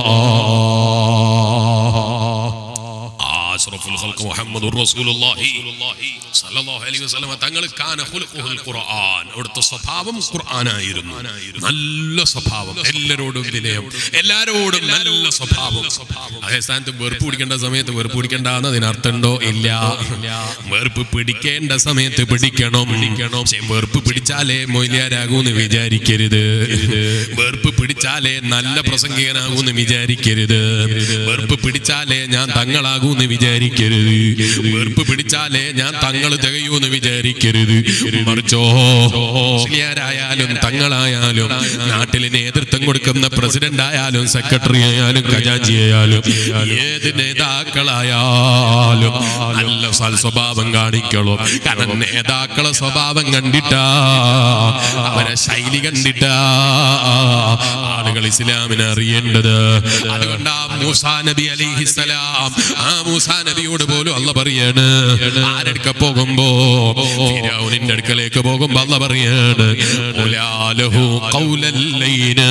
അഷ്റഫുൽ ഖൽഖ് മുഹമ്മദുർ റസൂലുള്ളാഹി സ്വല്ലല്ലാഹു അലൈഹി വസല്ലം തങ്ങൾ കാന ഖുൽഖുൽ ഖുർആൻ അവിടുത്തെ സ്വഭാവം ഖുർആനായിരുന്നു നല്ല സ്വഭാവം എല്ലാരോടും വിനയം എല്ലാരോടും നല്ല സ്വഭാവം അതേ സ്ഥാനത്ത് വെറുപ്പ് പിടിക്കേണ്ട സമയത്ത് വെറുപ്പ് പിടിക്കേണ്ട എന്നതിന് അർത്ഥമുണ്ടോ ഇല്ല വെറുപ്പ് പിടിക്കേണ്ട സമയത്ത് പിടിക്കണം പക്ഷേ വെറുപ്പ് പിടിച്ചാലേ മൊയിലാരാകൂന്ന് വിചാരിക്കരുത് വെറുപ്പ് പിടിച്ചാലേ നല്ല പ്രസംഗികനാകൂന്ന് വിചാരിക്കരുത് വെറുപ്പ് പിടിച്ചാലേ ഞാൻ തങ്ങളാകൂന്ന് വിചാരിക്കരുത് വെറുപ്പ് പിടിച്ചാലേ ഞാൻ തങ്ങൾ തികയൂന്ന് വിചാരിക്കരുത് മറിച്ചോ മുസ്ലിയാരായാലും തങ്ങളായാലും നാട്ടിൽ നേതൃത്വം കൊടുക്കുന്ന പ്രസിഡന്റ് ആയാലും സെക്രട്ടറി ആയാലും ഖജാഞ്ചി ആയാലും ഏത് നേതാക്കളായാലും നല്ല സൽ സ്വഭാവം കാണിക്കണം കാരണം നേതാക്കളെ സ്വഭാവം കണ്ടിട്ടാ അവരെ ശൈലി കണ്ടിട്ടാ ആളുകൾ ഇസ്ലാമിനെ അറിയേണ്ടത് അതുകൊണ്ടാ മൂസാ നബി അലിഹിസലാം ആ മൂസാ നബിയോട് പോലും അല്ല പറയാണ് ആരെടുക്ക പോകുമ്പോ ഫിരൗനിന്റെ അടുക്കലേക്ക് പോകുമ്പോ അല്ല പറയാണ് ഉലാലഹു ഖൗലൽ ലൈനാ.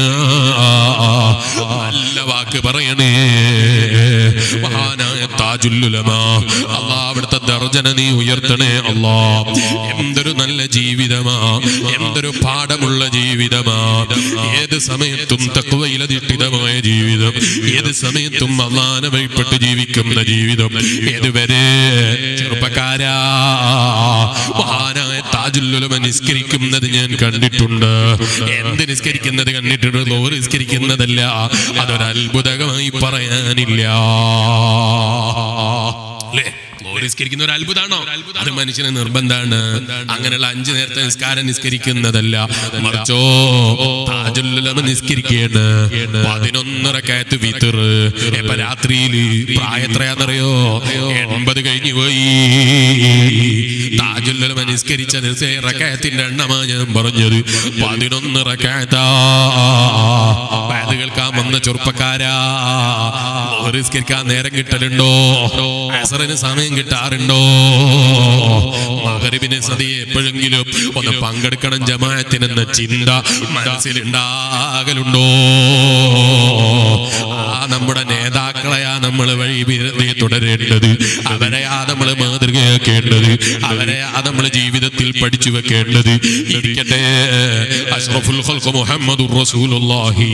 നല്ല വാക്ക് പറയണേ മഹാനായ താജുല്ലുലമാ അല്ലാ അവിടുത്തെ ദർജന നീ ഉയർത്തണേ അല്ലാ എന്തൊരു നല്ല ജീവിതമാ എന്തൊരു പാഠമുള്ള ജീവിതമാ ഏത് സമയത്തും തക്വയിലധിഷ്ഠിതമായ ജീവിതം ഏത് സമയത്തും അള്ളാനെ വഴിപ്പെട്ട് ജീവിക്കുന്ന ജീവിതം ഏതുവരെ ചെറുപ്പക്കാരാ മഹാനായ താജുല്ലുലമ നിസ്കരിക്കുന്നത് ഞാൻ കണ്ടിട്ടുണ്ട് എന്ത് നിസ്കരിക്കുന്നത് കണ്ടിട്ടുണ്ട് ലോറി നിസ്കരിക്കുന്നതല്ല അതൊരു അത്ഭുതമായി പറയാനില്ല അല്ലേ ലോറി നിസ്കരിക്കുന്ന ഒരു അത്ഭുതമാണോ അത് മനുഷ്യന് നിർബന്ധമാണ് അങ്ങനെയുള്ള അഞ്ചു നേരത്തെ നിസ്കാരം നിസ്കരിക്കുന്നതല്ല മറിച്ചോ താജുല്ലുലമ നിസ്കരിക്കുകയാണ് പതിനൊന്നര കയത്ത് വിത്തറ് ഇപ്പൊ രാത്രിയിൽ പ്രായത്രയാന്നറിയോ എൺപത് കഴിഞ്ഞു പോയി താജുല്ലുലമ നിസ്കരിച്ച റക്കയത്തിന്റെ എണ്ണമാ ഞാൻ പറഞ്ഞത് പതിനൊന്ന് റക്കയത്താ അത് കേൾക്കാൻ വന്ന ചെറുപ്പക്കാരാ ലോറി നിസ്കരിക്കാൻ നേരം കിട്ടലുണ്ടോ അസറിന് സമയം കിട്ടാറുണ്ടോ മകരിബിന് സതി എപ്പോഴെങ്കിലും ഒന്ന് പങ്കെടുക്കണം ജമാഅത്തിനെന്ന ചിന്ത മനസ്സിലുണ്ടാകലുണ്ടോ ആ നമ്മുടെ നേതാക്കളെയാ നമ്മൾ വഴി വിരതി തുടരേണ്ടത് അവരെയാ നമ്മൾ മാതൃകയാക്കേണ്ടത് അവരെയാ നമ്മൾ ജീവിതത്തിൽ പഠിച്ചു വെക്കേണ്ടത് ഇരിക്കട്ടെ അഷ്റഫുൽ ഖൽഖ് മുഹമ്മദുർ റസൂലുള്ളാഹി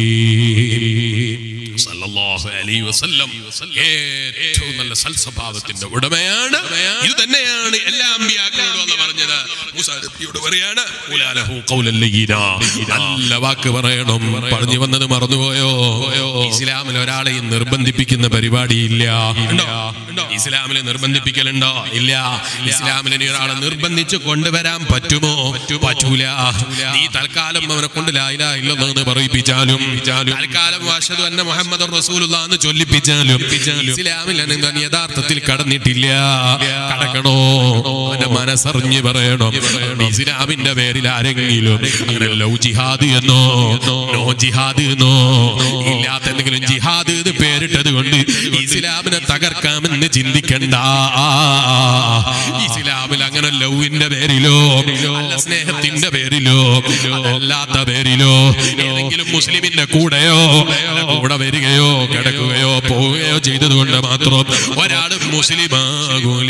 സല്ലല്ലാഹു അലൈഹി വസല്ലം ഏറ്റവും നല്ല സൽസ്വഭാവത്തിന്റെ ഉടമയാണ് ഇത് തന്നെയാണ് എല്ലാ അമ്പിയാക്കളോടും അല്ല പറഞ്ഞത് മൂസാ നബിയോട് പറയാണ് ഉലാലഹു ഖൗലൻ ലയ്യിനാ. നല്ല വാക്ക് പറയണം പറഞ്ഞു വന്നത് മറന്നുപോയോ ഇസ്ലാമിൽ ഒരാളെ നിർബന്ധിപ്പിക്കുന്ന പരിപാടിയില്ല ഉണ്ടോ? ഇസ്ലാമിൽ നിർബന്ധിപ്പിക്കലുണ്ടോ ഇല്ല ഇസ്ലാമിൽ ഇനി ഒരാളെ നിർബന്ധിച്ച് കൊണ്ടുവരാൻ പറ്റുമോ പറ്റൂല നീ തൽക്കാലം അവനെ കൊണ്ട് ലായില ഇല്ലെന്ന് പറയിപ്പിച്ചാലും തൽക്കാലം വാഷതു അന്ന മുഹമ്മദ് റസൂലുള്ള എന്ന് ചൊല്ലിപ്പിച്ചാലും ഇസ്ലാമിൽ അവൻ യഥാർത്ഥത്തിൽ കടന്നിട്ടില്ല കടക്കണോ അവന്റെ മനസ്സറിഞ്ഞ് പറയണം ഇസ്ലാമിന്റെ പേരിൽ ആരെങ്കിലും അങ്ങനെ ലവ് ജിഹാദ് എന്നോ നോ ജിഹാദ് എന്നോ ഇല്ലാത്ത എന്തെങ്കിലും ജിഹാദ് എന്ന് പേരിട്ടത് കൊണ്ട് ഇസ്ലാമിനെ തകർക്കാമെന്ന് ചിന്തിക്കണ്ട ഇസ്ലാമിൽ അങ്ങനെ ലവിന്റെ പേരിലോ അല്ല സ്നേഹത്തിന്റെ പേരിലോ അല്ലാത്ത പേരിലോ ഏതെങ്കിലും മുസ്ലിമിന്റെ കൂടെയോ അല്ല കൂടെ വരികയോ കിടക്കുകയോ പോവുകയോ ചെയ്തത് കൊണ്ട് മാത്രം ഒരാൾ മുസ്ലിമാകൂല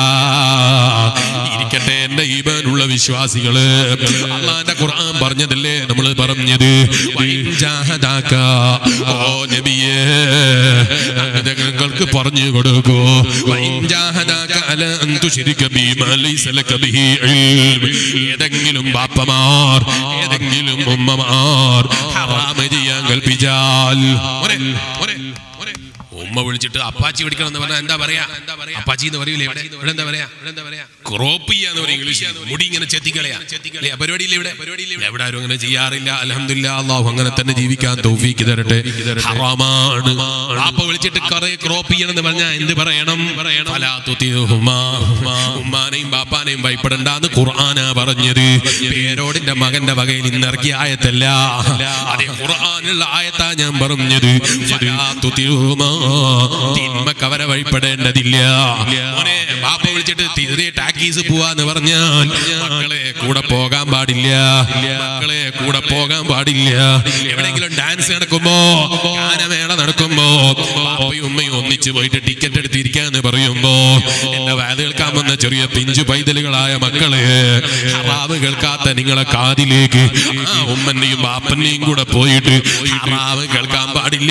ഇരിക്കട്ടെ എന്റെ ഈമാനുള്ള വിശ്വാസികള് അള്ളാന്റെ ഖുർആൻ പറഞ്ഞതല്ലേ നമ്മൾ പറഞ്ഞത് വൈൻ ജാഹദാക. ഓ നബിയേ അങ്ങനെ നിങ്ങൾക്ക് പറഞ്ഞു കൊടുക്കൂ വൈൻ ജാഹദാക അല അൻ തുശ്രിക ബിമാ ലൈസ ലക ബിഹി ഇൽം. ഏതെങ്കിലും ബാപ്പമാർ ഏതെങ്കിലും ഉമ്മമാർ ഹറാമ് ചെയ്യാൻ കൽപ്പിച്ചാൽ മോനെ, മോനെ, മോനെ. ഉമ്മ വിളിച്ചിട്ട് അപ്പാച്ചി പിടിക്കണം എന്ന് പറഞ്ഞാൽ എന്താ പറയാ അപ്പാച്ചി എന്ന് പറയൂലേ ഇവിടെ ഇവിടെ എന്താ പറയാ ഇവിടെ എന്താ പറയാ ക്രോപ്പ് ചെയ്യാന്ന് പറയും ഇംഗ്ലീഷ് മുടി ഇങ്ങനെ ചെത്തിക്കളയാ ചെത്തിക്കളയാ പരിപാടിയില്ല ഇവിടെ പരിപാടിയില്ല എവിടെ ആരും അങ്ങനെ ചെയ്യാറില്ല അലഹമില്ല അള്ളാഹു അങ്ങനെ തന്നെ ജീവിക്കാൻ തൗഫീക്ക് തരട്ടെ ഹറാമാണ് വാപ്പ വിളിച്ചിട്ട് കറേ ക്രോപ്പ് ചെയ്യണം എന്ന് പറഞ്ഞാൽ എന്ത് പറയണം ഫലാ തുതിഉഹുമാ. ഉമ്മാനെയും ബാപ്പാനെയും ഭയപ്പെടണ്ടെന്ന് ഖുർആനാ പറഞ്ഞത് പേരോടിന്റെ മകന്റെ വകയിൽ ഇന്നിറക്കിയ ആയത്തല്ല അതേ ഖുർആനുള്ള ആയത്താ ഞാൻ പറഞ്ഞത് ഫലാ തുതിഉഹുമാ. തിന്മക്ക് അവരെ വഴിപ്പെടേണ്ടതില്ല മോനെ ബാപ്പ വിളിച്ചിട്ട് തിരുതേ ടാക്കീസ് പോവാന്ന് പറഞ്ഞാൽ മക്കളെ കൂടെ പോകാൻ പാടില്ല മക്കളെ കൂടെ പോകാൻ പാടില്ല എവിടെയെങ്കിലും ഡാൻസ് നടക്കുമ്പോ ഗാനമേള നടക്കുമ്പോ ബാപ്പയും ഉമ്മയും ഒന്നിച്ച് പോയിട്ട് ടിക്കറ്റ് എടുത്തിരിക്കാന്ന് പറയുമ്പോ എന്റെ വാത് കേൾക്കാൻ വന്ന ചെറിയ പിഞ്ചു പൈതലുകളായ മക്കളെ ഹറാവ് കേൾക്കാത്ത നിങ്ങളെ കാതിലേക്ക് ആ ഉമ്മന്റെയും ബാപ്പന്റെയും കൂടെ പോയിട്ട് ഹറാവ് കേൾക്കാൻ പാടില്ല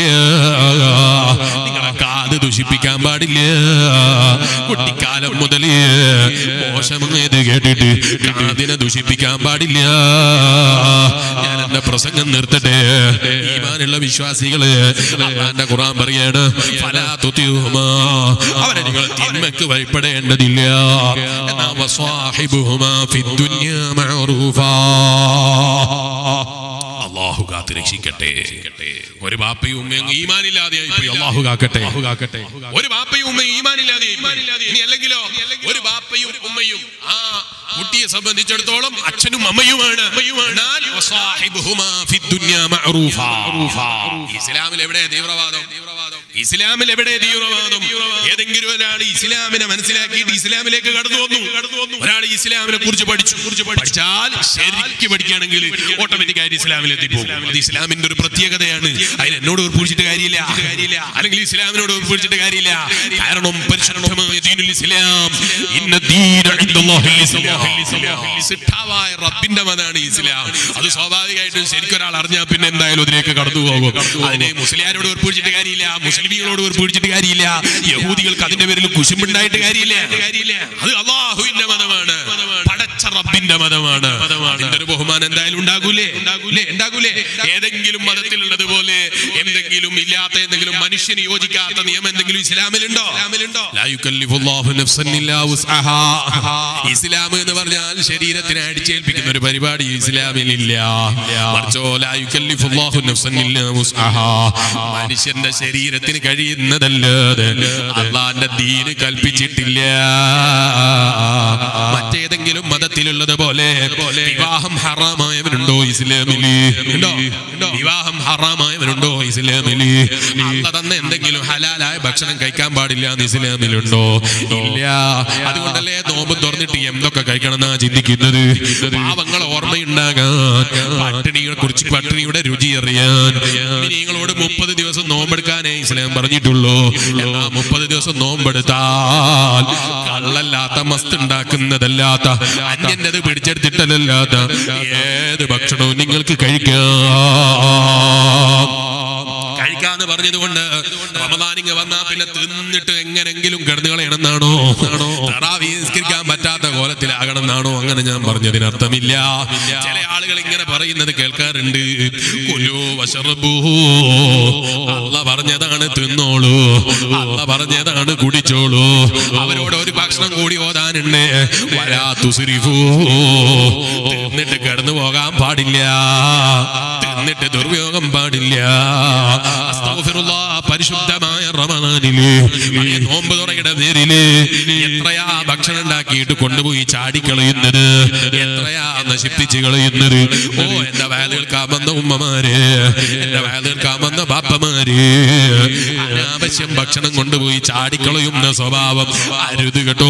നിങ്ങളെ കാത് ദുഷിപ്പിക്കാൻ പാടില്ല കുട്ടിക്കാലം മുതൽ മോശമേത് കേട്ടിട്ട് കാതിനെ ദുഷിപ്പിക്കാൻ പാടില്ല ഞാൻ എന്റെ പ്രസംഗം നിർത്തട്ടെ ഈമാനുള്ള വിശ്വാസികള് അള്ളാന്റെ ഖുറാൻ പറയാണ് ഫലാ തുതിഉഹുമാ. അവരെ നിങ്ങൾ തിന്മക്ക് ഭയപ്പെടേണ്ടതില്ല എന്നാ വസ്വാഹിബുഹുമാ ഫിദ്ദുന്യാ മഅറൂഫാ അള്ളാഹു കാത്ത് രക്ഷിക്കട്ടെ ഒരു ബാപ്പയും ഉമ്മയും ഈമാനില്ലാതെ പോയി അള്ളാഹു കാക്കട്ടെ കാക്കട്ടെ ഒരു ബാപ്പയും ഉമ്മയും ഈമാനില്ലാതെ ഇനി അല്ലെങ്കിലോ ഒരു ബാപ്പയും ഉമ്മയും ആ കുട്ടിയെ സംബന്ധിച്ചിടത്തോളം അച്ഛനും അമ്മയുമാണ് എന്നാൽ വസാഹിബുഹുമാ ഫിദ്ദുന്യാ മഅറൂഫാ. ഇസ്ലാമിൽ എവിടെ തീവ്രവാദം ഇസ്ലാമിൽ എവിടെ തീവ്രവാദം ഏതെങ്കിലും ഒരാൾ ഇസ്ലാമിനെ മനസ്സിലാക്കിയിട്ട് ഇസ്ലാമിലേക്ക് കടന്നു വന്നു ഒരാൾ ഇസ്ലാമിനെ കുറിച്ച് പഠിച്ചു കുറിച്ച് പഠിച്ചാൽ ശരിക്കും പഠിക്കുകയാണെങ്കിൽ ഓട്ടോമാറ്റിക്കായി ഇസ്ലാമിൽ എത്തിപ്പോകും അത് ഇസ്ലാമിന്റെ ഒരു പ്രത്യേകതയാണ് അതിന് എന്നോട് ഉറപ്പിച്ചിട്ട് കാര്യമില്ല അല്ലെങ്കിൽ ഇസ്ലാമിനോട് ഉറപ്പിച്ചിട്ട് കാര്യമില്ല കാരണം പരിശുദ്ധമായ ദീനുൽ ഇസ്ലാം ഇന്ന ദീന ഇൻദല്ലാഹിൽ ഇസ്ലാം സിദ്ധാവായ റബ്ബിന്റെ മതമാണ് ഇസ്ലാം അത് സ്വാഭാവികമായിട്ടും ശരിക്കും ഒരാൾ അറിഞ്ഞാൽ പിന്നെ എന്തായാലും അതിലേക്ക് കടന്നു പോകും അതിനെ മുസ്ലിയാരോട് ഉറപ്പിച്ചിട്ട് കാര്യമില്ല മുസ്ലിമികളോട് ഉറപ്പിച്ചിട്ട് കാര്യമില്ല യഹൂദികൾക്ക് അതിന്റെ പേരിൽ കുശുമ്പുണ്ടായിട്ട് കാര്യമില്ല അത് അള്ളാഹുവിന്റെ മതമാണ് പടച്ച റബ്ബിന്റെ മതമാണ് അതിന്റെ ഒരു ബഹുമാനം എന്തായാലും ഉണ്ടാകൂലേ ഉണ്ടാകൂലേ ഉണ്ടാകൂലേ ഏതെങ്കിലും മതത്തിലുള്ളത് പോലെ എന്തെങ്കിലും ഇല്ലാത്ത എന്തെങ്കിലും മനുഷ്യന് യോജിക്കാത്ത നിയമം എന്തെങ്കിലും ഇസ്ലാമിലുണ്ടോ ലാ യുകല്ലിഫുല്ലാഹു നഫ്സൻ ഇല്ലാ വുസ്അഹാ. ഇസ്ലാം എന്ന് പറഞ്ഞാൽ ശരീരത്തിനെ അടിച്ചേൽപ്പിക്കുന്ന ഒരു പരിപാടി ഇസ്ലാമിലില്ല മറിച്ചോ ലാ യുകല്ലിഫുല്ലാഹു നഫ്സൻ ഇല്ലാ വുസ്അഹാ. മനുഷ്യന്റെ ശരീരത്തിന് കഴിയുന്നതല്ലാതെ അള്ളാന്റെ ദീന് കൽപ്പിച്ചിട്ടില്ല മറ്റേതെങ്കിലും മതത്തിലുള്ളത് പോലെ വിവാഹം ഹറാമായവനുണ്ടോ ഇസ്ലാമില് ഉണ്ടോ വിവാഹം ഹറാമായവനുണ്ടോ ഇസ്ലാമില് അല്ല തന്നെ എന്തെങ്കിലും ഹലാലായ ഭക്ഷണം കഴിക്കാൻ പാടില്ല എന്ന് ഇസ്ലാമിലുണ്ടോ ഇല്ല അതുകൊണ്ടല്ലേ നോമ്പ് തുറന്നിട്ട് എന്തൊക്കെ കഴിക്കണം എന്നാ ചിന്തിക്കുന്നത് പാവങ്ങൾ ഓർമ്മയുണ്ടാകാൻ പട്ടിണിയെ കുറിച്ച് പട്ടിണിയുടെ രുചി അറിയാൻ നിങ്ങളോട് മുപ്പത് ദിവസം നോമ്പെടുക്കാനേ ഇസ്ലാം പറഞ്ഞിട്ടുള്ളൂ എന്നാ മുപ്പത് ദിവസം നോമ്പെടുത്താൽ കള്ളല്ലാത്ത മസ്ത് ഉണ്ടാക്കുന്നതല്ലാത്ത അന്യന്നത് പിടിച്ചെടുത്തിട്ടല്ലാത്ത ഏത് ഭക്ഷണവും നിങ്ങൾക്ക് കഴിക്കാം കഴിക്കാന്ന് പറഞ്ഞതുകൊണ്ട് റമദാനിങ് വന്നാ പിന്നെ തിന്നിട്ട് എങ്ങനെങ്കിലും കിടന്നു കളയണമെന്നാണോ തറാവി നിസ്കരിക്കാൻ പറ്റാത്ത കോലത്തിലാകണം എന്നാണോ അങ്ങനെ ഞാൻ പറഞ്ഞതിന് അർത്ഥമില്ല ചില ആളുകൾ ഇങ്ങനെ പറയുന്നത് കേൾക്കാറുണ്ട് കുലു വശറബൂ അല്ല പറഞ്ഞതാണ് തിന്നോളൂ അല്ല പറഞ്ഞതാണ് കുടിച്ചോളൂ അവരോട് ഒരു ഭക്ഷണം കൂടി ഓതാനുണ്ട് വരാ തുസുരിഫൂ തിന്നിട്ട് കിടന്നു പോകാൻ പാടില്ല തിന്നിട്ട് ദുർവയോഗം പാടില്ല അസ്തഗ്ഫിറുല്ലാ, പരിശുദ്ധമായ റമദാനില് ഈ നോമ്പ് തുറയുടെ പേരില് എത്രയാ ഭക്ഷണം ഉണ്ടാക്കിയിട്ട് കൊണ്ടുപോയി ചാടിക്കളയുന്നത് എത്രയാ നശിപ്പിച്ച് കളയുന്നത് ഓ എന്റെ വയൽ കേൾക്കാൻ വന്ന ഉമ്മമാര് എന്റെ വയൽ കേൾക്കാൻ വന്ന ബാപ്പമാര് അനാവശ്യം ഭക്ഷണം കൊണ്ടുപോയി ചാടിക്കളയുന്ന സ്വഭാവം അരുത് കേട്ടോ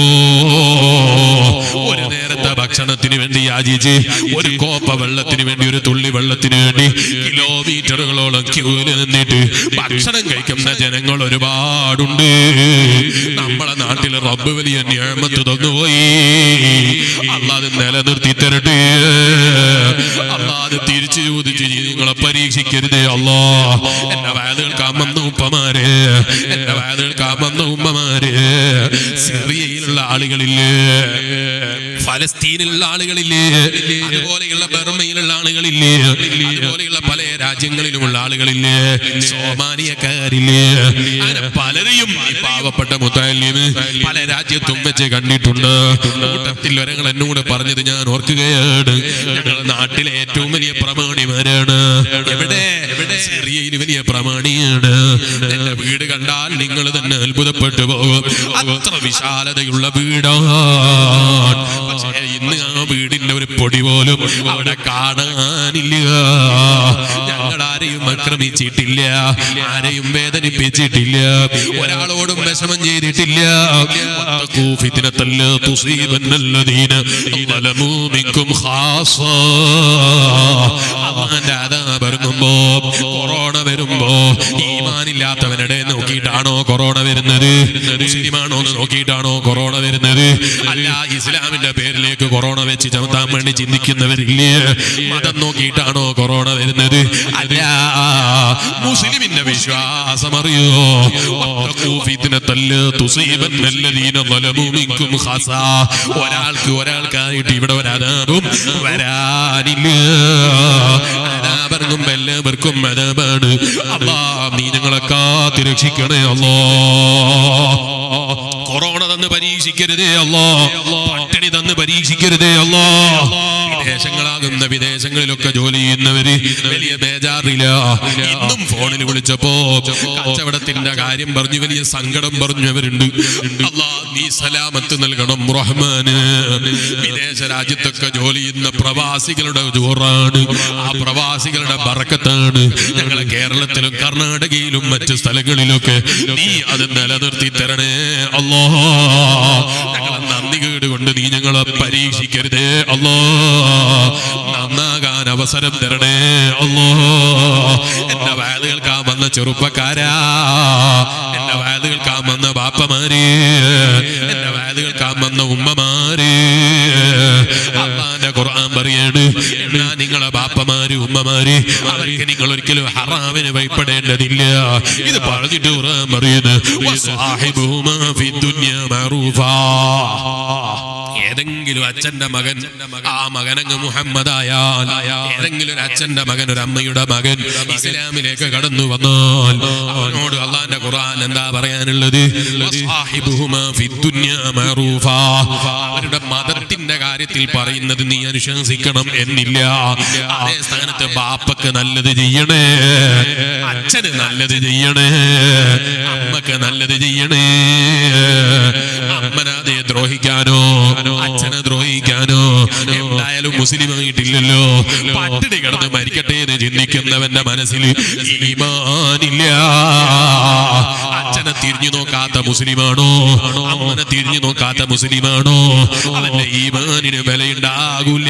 ഒരു നേരത്തെ ഭക്ഷണത്തിന് വേണ്ടി യാചിച്ച് ഒരു കോപ്പ വെള്ളത്തിന് വേണ്ടി ഒരു തുള്ളി വെള്ളത്തിന് വേണ്ടി കിലോമീറ്ററുകളോളം ക്യൂവിൽ നിന്നിട്ട് ഭക്ഷണം കഴിക്കുന്ന ജനങ്ങൾ ഒരുപാടുണ്ട് നമ്മളെ നാട്ടിൽ റബ്ബ് വലിയ ഞാമത്ത് തന്നുപോയി അല്ലാതെ നിലനിർത്തി തരട്ടെ അല്ലാതെ തിരിച്ചു ചോദിച്ച് നീ നിങ്ങളെ പരീക്ഷിക്കരുതേ അല്ലാ എന്റെ വയലുകൾ കാമെന്ന ഉപ്പമാര് എന്റെ വയലുകൾ കാമെന്ന ഉമ്മമാര് സിറിയയിലുള്ള ആളുകളില്ലേ ഫലസ്തീനിലുള്ള ആളുകളില്ലേ അതുപോലെയുള്ള ബർമയിലുള്ള ആളുകളില്ലേ അതുപോലെയുള്ള പല രാജ്യങ്ങളിലുമുള്ള ആളുകളില്ലേ സോമാനിയക്കാരില്ലേ അങ്ങനെ പലരെയും ഈ പാവപ്പെട്ട മുത്താലിന് പല രാജ്യത്തും വെച്ച് കണ്ടിട്ടുണ്ട് കൂട്ടത്തിൽ ഒരങ്ങൾ എന്നോട് പറഞ്ഞത് ഞാൻ ഓർക്കുകയാണ് ഞങ്ങളുടെ നാട്ടിലെ ഏറ്റവും വലിയ പ്രമാണിമാരാണ് എവിടെ എവിടെ സിറിയയിൽ വലിയ പ്രമാണിയാണ് എന്റെ വീട് കണ്ടാൽ നിങ്ങൾ തന്നെ അത്ഭുതപ്പെട്ടു പോകും അത്ര വിശാലതയുള്ള വീടാണ് പക്ഷേ ഇന്ന് ആ വീടിന്റെ ഒരു പൊടി പോലും അവിടെ കാണാനില്ല ഞങ്ങൾ ആരെയും ആക്രമിച്ചിട്ടില്ല ആരെയും വേദനിപ്പിച്ചിട്ടില്ല ഒരാളോടും വിഷമം ചെയ്തിട്ടില്ല واتقوا فتنة لا تصيبن الذين ظلموا منكم خاصة അള്ളാന്റെ അതാപ് ഇറങ്ങുമ്പോ കൊറോണ വരുമ്പോ ഈമാനില്ലാത്തവരുടെ നോക്കിയിട്ടാണോ കൊറോണ വരുന്നത് മുസ്ലിമാണോ എന്ന് നോക്കിയിട്ടാണോ കൊറോണ വരുന്നത് അല്ല ഇസ്ലാമിന്റെ പേരിലേക്ക് കൊറോണ വെച്ച് ചമത്താൻ വേണ്ടി ചിന്തിക്കുന്നവരില്ലേ മതം നോക്കിയിട്ടാണോ കൊറോണ വരുന്നത് അല്ല മുസ്ലിമിന്റെ വിശ്വാസം അറിയോ വത്തഖൂ ഫിത്നത്തല്ല തുസീബന്നല്ലദീന ളലമു മിൻകും ഖസാ ഒരാൾക്ക് ഒരാൾക്കായിട്ട് ഇവിടെ ഒരു അതാപും വരാനില്ല അതാപർക്കും എല്ലാവർക്കും അതാപാണ് അല്ലാ നീ ഞങ്ങളെ കാത്തി രക്ഷിക്കണേ അല്ലോ കൊറോണ തന്ന് പരീക്ഷിക്കരുതേ അല്ലോ പട്ടിണി തന്ന് പരീക്ഷിക്കരുതേ അല്ലോ വിദേശങ്ങളാകുന്ന വിദേശങ്ങളിലൊക്കെ ജോലി ചെയ്യുന്നവര് വലിയ ബേജാറില്ല ഇന്നും ഫോണിൽ വിളിച്ചപ്പോ കച്ചവടത്തിന്റെ കാര്യം പറഞ്ഞു വലിയ സങ്കടം പറഞ്ഞവരുണ്ട് അല്ലാ നീ സലാമത്ത് നൽകണം റഹ്മാന് വിദേശ രാജ്യത്തൊക്കെ ജോലി ചെയ്യുന്ന പ്രവാസികളുടെ ജോറാണ് ആ പ്രവാസികളുടെ ബറക്കത്താണ് ഞങ്ങളെ കേരളത്തിലും കർണാടകയിലും മറ്റു സ്ഥലങ്ങളിലൊക്കെ നീ അത് നിലനിർത്തി തരണേ അല്ലോ ഞങ്ങളെ നന്ദി കേട് കൊണ്ട് നീ ഞങ്ങളെ പരീക്ഷിക്കരുതേ അല്ലോ നന്നാകാൻ അവസരം തരണേ അല്ലോ എന്റെ വയത് കേൾക്കാൻ വന്ന ചെറുപ്പക്കാരാ എന്റെ വയത് കേൾക്കാൻ വന്ന ബാപ്പമാര് എന്റെ വയത് കേൾക്കാൻ വന്ന ഉമ്മമാര് അള്ളാന്റെ ഖുർആൻ പറയാണ് എന്നാ നിങ്ങളെ ബാപ്പമാര് ഉമ്മമാര് അവർക്ക് നിങ്ങൾ ഒരിക്കലും ഹറാമിന് ഭയപ്പെടേണ്ടതില്ല ഇത് പറഞ്ഞിട്ട് ഖുർആൻ പറയുന്നു വസ്വാഹിബുഹുമാ ഫിദ്ദുന്യ മഅറൂഫാ ഏതെങ്കിലും അച്ഛന്റെ മകൻ ആ മകനങ്ങ് മുഹമ്മദായാൽ ഏതെങ്കിലും ഒരു അച്ഛന്റെ മകൻ ഒരു അമ്മയുടെ മകൻ ഇസ്ലാമിലേക്ക് കടന്നു വന്നാൽ അവനോട് അള്ളാന്റെ ഖുർആൻ എന്താ പറയാനുള്ളത് വസ്വാഹിബുഹുമാ ഫിദ്ദുന്യ മഅറൂഫാ. അവരുടെ മതത്തിന്റെ കാര്യത്തിൽ പറയുന്നത് നീ അനുശാസിക്കണം എന്നില്ല അതേ സ്ഥാനത്ത് ബാപ്പക്ക് നല്ലത് ചെയ്യണേ അച്ഛന് നല്ലത് ചെയ്യണേ അമ്മക്ക് നല്ലത് ചെയ്യണേ അമ്മനാതെ ദ്രോഹിക്കാനോ അച്ഛനെ ദ്രോഹിക്കാനോ എന്തായാലും മുസ്ലിം ആയിട്ടില്ലല്ലോ പട്ടിണി കിടന്ന് മരിക്കട്ടെ എന്ന് ചിന്തിക്കുന്നവന്റെ മനസ്സിൽ ഈമാനില്ല അച്ഛനെ തിരിഞ്ഞു നോക്കാത്ത മുസ്ലിമാണോ അമ്മനെ തിരിഞ്ഞു നോക്കാത്ത മുസ്ലിമാണോ അവന്റെ ഈമാനിന് വിലയുണ്ടാകൂല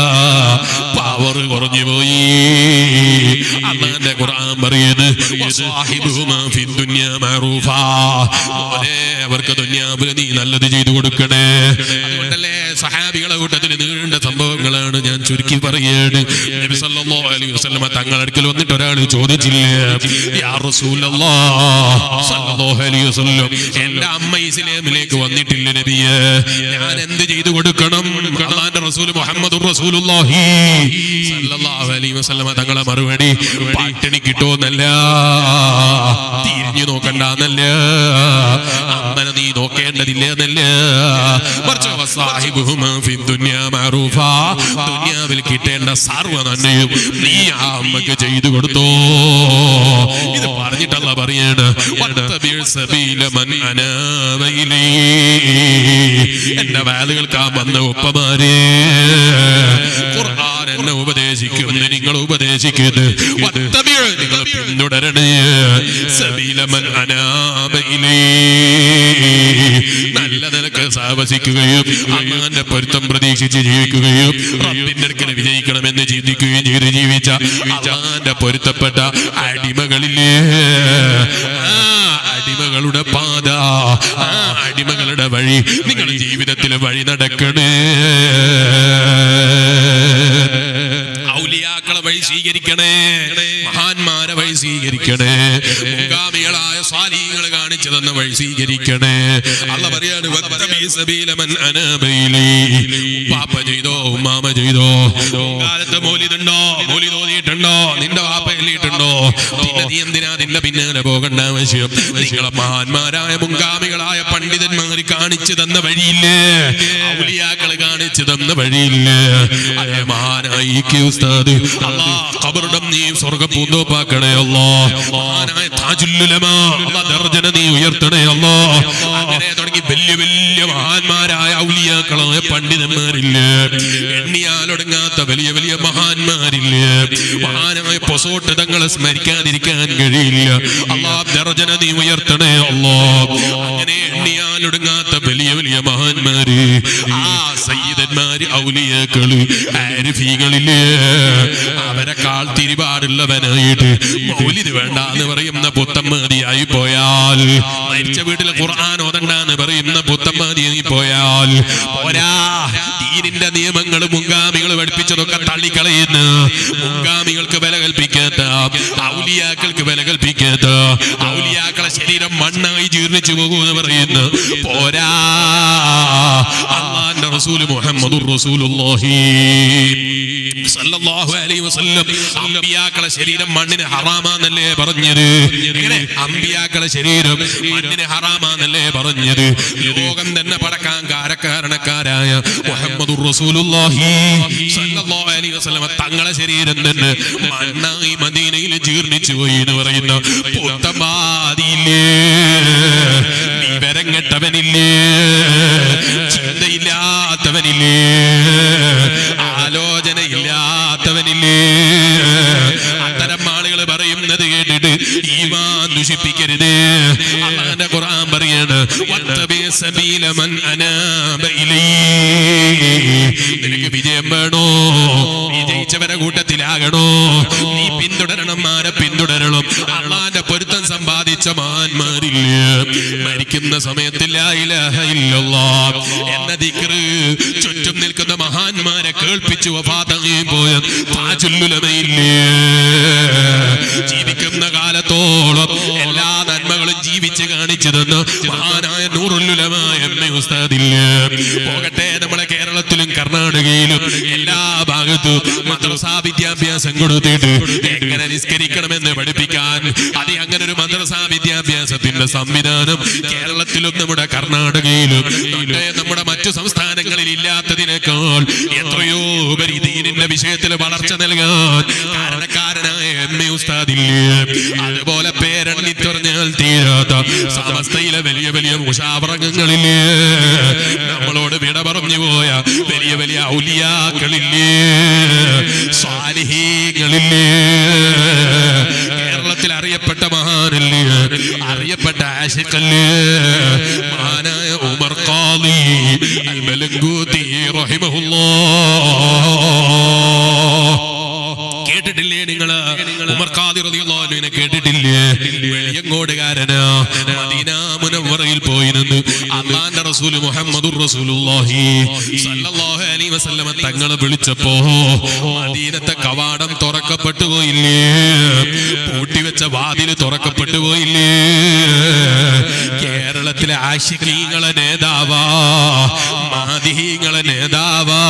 പവർ കുറഞ്ഞു പോയി അള്ളാന്റെ ഖുർആൻ പറയുന്നത് വസാഹിബുഹുമാ ഫിദ്ദുന്യ മഅറൂഫാ. മോനെ, അവർക്ക് ദുന്യാവിൽ നീ നല്ലത് ചെയ്തു കൊടുക്കണേ അതുകൊണ്ടല്ലേ സഹാബികളെ കൂട്ടത്തിൽ നീണ്ട സംഭവങ്ങളാണ് ഞാൻ ചുരുക്കി പറയാണ് നബി സല്ലല്ലാഹു അലൈഹി വസല്ലമ തങ്ങളുടെ അടുക്കൽ വന്നിട്ട് ഒരാൾ ചോദിച്ചില്ലേ യാ റസൂലല്ലാഹ് സല്ലല്ലാഹു അലൈഹി വസല്ലം എന്റെ അമ്മ ഇസ്ലാമിലേക്ക് വന്നിട്ടില്ല നബിയെ ഞാൻ എന്ത് ചെയ്തു കൊടുക്കണം അള്ളാന്റെ റസൂൽ മുഹമ്മദ് റസൂലുള്ളാഹി സല്ലല്ലാഹു അലൈഹി വസല്ലമ തങ്ങളെ മറുപടി പട്ടിണി കിട്ടുമെന്നല്ല തിരിഞ്ഞു നോക്കണ്ടെന്നല്ല അമ്മനെ നീ നോക്കേണ്ടതില്ല എന്നല്ല മറിച്ച് വസാഹിബുഹുമാ ഫിദ്ദുന്യാ മഅറൂഫാ. ദുനിയാവിൽ കിട്ടേണ്ട സർവ്വ നന്മയും നീ ആ അമ്മക്ക് ചെയ്തു കൊടുത്തോ ഇത് പറഞ്ഞിട്ടല്ല പറയാണ് വത്തബിർ സബീല മൻ അനാബ ഇലൈ. എന്റെ വാലുകൾക്ക് ആ വന്ന ഒപ്പമാരെ നിങ്ങൾ പിന്തുടരണേ സബീലമൻ അനാബയിലേ നല്ല നിലക്ക് സാവസിക്കുകയും അള്ളാന്റെ പൊരുത്തം പ്രതീക്ഷിച്ച് ജീവിക്കുകയും റബ്ബിന്റെ അടുക്കൽ വിജയിക്കണമെന്ന് ചിന്തിക്കുകയും ചെയ്ത് ജീവിച്ച അള്ളാന്റെ പൊരുത്തപ്പെട്ട അടിമകളില്ലേ ആ അടിമകളുടെ പാത ആ അടിമകളുടെ വഴി നിങ്ങൾ ജീവിതത്തിൽ വഴി നടക്കണേ ഔലിയാക്കളെ വഴി സ്വീകരിക്കണേ മഹാന്മാരെ വഴി സ്വീകരിക്കണേ മുൻഗാമികളായ സ്വാധീനങ്ങൾ കാണിച്ചു തന്ന വഴി സ്വീകരിക്കണേ അല്ല പറയാണ് "വത്തബി സബീല മൻ അനാബയിലി." പാപ്പ ചെയ്തോ ഉമ്മാമ ചെയ്തോ കാലത്ത് മോലിതുണ്ടോ മോലി തോന്നിയിട്ടുണ്ടോ നിന്റെ വാപ്പ എല്ലിയിട്ടുണ്ടോ പിന്നെ നീ എന്തിനാ നിന്റെ പിന്നാലെ പോകേണ്ട ആവശ്യം നിങ്ങളെ മഹാന്മാരായ മുൻഗാമികളായ പണ്ഡിതന്മാർ കാണിച്ചു തന്ന വഴിയില്ലേ ഔലിയാക്കൾ കാണിച്ചു തന്ന വഴിയില്ലേ അതേ മഹാനായി കെ ഉസ്താദ് അല്ലാ ഖബറിടം നീ സ്വർഗ പൂന്തോപ്പാക്കണേ അല്ലാ മഹാനായ താജുല്ലുലമാ അല്ലാ ദർജന നീ ഉയർത്തണേ അല്ലാ അങ്ങനെ തുടങ്ങി വലിയ വലിയ മഹാന്മാരായ ഔലിയാക്കളായ പണ്ഡിതന്മാരില്ലേ എണ്ണിയാലൊടുങ്ങാത്ത വലിയ വലിയ മഹാന്മാരില്ലേ മഹാനായ പൊസോട്ട് തങ്ങളെ സ്മരിക്കാതിരിക്കാൻ കഴിയില്ല അല്ലാ ദർജന നീ ഉയർത്തണേ അല്ലാ അങ്ങനെ എണ്ണിയാലൊടുങ്ങാത്ത വലിയ വലിയ മഹാന്മാര് ആ സയ്യിദന്മാര് ഔലിയാക്കള് ആരിഫീകളില്ലേ അവരെ കാൾ തിരിപാടുള്ളവനായിട്ട് മൗലിത് വേണ്ട എന്ന് പറയുന്ന പുത്തമ്മതിയായി പോയാൽ മരിച്ച വീട്ടിൽ ഖുർആൻ ഓതണ്ടെന്ന് പറയുന്ന പുത്തമ്മതിയായി പോയാൽ പോരാ ദീനിന്റെ നിയമങ്ങൾ മുൻഗാമികൾ പഠിപ്പിച്ചതൊക്കെ തള്ളിക്കളയുന്ന മുൻഗാമികൾക്ക് വില കൽപ്പിക്കാത്ത ഔലിയാക്കൾക്ക് വില കൽപ്പിക്കാത്ത ഔലിയാക്കളെ ശരീരം മണ്ണായി ജീർണിച്ചു പോകുമെന്ന് പറയുന്ന പോരാ അള്ളാന്റെ റസൂൽ മുഹമ്മദുർ റസൂലുള്ളാഹി സല്ലല്ലാഹു അലൈഹി വസല്ലം അമ്പിയാക്കളെ ശരീരം മണ്ണിന് ഹറാമാന്നല്ലേ പറഞ്ഞത് എങ്ങനെ അമ്പിയാക്കളെ ശരീരം മണ്ണിന് ഹറാമാന്നല്ലേ പറഞ്ഞത് ലോകം തന്നെ പടക്കാൻ കാരക്കാരണക്കാരായ മുഹമ്മദുർ റസൂലുള്ളാഹി സല്ലല്ലാഹു അലൈഹി വസല്ലം തങ്ങളെ ശരീരം തന്നെ മണ്ണായി മദീനയിൽ ജീർണിച്ചു പോയി എന്ന് പറയുന്ന പുത്തമാതിയില്ലേ വിവരം കെട്ടവനില്ലേ ചിന്തയില്ലാത്തവനില്ലേ ആലോചനയില്ലാത്തവനില്ലേ അത്തരം ആളുകൾ പറയുന്നത് കേട്ടിട്ട് ഈമാൻ ദുഷിപ്പിക്കരുത് അള്ളാന്റെ ഖുർആൻ പറയാണ് "വത്തബി സബീല മൻ അനാബ ഇലൈ." നിനക്ക് വിജയം വേണോ വിജയിച്ചവരെ കൂട്ടത്തിലാകണോ നീ പിന്തുടരണം ആരെ പിന്തുടരണം അള്ളാന്റെ പൊരുത്തം സമ്പാദിച്ച മഹാന്മാരില്ലേ മരിക്കുന്ന സമയത്ത് ലാ ഇലാഹ ഇല്ലല്ലാഹ് എന്ന ദിക്റ് ചുറ്റും നിൽക്കുന്ന മഹാന്മാരെ കേൾപ്പിച്ചു വഫാത്തങ്ങി പോയ താജുല്ലുലമയില്ലേ ജീവിക്കുന്ന കാലത്തോളം എല്ലാ നന്മകളും ജീവിച്ച് കാണിച്ചു തന്ന മഹാനായ നൂറുല്ലുലമായ എം എ ഉസ്താദില്ലേ പോകട്ടെ നമ്മളെ കേരളത്തിലും കർണാടകയിലും എല്ലാ ഭാഗത്തും മദ്രസാ വിദ്യാഭ്യാസം കൊടുത്തിട്ട് എങ്ങനെ നിസ്കരിക്കണമെന്ന് പഠിപ്പിക്കാൻ അത് അങ്ങനെ ഒരു മദ്രസാ വിദ്യാഭ്യാസത്തിന്റെ സംവിധാനം കേരളത്തിലും നമ്മുടെ കർണാടകയിലും മറ്റേ നമ്മുടെ മറ്റു സംസ്ഥാനങ്ങളിൽ ഇല്ലാത്തതിനേക്കാൾ എത്രയോ ഉപരി ദീനിന്റെ വിഷയത്തിൽ വളർച്ച നൽകാൻ കാരണക്കാരനായ എം എ ഉസ്താദില്ലേ അതുപോലെ പേരെണ്ണി പറഞ്ഞാൽ തീരാത്ത സമസ്തയിലെ വലിയ വലിയ മുഷാവറങ്ങളില്ലേ നമ്മളോട് വിട പറഞ്ഞു പോയ വലിയ വലിയ ഔലിയാക്കളില്ലേ സ്വാലിഹീങ്ങളില്ലേ കേരളത്തിൽ അറിയപ്പെട്ട മഹാനല്ലേ അറിയപ്പെട്ട ആശിക്കല്ലേ മഹാനായ ഉമർ ഖാദി അൽ മലങ്കൂത്തി റഹിമഹുല്ലാ കേട്ടിട്ടില്ലേ നിങ്ങള് ഉമർ ഖാദി റളിയല്ലാഹു അൻഹുവിനെ കേട്ടിട്ടില്ലേ വെളിയങ്കോടുകാരനാ മദീന മുനവ്വറയിൽ പോയിരുന്നു അള്ളാന്റെ റസൂൽ മുഹമ്മദുർ റസൂലുള്ളാഹി സല്ലല്ലാഹു അലൈഹി വസല്ലമ തങ്ങളെ വിളിച്ചപ്പോ മദീനത്തെ കവാടം തുറക്കപ്പെട്ടു പോയില്ലേ പൂട്ടിവെച്ച വാതിൽ തുറക്കപ്പെട്ടു പോയില്ലേ കേരളത്തിലെ ആശികീങ്ങളെ നേതാവാ മാതിഹീങ്ങളെ നേതാവാ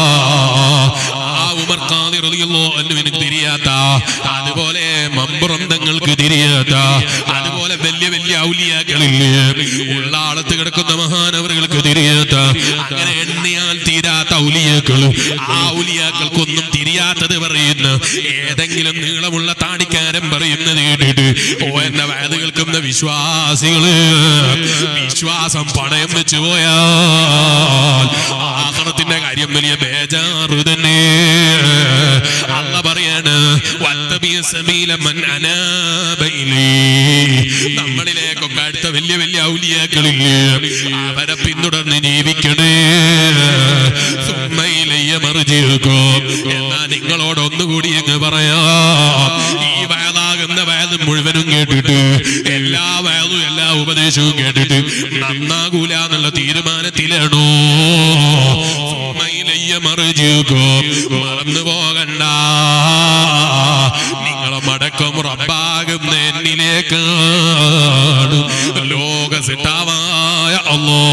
ആ ഉമർ ഖാദി റളിയല്ലാഹു അൻഹുവിന് തിരിയാത്ത അതുപോലെ മമ്പുറന്തങ്ങൾക്ക് തിരിയാത്ത അതുപോലെ വലിയ വലിയ ഔലിയാക്കളില്ലേ ഉള്ള ആളത്ത് കിടക്കുന്ന മഹാനവറുകൾക്ക് തിരിയാത്ത അങ്ങനെ എണ്ണിയാൽ തീരാത്ത ഔലിയാക്കൾ ആ ഔലിയാക്കൾക്കൊന്നും തിരിയാത്തത് പറയുന്ന ഏതെങ്കിലും നീളമുള്ള താടിക്കാരൻ പറയുന്നത് കേട്ടിട്ട് ഓ എന്ന വയത് കേൾക്കുന്ന വിശ്വാസികള് വിശ്വാസം പണയം വെച്ച് പോയാൽ ആഹ്റത്തിന്റെ കാര്യം വലിയ ബേജാറ് തന്നെ അല്ല പറയാണ് വത്തബി സബീല മൻ അനാബ ഇലൈ. നമ്മളിലേക്കൊക്കെ അടുത്ത വലിയ വലിയ ഔലിയാക്കളില്ലേ അവരെ പിന്തുടർന്ന് ജീവിക്കണേ സുമ്മയിലയ്യ മറിജിക്കോ എന്നാ നിങ്ങളോട് ഒന്നുകൂടി അങ്ങ് പറയാം ഈ വയതാകുന്ന വയത് മുഴുവനും കേട്ടിട്ട് എല്ലാ വയതും എല്ലാ ഉപദേശവും കേട്ടിട്ട് നന്നാകൂല എന്നുള്ള തീരുമാനത്തിലാണോ സുമ്മയിലയ്യ മറിജിക്കോ മറന്നു പോകണ്ട നിങ്ങളെ മടക്കം റബ്ബാകുന്ന എന്നിലേക്കാണ് ലോക സിട്ടാവായ അല്ലോ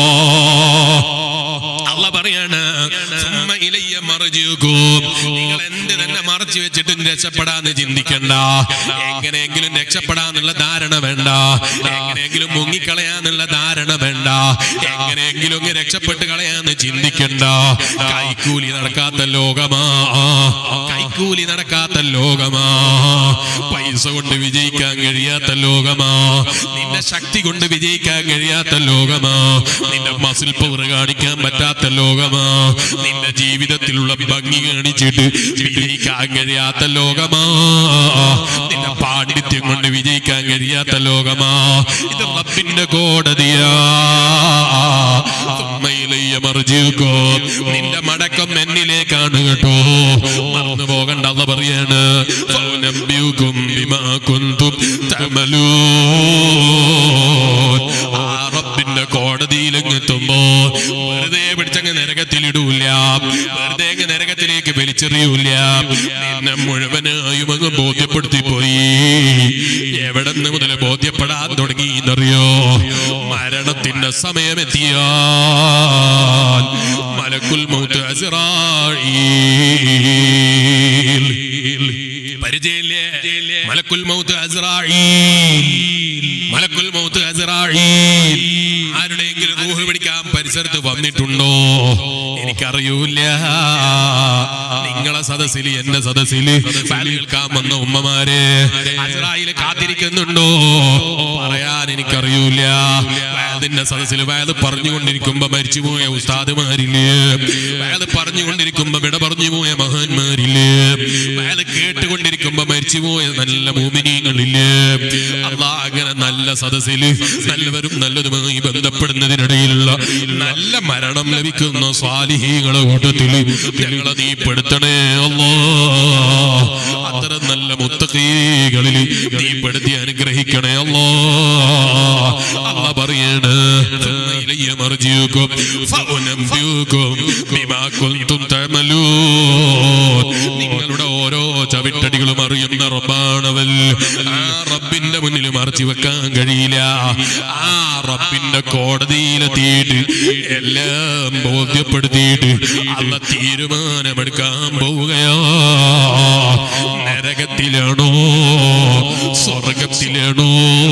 അല്ല പറയാണ് സുമ്മ ഇലയ്യ മറിജുക്കും നിങ്ങൾ എന്ത് തന്നെ മറച്ചു വെച്ചിട്ടും രക്ഷപ്പെടാന്ന് ചിന്തിക്കണ്ട എങ്ങനെയെങ്കിലും രക്ഷപ്പെടാന്നുള്ള ധാരണ വേണ്ട എങ്ങനെയെങ്കിലും മുങ്ങിക്കളയാന്നുള്ള ധാരണ വേണ്ട എങ്ങനെയെങ്കിലും അങ്ങ് രക്ഷപ്പെട്ട് കളയാന്ന് ചിന്തിക്കണ്ട കൈക്കൂലി നടക്കാത്ത ലോകമാ കൈക്കൂലി നടക്കാത്ത ലോകമാ പൈസ കൊണ്ട് വിജയിക്കാൻ കഴിയാത്ത ലോകമാ നിന്റെ ശക്തി കൊണ്ട് വിജയിക്കാൻ കഴിയാത്ത ലോകമാ നിന്റെ മസിൽ പവർ കാണിക്കാൻ പറ്റാത്ത ലോകമാ നിന്റെ ജീവിതത്തിലുള്ള ഭംഗി കാണിച്ചിട്ട് വിജയിക്കാൻ കഴിയാത്ത ലോകമാ നിന്റെ പാണ്ഡിത്യം കൊണ്ട് വിജയിക്കാൻ കഴിയാത്ത ലോകമാ ഇത് റബ്ബിന്റെ കോടതിയാ തുമ്മയിലയ്യ മറിജുക്കോ നിന്റെ മടക്കം എന്നിലേക്കാണ് കേട്ടോ മറന്നു പോകണ്ട അല്ല പറയാണ് ഫൗനബ്ബിയുക്കും ബിമാ കുന്തും തഅമലൂൻ. ആ റബ്ബിന്റെ കോടതിയിലങ്ങ് എത്തുമ്പോ വെറുതെ പിടിച്ചങ്ങ് നരകത്തിലിടൂല വെറുതെ അങ്ങ് നരകത്തിലേക്ക് വലിച്ചെറിയൂല നിന്നെ മുഴുവനായും അങ്ങ് ബോധ്യപ്പെടുത്തി പോയി എവിടെ നിന്ന് മുതൽ ബോധ്യപ്പെടാൻ തുടങ്ങി എന്നറിയോ മരണത്തിന്റെ സമയമെത്തിയാൽ മലക്കുൽ മൗത്ത് അസ്റായീൽ പരിചയമില്ലേ മലക്കുൽ മൗത്ത് അസ്റായീൽ മലക്കുൽ മൗത്ത് അസ്റായീൽ ആരുടെയെങ്കിലും റൂഹ് പിടിക്കാൻ പരിസരത്ത് വന്നിട്ടുണ്ടോ എനിക്കറിയൂല നിങ്ങളെ സദസ്സിൽ എന്റെ സദസ്സിൽ വാല് കേൾക്കാൻ വന്ന ഉമ്മമാരെ അസ്റായിൽ കാത്തിരിക്കുന്നുണ്ടോ പറയാൻ എനിക്കറിയൂല വയതിന്റെ സദസ്സിൽ വയത് പറഞ്ഞുകൊണ്ടിരിക്കുമ്പോ മരിച്ചുപോയ ഉസ്താദുമാരില്ലേ വയത് പറഞ്ഞുകൊണ്ടിരിക്കുമ്പോ വിട പറഞ്ഞുപോയ മഹാന്മാരില്ലേ വയത് കേട്ടുകൊണ്ടിരിക്കുമ്പോ മരിച്ചുപോയ നല്ല മോമിനിയങ്ങളില്ലേ അള്ളാ അങ്ങനെ നല്ല സദസ്സില് നല്ലവരും നല്ലതുമായി ബന്ധപ്പെടുന്നതിനിടയിലുള്ള നല്ല മരണം ലഭിക്കുന്ന സ്വാലിഹീകളെ കൂട്ടത്തിൽ ഞങ്ങളെ നീ പെടുത്തണേ അല്ലോ അത്തരം നല്ല മുത്തകീകളിൽ നീ പെടുത്തി അനുഗ്രഹിക്കണേ അല്ലോ അല്ല പറയണ് ثم إلي مرجعكم فأنبئكم بما كنتم تعملون നിങ്ങളുടെ ഓരോ ചവിട്ടടികളും അറിയുന്ന റബ്ബാണവൽ ആ റബ്ബിന്റെ മുന്നിൽ മറച്ചു വെക്കാൻ കഴിയില്ല ആ റബ്ബിന്റെ കോടതിയിലെത്തിയിട്ട് എല്ലാം ബോധ്യപ്പെടുത്തിയിട്ട് അല്ല തീരുമാനമെടുക്കാൻ പോവുകയാ നരകത്തിലാണോ സ്വർഗത്തിലാണോ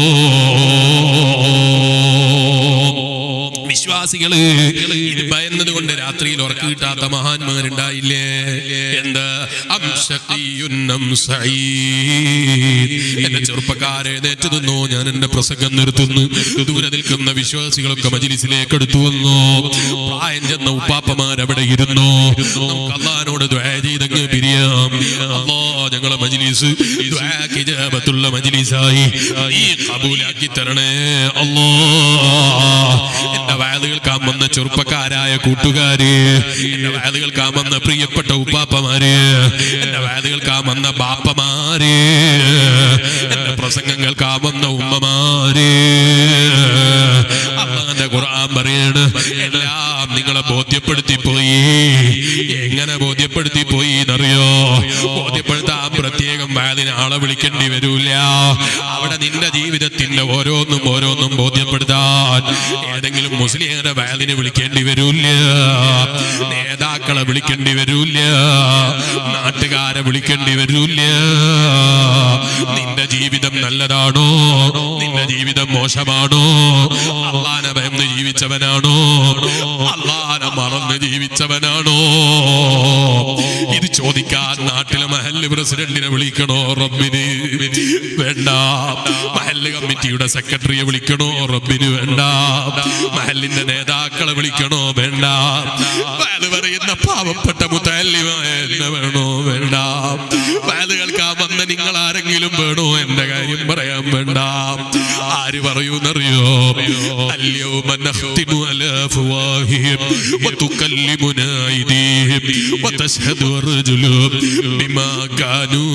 വിശ്വാസികള് ഇത് ഭയന്നത് കൊണ്ട് രാത്രിയിൽ ഉറക്കം കിട്ടാത്ത മഹാന്മാരുണ്ടായില്ലേ എന്താ അംശഖിയുന്നം സഈദ്. എന്റെ ചെറുപ്പക്കാരെ എഴുന്നേറ്റ് നിന്നോ ഞാൻ എന്റെ പ്രസംഗം നിർത്തുന്നു ദൂരെ നിൽക്കുന്ന വിശ്വാസികളൊക്കെ മജിലിസിലേക്ക് എടുത്തു വന്നു പ്രായം ചെന്ന ഉപ്പാപ്പമാർ അവിടെ ഇരുന്നു നമുക്ക് അള്ളഹാനോട് ദ്വാ ചെയ്തങ്ങ് പിരിയാം അല്ലോ ഞങ്ങളെ മജിലിസ് ദ്വാക്ക് ഇജാബത്തുള്ള മജിലിസായി നീ കബൂലാക്കി തരണേ അല്ലോ എന്റെ വയല് കേൾക്കാൻ വന്ന ചെറുപ്പക്കാരായ കൂട്ടുകാര് എന്റെ വയല് കേൾക്കാൻ വന്ന പ്രിയപ്പെട്ട ഉപ്പാപ്പമാര് എന്റെ വയല് കേൾക്കാൻ വന്ന ബാപ്പമാര് എന്റെ പ്രസംഗം കേൾക്കാൻ വന്ന ഉമ്മമാര് അള്ളാന്റെ ഖുർആൻ പറയാണ് എല്ലാം നിങ്ങളെ ബോധ്യപ്പെടുത്തി പോയി എങ്ങനെ ബോധ്യപ്പെടുത്തി പോയി എന്നറിയോ ബോധ്യപ്പെടുത്താൻ പ്രത്യേകം വയലിന് ആളെ വിളിക്കേണ്ടി വരൂല അവിടെ നിന്റെ ജീവിതത്തിന്റെ ഓരോന്നും ഓരോന്നും ബോധ്യപ്പെടുത്താൻ ഏതെങ്കിലും മുസ്ലിങ്ങളുടെ വയലിന് വിളിക്കേണ്ടി വരൂല നേതാക്കളെ വിളിക്കേണ്ടി വരൂല നാട്ടുകാരെ വിളിക്കേണ്ടി വരൂല നിന്റെ ജീവിതം നല്ലതാണോ നിന്റെ ജീവിതം മോശമാണോ അള്ളാനെ ഭയന്ന് ജീവിച്ചവനാണോ അള്ളാനെ മറന്ന് ജീവിച്ചവനാണോ ഇത് ചോദിക്കാൻ നാട്ടിലെ മഹല്ല് പ്രസിഡന്റിനെ വിളിക്കണോ റബ്ബിന് വേണ്ട മഹല്ല് കമ്മിറ്റിയുടെ സെക്രട്ടറിയെ വിളിക്കണോ റബ്ബിന് വേണ്ട മഹല്ലിന്റെ നേതാക്കളെ വിളിക്കണോ വേണ്ട വയല് പറയുന്ന പാവപ്പെട്ട മുത്തല്ലിമായ എന്നെ വേണോ വേണ്ട വയല് കേൾക്കാൻ വന്ന നിങ്ങൾ ആരെങ്കിലും വേണോ എന്റെ കാര്യം പറയാൻ വേണ്ട ആര് പറയൂന്നറിയോ اليوم نختم على أفواههم وتكلمنا أيديهم وتشهد أرجلهم بما كانوا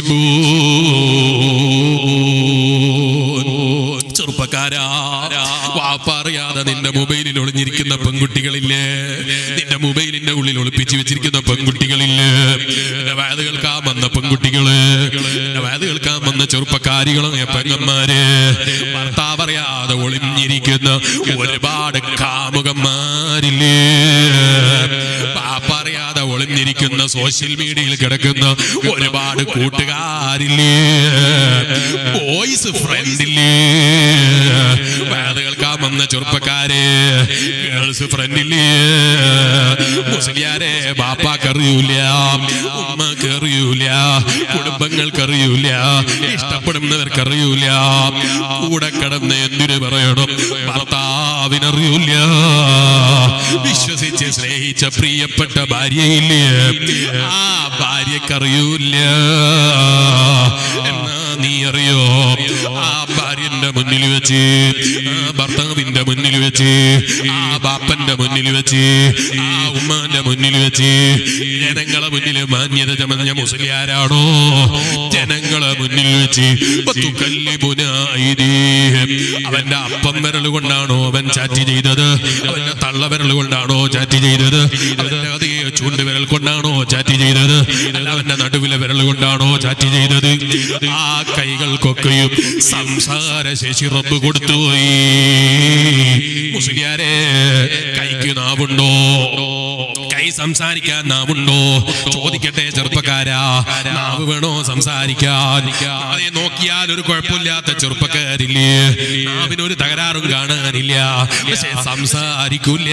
يكسبون ചെറുപ്പക്കാരാ വാപ്പറിയാതെ നിന്റെ മൊബൈലിൽ ഒളിഞ്ഞിരിക്കുന്ന പെൺകുട്ടികളില്ലേ നിന്റെ മൊബൈലിന്റെ ഉള്ളിൽ ഒളിപ്പിച്ചു വെച്ചിരിക്കുന്ന പെൺകുട്ടികളില്ലേ നിന്റെ വേദ കേൾക്കാൻ വന്ന പെൺകുട്ടികള് നിന്റെ വേദ കേൾക്കാൻ വന്ന ചെറുപ്പക്കാരികളായ പെങ്ങന്മാര് ഭർത്താവ് അറിയാതെ ഒളിഞ്ഞിരിക്കുന്ന ഒരുപാട് കാമുകന്മാരില്ലേ പാപ്പറിയാതെ ഒളിഞ്ഞിരിക്കുന്ന സോഷ്യൽ മീഡിയയിൽ കിടക്കുന്ന ഒരുപാട് കൂട്ടുകാരില്ലേ ബോയ്സ് ഫ്രണ്ടില്ലേ വേദ കേൾക്കാൻ വന്ന ചെറുപ്പക്കാരെ ഗേൾസ് ഫ്രണ്ടില്ലേ മുസ്ലിയാരെ ബാപ്പാക്കറിയൂല ഉമ്മക്കറിയൂല കുടുംബങ്ങൾക്കറിയൂല ഇഷ്ടപ്പെടുന്നവർക്കറിയൂല കൂടെ കിടന്ന് എന്തിനു പറയണം ഭർത്താവിനറിയൂല വിശ്വസിച്ച് സ്നേഹിച്ച പ്രിയപ്പെട്ട ഭാര്യയില്ലേ ആ ഭാര്യക്കറിയൂല എന്നാ നീ അറിയോ ആ ഭാര്യന്റെ മുന്നിൽ വെച്ച് ആ ഭർത്താവിന്റെ മുന്നിൽ വെച്ച് ആ ബാപ്പന്റെ മുന്നിൽ വെച്ച് ആ ഉമ്മാന്റെ മുന്നിൽ വെച്ച് ജനങ്ങളെ മുന്നിൽ മാന്യത ചമഞ്ഞ മുസ്ലിയാരാണോ ജനങ്ങളെ മുന്നിൽ വെച്ച് പത്തുകല്ലിമുന ഐദീഹം. അവന്റെ അപ്പം വിരൽ കൊണ്ടാണോ അവൻ ചാറ്റ് ചെയ്തത് അവന്റെ തള്ള വിരൽ കൊണ്ടാണോ ചാറ്റ് ചെയ്തത് അവന്റെ അതേ ചൂണ്ട് വിരൽ കൊണ്ടാണോ ചാറ്റ് ചെയ്തത് അല്ല അവന്റെ നടുവിലെ വിരൽ കൊണ്ടാണോ ചാറ്റ് ചെയ്തത് ആ കൈകൾക്കൊക്കെയും സംസാര ശേഷി റബ്ബ് കൊടുത്തുപോയി മുസ്ലിയാരെ കൈക്ക് നാവുണ്ടോ കൈ സംസാരിക്കാൻ നാവുണ്ടോ ചോദിക്കട്ടെ ചെറുപ്പക്കാരാ നാവ് വേണോ സംസാരിക്കാൻ അതെ നോക്കിയാൽ ഒരു കുഴപ്പമില്ലാത്ത ചെറുപ്പക്കാരില്ലേ നാവിനൊരു തകരാറും കാണാനില്ല പക്ഷെ സംസാരിക്കൂല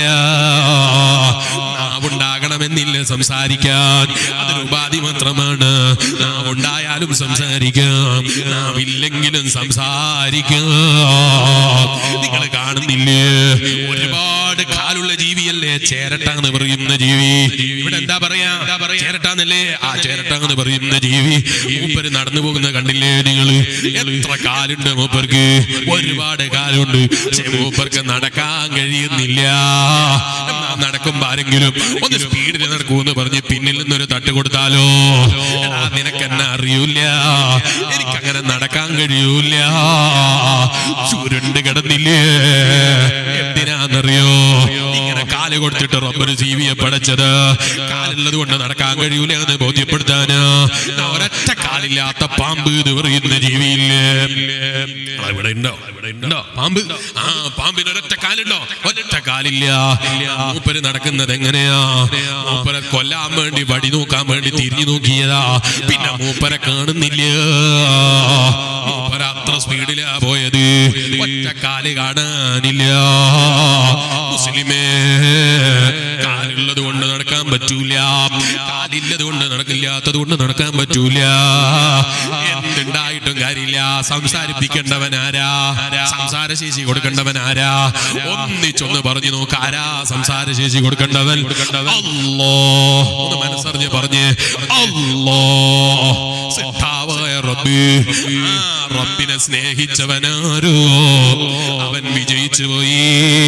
നാവുണ്ടാകണമെന്നില്ല സംസാരിക്കാൻ അതൊരു ഉപാധി മാത്രമാണ് നാവുണ്ടായാലും സംസാരിക്കാം നാവില്ലെങ്കിലും സംസാരിക്കാം നിങ്ങൾ കാണുന്നില്ലേ ഒരുപാട് കാലുള്ള ജീവിയല്ലേ ചേരട്ടാന്ന് പറയുന്ന ജീവി ഇവിടെ എന്താ പറയാ ചേരട്ടാന്നല്ലേ ആ ചേരട്ടാന്ന് പറയുന്ന ജീവി മൂപ്പര് നടന്നു പോകുന്ന കണ്ടില്ലേ നിങ്ങൾ എത്ര കാലുണ്ട് മൂപ്പർക്ക് ഒരുപാട് കാലുണ്ട് പക്ഷേ മൂപ്പർക്ക് നടക്കാൻ കഴിയുന്നില്ല എന്നാ നടക്കുമ്പോ ആരെങ്കിലും ഒന്ന് സ്പീഡിൽ നടക്കൂന്ന് പറഞ്ഞ് പിന്നിൽ നിന്നൊരു തട്ട് കൊടുത്താലോ എടാ, നിനക്കെന്നെ അറിയൂല എനിക്കങ്ങനെ നടക്കാൻ കഴിയൂല ചുരുണ്ട് കിടന്നില്ലേ എന്തിനാന്നറിയോ ഇങ്ങനെ കാല് കൊടുത്തിട്ട് റബ്ബര് ജീവിയെ പടച്ചത് കാലുള്ളത് കൊണ്ട് നടക്കാൻ കഴിയൂല എന്ന് ബോധ്യപ്പെടുത്താന് ഒരൊറ്റ കാലില്ലാത്ത പാമ്പ് എന്ന് പറയുന്ന ജീവിയില്ലേ ആ, ഇവിടെ ഉണ്ടോ ഇവിടെ ഉണ്ടോ പാമ്പ് ആ പാമ്പിന് ഒരൊറ്റ കാലുണ്ടോ ഒരൊറ്റ കാലില്ല മൂപ്പര് നടക്കുന്നത് എങ്ങനെയാ മൂപ്പരെ കൊല്ലാൻ വേണ്ടി വടി നോക്കാൻ വേണ്ടി തിരിഞ്ഞു നോക്കിയതാ പിന്നെ മൂപ്പരെ കാണുന്നില്ല മൂപ്പര അത്ര സ്പീഡിലാ പോയത് ഒറ്റ കാല് കാണാനില്ല മുസ്ലിമേ കാലുള്ളത് കൊണ്ട് നടക്കാൻ പറ്റൂല കാലില്ലത് കൊണ്ട് നടക്കില്ലാത്തത് കൊണ്ട് നടക്കാൻ പറ്റൂല എന്തുണ്ടായിട്ടും കാര്യമില്ല സംസാരിപ്പിക്കേണ്ടവൻ ആരാ സംസാരശേഷി കൊടുക്കേണ്ടവൻ ആരാ ഒന്നിച്ചൊന്ന് പറഞ്ഞു നോക്ക് ആരാ സംസാരശേഷി കൊടുക്കേണ്ടവൻ അല്ലോ ഒന്ന് മനസ്സറിഞ്ഞ് പറഞ്ഞ് അല്ലോ സിദ്ധാവായ റബ്ബ് ആ റബ്ബിനെ സ്നേഹിച്ചവനാരോ അവൻ വിജയിച്ചു പോയി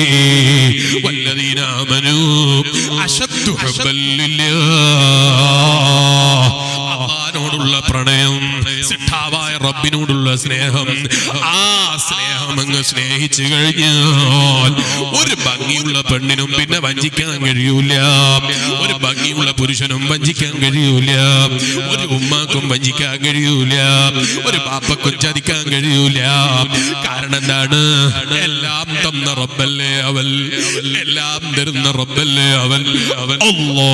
വല്ലതീനാമനു അശബ്ദു അള്ളാനോടുള്ള പ്രണയം സിദ്ധാവായ റബ്ബിനോടുള്ള സ്നേഹം ആ സ്നേഹം അങ്ങ് സ്നേഹിച്ചു കഴിഞ്ഞാൽ ഒരു ഭംഗിയുള്ള പെണ്ണിനും പിന്നെ വഞ്ചിക്കാൻ കഴിയൂല ഒരു ഭംഗിയുള്ള പുരുഷനും വഞ്ചിക്കാൻ കഴിയൂല ഒരു ഉമ്മാക്കും വഞ്ചിക്കാൻ കഴിയൂല ഒരു പാപ്പക്കും ചതിക്കാൻ കഴിയൂല കാരണം എന്താണ് എല്ലാം തന്ന റബ്ബല്ലേ അവൽ എല്ലാം തരുന്ന റബ്ബല്ലേ അവൻ അവൻ അല്ലോ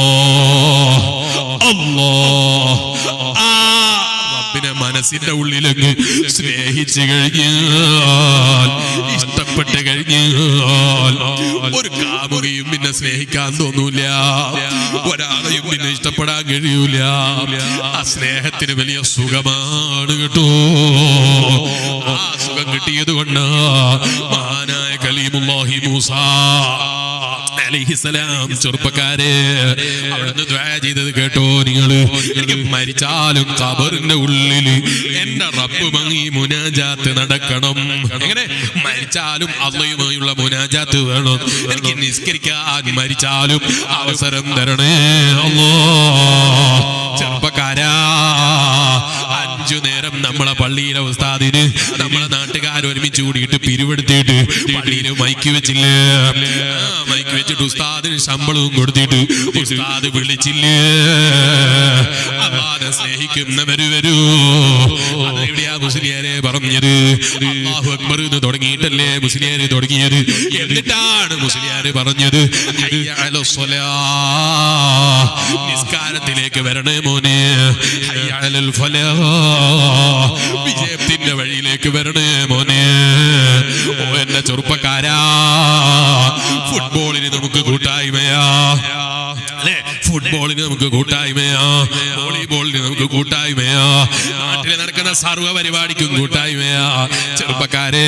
അല്ലോ ആ റബ്ബിനെ മനസ്സിന്റെ ഉള്ളിലങ്ങ് സ്നേഹിച്ചു കഴിഞ്ഞാൽ ഇഷ്ടപ്പെട്ട് കഴിഞ്ഞാൽ ഒരു കാമുകയും പിന്നെ സ്നേഹിക്കാൻ തോന്നൂല ഒരാളെയും പിന്നെ ഇഷ്ടപ്പെടാൻ കഴിയൂല ആ സ്നേഹത്തിന് വലിയ സുഖമാണ് കേട്ടോ ആ സുഖം കിട്ടിയത് കൊണ്ട് മഹാനായ കലീമുല്ലാഹി മൂസ അലൈഹിസ്സലാം ചെറുപ്പക്കാരെ അവിടുന്ന് ദ്വാ ചെയ്തത് കേട്ടോ നിങ്ങൾ എനിക്ക് മരിച്ചാലും കബറിന്റെ ഉള്ളില് എന്റെ റബ്ബ് മങ്ങി മുനാജാത്ത് നടക്കണം എങ്ങനെ മരിച്ചാലും അള്ളയുമായുള്ള മുനാജാത്ത് വേണം എനിക്ക് നിസ്കരിക്കാൻ മരിച്ചാലും അവസരം തരണേ അല്ലോ ചെറുപ്പക്കാരാ അഞ്ചു നേരം നമ്മളെ പള്ളിയിലെ ഉസ്താദിന് നമ്മളെ നാട്ടുകാർ ഒരുമിച്ച് കൂടിയിട്ട് പിരിവെടുത്തിട്ട് പള്ളിയിൽ മൈക്ക് വെച്ചില്ലേ ആ, മൈക്ക് വെച്ചിട്ട് ഉസ്താദിന് ശമ്പളവും കൊടുത്തിട്ട് ഉസ്താദ് വിളിച്ചില്ലേ അള്ളാനെ സ്നേഹിക്കുന്നവര് വരൂ അതെവിടെയാ മുസ്ലിയാരെ പറഞ്ഞത് അള്ളാഹു അക്ബർ എന്ന് തുടങ്ങിയിട്ടല്ലേ മുസ്ലിയാര് തുടങ്ങിയത് എന്നിട്ടാണ് മുസ്ലിയാര് പറഞ്ഞത് ഹയ്യ അലൽ സ്വലാ. നിസ്കാരത്തിലേക്ക് വരണേ മോനെ ഹയ്യ അലൽ ഫലാ. വിജയത്തിന്റെ വഴിയിലേക്ക് വരണേ മോനെ ഓ എന്റെ ചെറുപ്പക്കാരാ ഫുട്ബോളിന് നമുക്ക് കൂട്ടായ്മയാ അല്ലെ ഫുട്ബോളിന് നമുക്ക് കൂട്ടായ്മയാ വോളിബോളിന് നമുക്ക് കൂട്ടായ്മയാ നാട്ടിൽ നടക്കുന്ന സർവ്വ പരിപാടിക്കും കൂട്ടായ്മയാ ചെറുപ്പക്കാരെ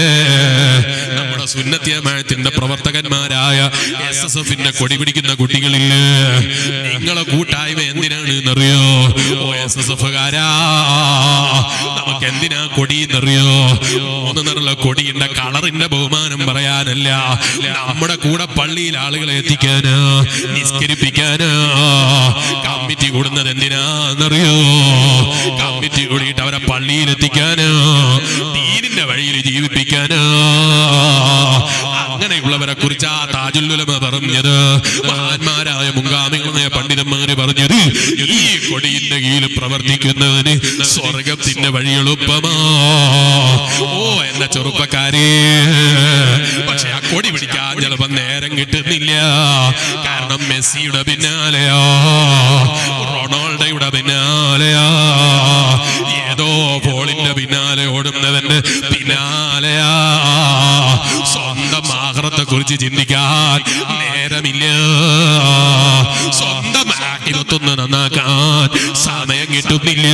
നമ്മുടെ സുന്നത്യമായത്തിന്റെ പ്രവർത്തകന്മാരായ എസ് എസ് എഫിന്റെ കൊടി പിടിക്കുന്ന കുട്ടികളില് നിങ്ങളെ കൂട്ടായ്മ എന്തിനാണ് എന്നറിയോ ഓ എസ് എസ് എഫുകാരാ നമുക്ക് എന്തിനാ കൊടി എന്നറിയോ മൂന്ന് നിറമുള്ള കൊടിയുടെ കളറിന്റെ ബഹുമാനം പറയാനല്ല നമ്മുടെ കൂടെ പള്ളിയിൽ ആളുകളെ എത്തിക്കാനാ നിസ്കരിപ്പിക്കാനാ കമ്മിറ്റി കൂടുന്നത് എന്തിനാന്നറിയോ കമ്മിറ്റി കൂടിയിട്ട് അവരെ പള്ളിയിൽ എത്തിക്കാനാ ദീനിന്റെ വഴിയിൽ ജീവിപ്പിക്കാനാ അങ്ങനെയുള്ളവരെ കുറിച്ച് ആ താജുല്ലുലമ പറഞ്ഞത് മഹാന്മാരായ മുങ്കാമികളായ പണ്ഡിതന്മാര് പറഞ്ഞത് ഈ കൊടിയുടെ കീഴിൽ പ്രവർത്തിക്കുന്നതിന് സ്വർഗത്തിന്റെ വഴി എളുപ്പമാ ഓ എന്റെ ചെറുപ്പക്കാരെ പക്ഷെ ആ കൊടി പിടിക്കാൻ ചിലപ്പോ നേരം കിട്ടുന്നില്ല കാരണം മെസ്സിയുടെ പിന്നാലെയാ റൊണാൾഡോയുടെ പിന്നാലെയാ ഏതോ ബോളിന്റെ പിന്നാലെ ഓടുന്നവന്റെ പിന്നാലെയാ സ്വന്തം ആഹ്റത്തെ കുറിച്ച് ചിന്തിക്കാൻ നേരമില്ല സ്വന്തം ആഹിരത്തൊന്ന് നന്നാക്കാൻ സമയം കിട്ടുന്നില്ല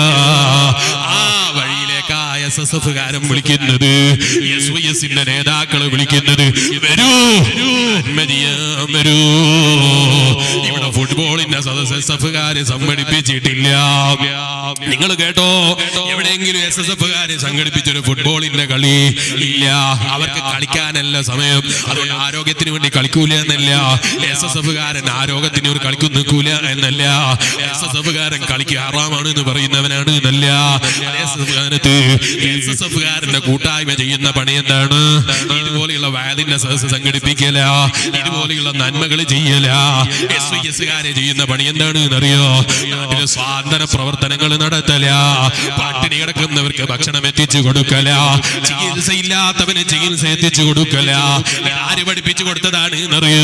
ആ വഴിയിലേക്കാ എസ് എസ് എഫ് കാരൻ വിളിക്കുന്നത് എസ് വൈ എസിന്റെ നേതാക്കള് വിളിക്കുന്നത് വരൂ നന്മതിയാൻ വരൂ ഇവിടെ ഫുട്ബോളിന്റെ സദസ് എസ് എഫ് കാര് സംഘടിപ്പിച്ചിട്ടില്ല നിങ്ങൾ കേട്ടോ എവിടെയെങ്കിലും എസ് എസ് എഫ് കാര് സംഘടിപ്പിച്ചൊരു ഫുട്ബോളിന്റെ കളി ഇല്ല അവർക്ക് കളിക്കാനല്ല സമയം അതുകൊണ്ട് ആരോഗ്യത്തിന് വേണ്ടി കളിക്കൂല എന്നല്ല എസ് എസ് എഫ് കാരൻ ആരോഗ്യത്തിന് ഒരു കളിക്കും നിൽക്കൂല എന്നല്ല എസ് എസ് എഫ് കാരൻ കളിക്ക് ഹറാമാണ് എന്ന് പറയുന്നവനാണ് എന്നല്ല എസ് എസ് കാരത്ത് എസ് എസ് എഫ് കാരന്റെ കൂട്ടായ്മ ചെയ്യുന്ന പണി എന്താണ് ഇതുപോലെയുള്ള വാലിന്റെ സദസ് സംഘടിപ്പിക്കല ഇതുപോലെയുള്ള നന്മകൾ ചെയ്യല എസ് വി എസ് കാരെ ചെയ്യുന്ന പണി എന്താണ് എന്നറിയോ നാട്ടിലെ സ്വാതന്ത്ര്യ പ്രവർത്തനങ്ങൾ നടത്തല പട്ടിണി കിടക്കുന്നവർക്ക് ഭക്ഷണം എത്തിച്ചു കൊടുക്കല ചികിത്സയില്ലാത്തവന് ചികിത്സ എത്തിച്ചു കൊടുക്കല ആര് പഠിപ്പിച്ചു കൊടുത്തതാണ് എന്നറിയോ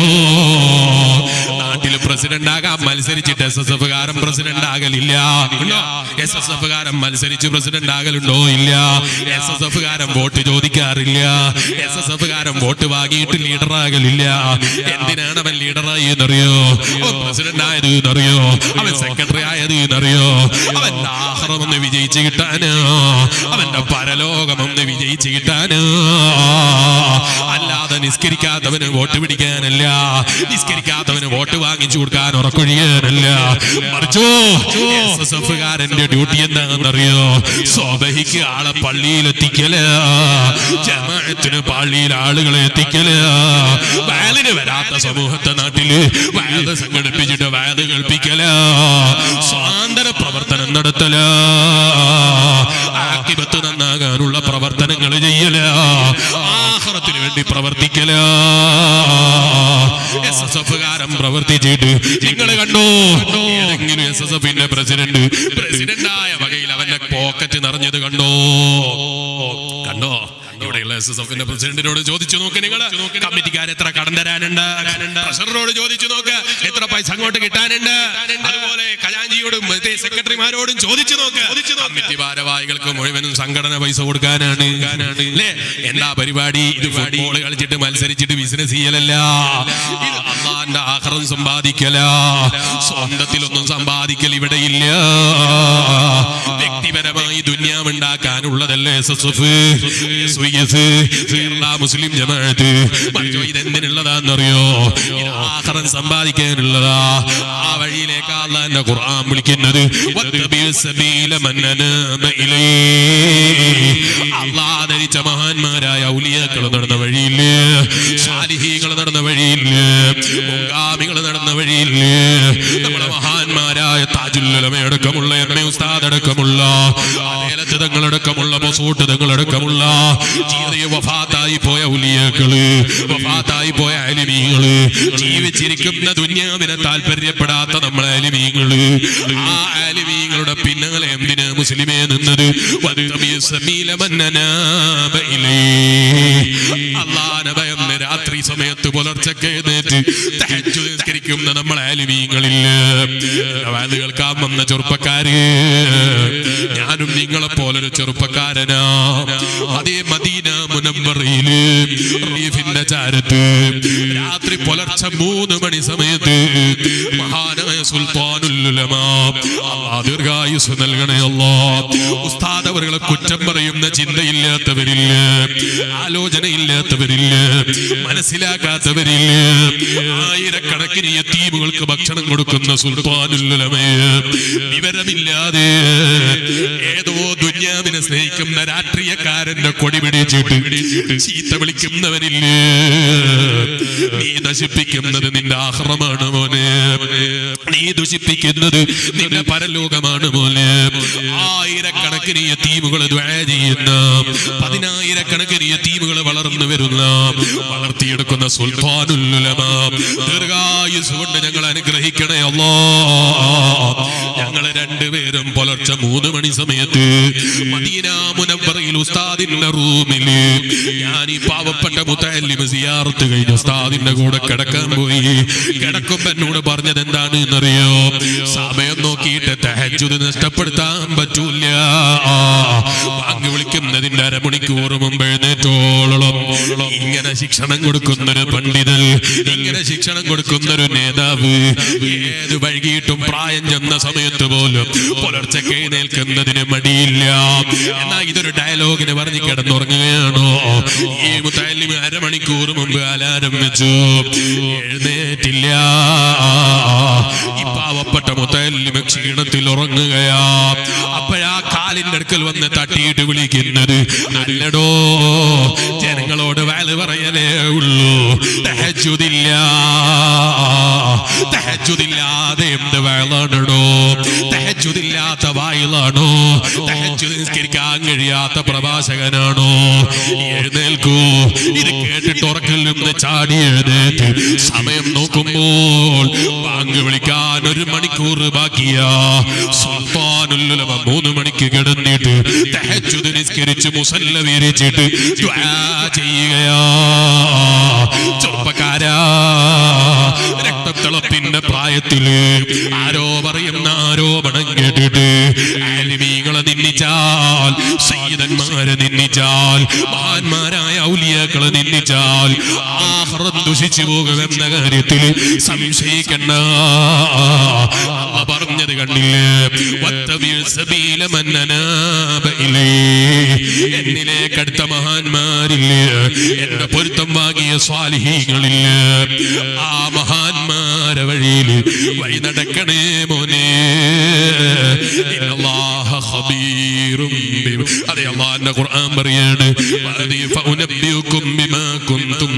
നാട്ടിൽ പ്രസിഡന്റ് ആകാൻ മത്സരിച്ചിട്ട് എസ് എസ് എഫ് കാരൻ പ്രസിഡന്റ് ആകലില്ല എസ് എസ് എഫ് കാരൻ മത്സരിച്ച് പ്രസിഡന്റ് ആകലുണ്ടോ ഇല്ല എസ് എസ് എഫ് കാരൻ വോട്ട് ചോദിക്കാറില്ല എസ് എസ് എഫ് കാരൻ വോട്ട് വാങ്ങിയിട്ട് ലീഡർ ആകലില്ല എന്തിനാണ് അവൻ ലീഡറായി എന്നറിയോ അവൻ പ്രസിഡന്റ് ആയത് എന്നറിയോ അവൻ സെക്രട്ടറി ആയത് എന്നറിയോ അവൻ ആഹ്റം ഒന്ന് വിജയിച്ച് കിട്ടാനോ അവന്റെ പരലോകം ഒന്ന് വിജയിച്ച് കിട്ടാനോ അല്ലാതെ നിസ്കരിക്കാത്തവന് വോട്ട് പിടിക്കാനല്ല നിസ്കരിക്കാത്തവന് വോട്ട് വാങ്ങിച്ചു കൊടുക്കാൻ ഉറക്കൊഴിയാനല്ല മറിച്ചോ എസ് എസ് എഫ് കാരന്റെ ഡ്യൂട്ടി എന്താണെന്നറിയോ സ്വബഹിക്ക് ആളെ പള്ളിയിൽ എത്തിക്കല ജമാഅത്തിന് പള്ളിയിൽ ആളുകളെ എത്തിക്കല വയലിന് വരാത്ത സമൂഹത്തെ നാട്ടില് വയത് സംഘടിപ്പിച്ചിട്ട് വയത് കേൾപ്പിക്കല സ്വാതന്ത്ര്യ പ്രവർത്തനം നടത്തല ആക്കിപത്ത് നന്നാകാനുള്ള പ്രവർത്തനങ്ങൾ ചെയ്യല ആഹ്റത്തിന് വേണ്ടി പ്രവർത്തിക്കല എസ് എസ് എഫ് കാരൻ പ്രവർത്തിച്ചിട്ട് നിങ്ങൾ കണ്ടോ ഏതെങ്കിലും എസ് എസ് എഫിന്റെ പ്രസിഡന്റ് പ്രസിഡന്റായ വകയിൽ അവന്റെ പോക്കറ്റ് നിറഞ്ഞത് കണ്ടോ കണ്ടോ ഇവിടെയുള്ള എസ് എസ് എഫിന്റെ പ്രസിഡന്റിനോട് ചോദിച്ചു നോക്ക് നിങ്ങൾ കമ്മിറ്റിക്കാർ എത്ര കടം തരാനുണ്ട് ട്രഷററോട് ചോദിച്ചു നോക്ക് എത്ര പൈസ അങ്ങോട്ട് കിട്ടാനുണ്ട് അതുപോലെ ഖജാഞ്ചിയോടും മറ്റേ സെക്രട്ടറിമാരോടും ചോദിച്ചു നോക്ക് കമ്മിറ്റി ഭാരവാഹികൾക്ക് മുഴുവനും സംഘടന പൈസ കൊടുക്കാനാണ് അല്ലേ എന്താ പരിപാടി ഇത് ഫുട്ബോൾ കളിച്ചിട്ട് മത്സരിച്ചിട്ട് ബിസിനസ് ചെയ്യലല്ല ഇത് അള്ളാന്റെ ആഹ്റം സമ്പാദിക്കല സ്വന്തത്തിലൊന്നും സമ്പാദിക്കൽ ഇവിടെ ഇല്ല വ്യക്തിപരമായി ദുന്യാവ് ഉണ്ടാക്കാനുള്ളതല്ലേ S S F S Y S Kerala Muslim Jamaat മറിച്ചോ ഇതെന്തിനുള്ളതാണെന്നറിയോ ഇത് ആഖിറം സമ്പാദിക്കാനുള്ളതാ ആ വഴിയിലേക്ക് അള്ളാന്റെ ഖുർആൻ വിളിക്കുന്നത് വത്തബി സബീല മൻ അനാബ ഇലൈഹി. അള്ളാഹ് ധരിച്ച മഹാന്മാരായ ഔലിയാക്കൾ നടന്ന വഴിയില് സാലിഹീങ്ങൾ നടന്ന വഴിയില് മുൻഗാമികൾ നടന്ന വഴിയില് നമ്മളെ മഹാന്മാരായ താജുല്ലമയടക്കമുള്ള എം എ ഉസ്താദ് അടക്കമുള്ള അതേലത്ത് തങ്ങളടക്കമുള്ള മൊസൂട്ട് തങ്ങളടക്കമുള്ള ചെറിയ വഫാത്തായി പോയ ഉലിയക്കള് വഫാത്തായി പോയ അലിമീങ്ങള് ജീവിച്ചിരിക്കുന്ന ദുന്യാവിനെ താല്പര്യപ്പെടാത്ത നമ്മളെ അലിമീങ്ങള് ആ അലിമീങ്ങളുടെ പിന്നാലെ എന്തിന് മുസ്ലിമേ നിന്നത് വത്തബി സബീല മൻ അനാബ ഇലൈഹി. അള്ളാനെ ഭയന്ന് രാത്രി സമയത്ത് പുലർച്ചക്ക് എഴുന്നേറ്റ് തഹജ്ജുദ് നിസ്കരിക്കുന്ന നമ്മളെ അലിമീങ്ങളില് അത് കേൾക്കാൻ വന്ന ചെറുപ്പക്കാര് ഞാനും നിങ്ങളെ പോലൊരു ചെറുപ്പക്കാരനാ അതേ മദീന മുനമ്പറയില് റീഫിന്റെ ചാരത്ത് രാത്രി പുലർച്ചെ മൂന്ന് മണി സമയത്ത് മഹാനായ സുൽത്താനുല്ലുലമാ അല്ലാ ദീർഘായുസ് നൽകണേ അല്ലാ ഉസ്താദ് അവരുകളെ കുറ്റം പറയുന്ന ചിന്തയില്ലാത്തവരില്ല ആലോചനയില്ലാത്തവരില്ല മനസ്സിലാക്കാത്തവരില്ല ആയിരക്കണക്കിന് യത്തീമുകൾക്ക് ഭക്ഷണം കൊടുക്കുന്ന സുൽത്താനുല്ലുലമയെ വിവരമില്ലാതെ ഏതോ ദുന്യാവിനെ സ്നേഹിക്കുന്ന രാഷ്ട്രീയക്കാരന്റെ കൊടി പിടിച്ചിട്ട് ചീത്ത വിളിക്കുന്നവരില്ലേ നീ നശിപ്പിക്കുന്നത് നിന്റെ ആഹ്റമാണ് മോനെ നീ ദുഷിപ്പിക്കുന്നത് നിന്റെ പരലോകമാണ് മോനെ ആയിരക്കണക്കിന് യത്തീമുകൾ ദ്വാ ചെയ്യുന്ന പതിനായിരക്കണക്കിന് യത്തീമുകൾ വളർന്നു വരുന്ന വളർത്തിയെടുക്കുന്ന സുൽത്താനുല്ലുലമ ദീർഘായുസ് കൊണ്ട് ഞങ്ങൾ അനുഗ്രഹിക്കണേ അല്ലോ ഞങ്ങള് രണ്ടുപേരും പുലർച്ചെ മൂന്ന് മണി സമയത്ത് മദീന മുനവറയിൽ ഉസ്താദിന്റെ റൂമില് ഞാൻ ഈ പാവപ്പെട്ട മുത്തല്ലിമ സിയാറത്ത് കഴിഞ്ഞ ഉസ്താദിന്റെ കൂടെ കിടക്കാൻ പോയി കിടക്കുമ്പോ എന്നോട് പറഞ്ഞത് എന്താണ് എന്നറിയോ സമയം നോക്കിയിട്ട് തഹജുദ് നഷ്ടപ്പെടുത്താൻ പറ്റൂല ബാങ്ക് വിളിക്കുന്നതിന്റെ അരമണിക്കൂർ മുമ്പ് എഴുന്നേറ്റോളം ഇങ്ങനെ ശിക്ഷണം കൊടുക്കുന്നൊരു പണ്ഡിതൻ ഇങ്ങനെ ശിക്ഷണം കൊടുക്കുന്നൊരു നേതാവ് ഏത് വൈകിട്ടും പ്രായം ചെന്ന സമയത്ത് പോലും പുലർച്ചയ്ക്ക് എഴുന്നേൽക്കുന്നതിന് മടിയില്ല എന്നാ ഇതൊരു ഡയലോഗിന് പറഞ്ഞ് കിടന്നുറങ്ങുകയാണോ ഈ മുത്തല്ലിമ അരമണിക്കൂർ മുമ്പ് അലാരം വെച്ചു എഴുന്നേറ്റില്ല ഈ പാവപ്പെട്ട മുത്തല്ലിമ ക്ഷീണത്തിൽ ഉറങ്ങുകയാ അപ്പോഴാ കാലിന്റെ അടുക്കൽ വന്ന് തട്ടിയിട്ട് വിളിക്കുന്നത് നല്ലടോ ജനങ്ങളോട് വയല് പറയലേ ഉള്ളൂ തഹജുദില്ല തഹജുദില്ലാതെ എന്ത് വയലാണോ തഹജുദില്ലാത്ത വായിലാണോ തഹജുദ് നിസ്കരിക്കാൻ കഴിയാത്ത പ്രഭാഷകനാണോ എഴുന്നേൽക്കൂ ഇത് കേട്ടിട്ട് ഉറക്കിൽ നിന്ന് ചാടി എഴുന്നേറ്റ് സമയം നോക്കുമ്പോൾ ബാങ്ക് വിളിക്കാൻ ഒരു മണിക്കൂർ ബാക്കിയാ സുൽത്താനുല്ലുലമ മൂന്ന് മണിക്ക് കിടന്നിട്ട് തഹജുദ് നിസ്കരിച്ച് മുസല്ല വിരിച്ചിട്ട് ദുആ ചെയ്യുകയാ ചെറുപ്പക്കാരാ രക്തത്തിളപ്പിന്റെ പ്രായത്തില് ആരോ പറയുന്ന ആരോപണം കേട്ടിട്ട് ആലിമീങ്ങളെ നിന്ദിച്ചാൽ സയ്യിദന്മാരെ നിന്ദിച്ചാൽ മഹാന്മാരായ ഔലിയാക്കളെ നിന്ദിച്ചാൽ ആഹ്റം ദുഷിച്ചു പോകുമെന്ന കാര്യത്തിൽ സംശയിക്കണ്ട അള്ളാഹ് പറഞ്ഞത് കണ്ടില്ലേ വത്തബിൽ സബീല മൻ അനാബ ഇലൈഹി. എന്നിലേക്ക് അടുത്ത മഹാന്മാരില്ലേ എന്റെ പൊരുത്തം വാങ്ങിയ സ്വാലിഹീങ്ങളില്ല ആ മഹാന്മാരെ വഴിയിൽ വഴി നടക്കണേ മോനെ ഇന്നല്ലാഹ ഖബീറും ബിമ- അതെ അള്ളാന്റെ ഖുർആൻ പറയാണ് വഅദി ഫഉനബ്ബിയുക്കും ബിമാ കുന്തും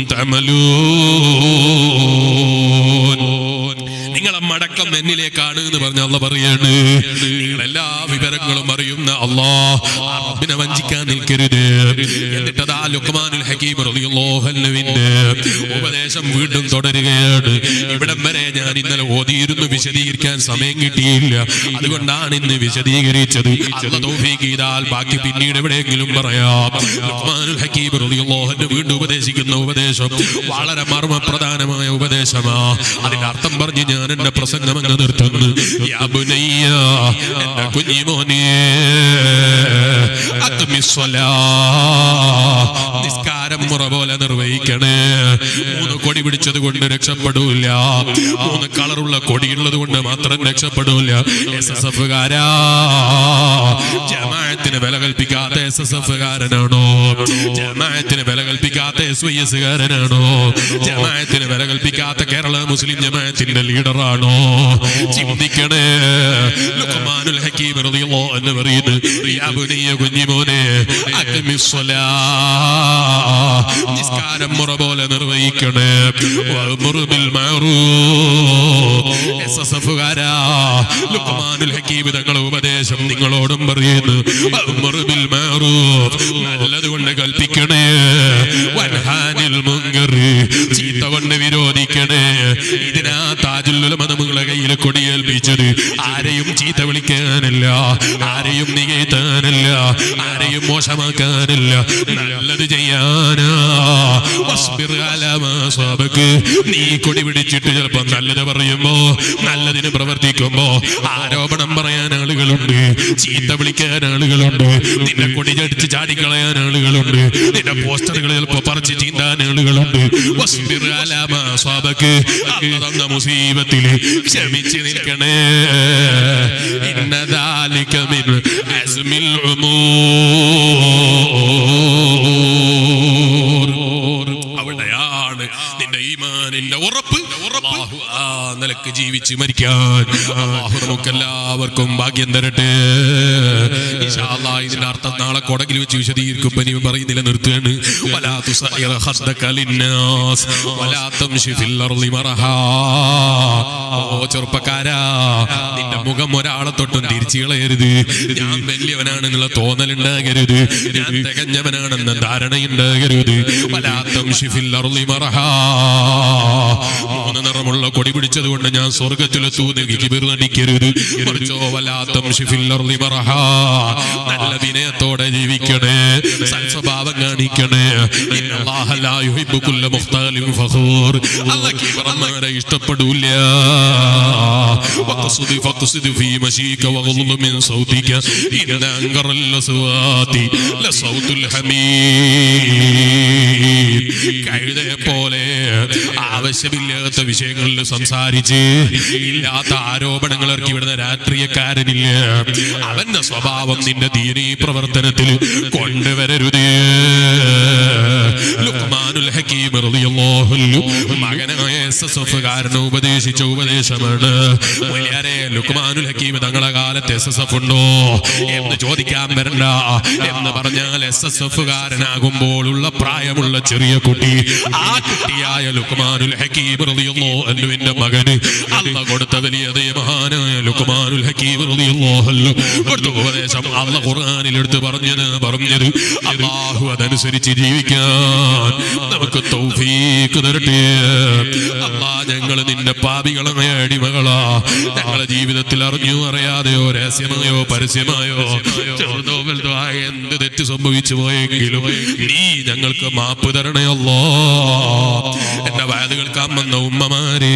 തഅമലൂൻ നിങ്ങളെ മടക്കം എന്നിലേക്കാണ് എന്ന് പറഞ്ഞ അല്ല പറയാണ് നിങ്ങൾ എല്ലാ വിവരങ്ങളും അറിയുന്ന അല്ലാ ആ റബ്ബിനെ വഞ്ചിക്കാൻ നിൽക്കരുത് എന്നിട്ട് ആ ലുക്മാനുൽ ഹക്കീം റളിയല്ലാഹു അൻഹുവിന്റെ ഉപദേശം വീണ്ടും തുടരുകയാണ് ഇവിടം വരെ ഞാൻ ഇന്നലെ ഓതിയിരുന്നു വിശദീകരിക്കാൻ സമയം കിട്ടിയില്ല അതുകൊണ്ടാണ് ഇന്ന് വിശദീകരിച്ചത് അല്ല തൗഫീഖ് ചെയ്താൽ ബാക്കി പിന്നീട് എവിടെയെങ്കിലും പറയാം ലുക്മാനുൽ ഹക്കീം റളിയല്ലാഹു അൻഹു വീണ്ടും ഉപദേശിക്കുന്ന ഉപദേശം വളരെ മർമ്മപ്രധാനമായ ഉപദേശമാ അതിന്റെ അർത്ഥം പറഞ്ഞ് ഞാൻ എന്റെ പ്രസംഗം അങ്ങ് നിർത്തുന്നു യാ ബുനയ്യ, എന്റെ കുഞ്ഞിമോനെ അത്മിസ്വലാ. നിസ്കാരം മുറ പോലെ നിർവഹിക്കണേ മൂന്ന് കൊടി പിടിച്ചത് കൊണ്ട് രക്ഷപ്പെടൂല മൂന്ന് കളറുള്ള കൊടിയുള്ളത് കൊണ്ട് മാത്രം രക്ഷപ്പെടൂല എസ് എസ് എഫുകാരാ ജമാഅത്തിന് വില കൽപ്പിക്കാത്ത എസ് എസ് എഫ് കാരനാണോ ജമാഅത്തിന് വില കൽപ്പിക്കാത്ത എസ് വൈ എസ് കാരനാണോ ജമാഅത്തിന് വില കൽപ്പിക്കാത്ത കേരള മുസ്ലിം ജമാഅത്തിന്റെ ലീഡറാണോ ചിന്തിക്കണേ ലുഖ്മാനുൽ ഹക്കീം റളിയല്ലാഹു എന്ന് പറയുന്നു യാ ബുനയ്യ കുഞ്ഞിമോനെ അഖ്മിസ്സലാ നിസ്കാരം മുറ പോലെ നിർവഹിക്കണേ വഅ്മുർ ബിൽ മഅറൂഫ് എസ് എസ് എഫുകാരാ ലുഖ്മാനുൽ ഹക്കീം തങ്ങളുടെ ഉപദേശം നിങ്ങളോടും പറയുന്നു വഅ്മുർ ബിൽ മഅറൂഫ് നല്ലത് കൊണ്ട് കൽപ്പിക്കണേ വൻഹാനിൽ മുങ്കർ ചീത്ത കൊണ്ട് വിരോധിക്കണേ ഇതിനാ താജുൽ ഉലമ നമ്മളെ കയ്യിൽ കൊടിയേൽപ്പിച്ചത് ആരെയും ചീത്ത വിളിക്കാനല്ല ആരെയും നികത്താനല്ല ആരെയും മോശമാക്കാനല്ല നല്ലത് ചെയ്യാനാ വസ്ബിർ അലാ മാ സാബക്ക്. നീ കൊടി പിടിച്ചിട്ട് ചിലപ്പോ നല്ലത് പറയുമ്പോ നല്ലതിന് പ്രവർത്തിക്കുമ്പോ ആരോപണം പറയാൻ ആളുകളുണ്ട് ചീത്ത വിളിക്കാൻ ആളുകളുണ്ട് നിന്നെ കൊടി ചടിച്ച് ചാടിക്കളയാൻ ആളുകളുണ്ട് നിന്റെ പോസ്റ്ററുകൾ ചിലപ്പോ പറിച്ച് ചീന്താൻ ആളുകളുണ്ട് വസ്ബിർ അലാ മാ സാബക്ക്. അള്ള തന്ന മുസീബത്തില് ക്ഷമിച്ച് നിൽക്കണേ ഇന്നദാലിക മിൻ അസ്മിൽ ഉമൂർ അവിടെയാണ് നിന്റെ ഈമാനിന്റെ ഉറപ്പ് അല്ലാഹു ആ നിലക്ക് ജീവിച്ച് മരിക്കാൻ അല്ലാഹു നമുക്കെല്ലാവർക്കും ഭാഗ്യം തരട്ടെ ഇൻഷാ അല്ലാ ഇതിന്റെ അർത്ഥം നാളെ കൊടകിൽ വെച്ച് വിശദീകരിക്കും ഇനി പറയുന്നില്ല നിർത്തുകയാണ് വലാ തുസഇറ ഖസ്ദക ലിന്നാസ് വലാ തംശി ഫിൽ അർളി മറഹാ ഓ ചെറുപ്പക്കാരാ നിന്റെ മുഖം ഒരാളെ തൊട്ടും തിരിച്ചു കളയരുത് ഞാൻ വലിയവനാണെന്നുള്ള തോന്നലുണ്ടാകരുത് ഞാൻ തികഞ്ഞവനാണെന്ന ധാരണയുണ്ടാകരുത് വലാത്തം ഷിഫിൽ അർളി മറഹാ മൂന്ന് നിറമുള്ള കൊടി പിടിച്ചത് കൊണ്ട് ഞാൻ സ്വർഗത്തിലെത്തൂന്ന് കിബിർ നടിക്കരുത് മറിച്ചോ വലാത്തം ഷിഫിൽ അർളി മറഹാ നല്ല വിനയത്തോടെ ജീവിക്കണേ സൽസ്വഭാവം കാണിക്കണേ ഇന്നല്ലാഹ ലാ യുഹിബ്ബു കുല്ല മുഖ്താലിൻ ഫഖൂർ അല്ലാഹ് കിബറന്മാരെ ഇഷ്ടപ്പെടൂല وقصد فاقصد في مشيك واغضض من صوتك إن أنكر الأصوات لصوت الحميد കഴുതയെ പോലെ ആവശ്യമില്ലാത്ത വിഷയങ്ങളിൽ സംസാരിച്ച് ഇല്ലാത്ത ആരോപണങ്ങൾ ഇറക്കി വിടുന്ന രാഷ്ട്രീയക്കാരനില്ല അവന്റെ സ്വഭാവം നിന്റെ ദീനീ പ്രവർത്തനത്തിൽ കൊണ്ടുവരരുതേ ലുക്മാനുൽ ഹക്കീം റളിയല്ലാഹു അൻഹു മകനായ എസ് കാരന് ഉപദേശിച്ച ഉപദേശമാണ് മുലിയാരെ ലുക്മാനുൽ ഹക്കീം തങ്ങളെ കാലത്ത് എസ് എസ് എഫ് ഉണ്ടോ എന്ന് ചോദിക്കാൻ വരണ്ട എന്ന് പറഞ്ഞാൽ എസ് എസ് എഫ് കാരനാകുമ്പോൾ ഉള്ള പ്രായമുള്ള ചെറിയ കുട്ടി ആ കുട്ടിയായ ലുക്മാനുൽ ഹക്കീം റളിയല്ലാഹു അൻഹുവിന്റെ മകന് അല്ല കൊടുത്ത വലിയ മഹാനായ ലുക്മാനുൽ ഹക്കീം റളിയല്ലാഹു അൻഹു കൊടുത്ത ഉപദേശം അല്ല ഖുർആനിൽ എടുത്ത് പറഞ്ഞത് പറഞ്ഞത് അള്ളാഹു അതനുസരിച്ച് ജീവിക്കാൻ നമുക്ക് തൗഫീക്ക് തരട്ടെ അള്ളാ ഞങ്ങൾ നിന്റെ പാപികളായ അടിമകളാ ഞങ്ങളെ ജീവിതത്തിൽ അറിഞ്ഞോ അറിയാതെയോ രഹസ്യമായോ പരസ്യമായോ ചെറുതോ വലുതോ ആയ എന്ത് തെറ്റ് സംഭവിച്ചു പോയെങ്കിലും നീ ഞങ്ങൾക്ക് മാപ്പ് തരണേ അല്ലോ എന്റെ വയത് കേൾക്കാൻ വന്ന ഉമ്മമാരെ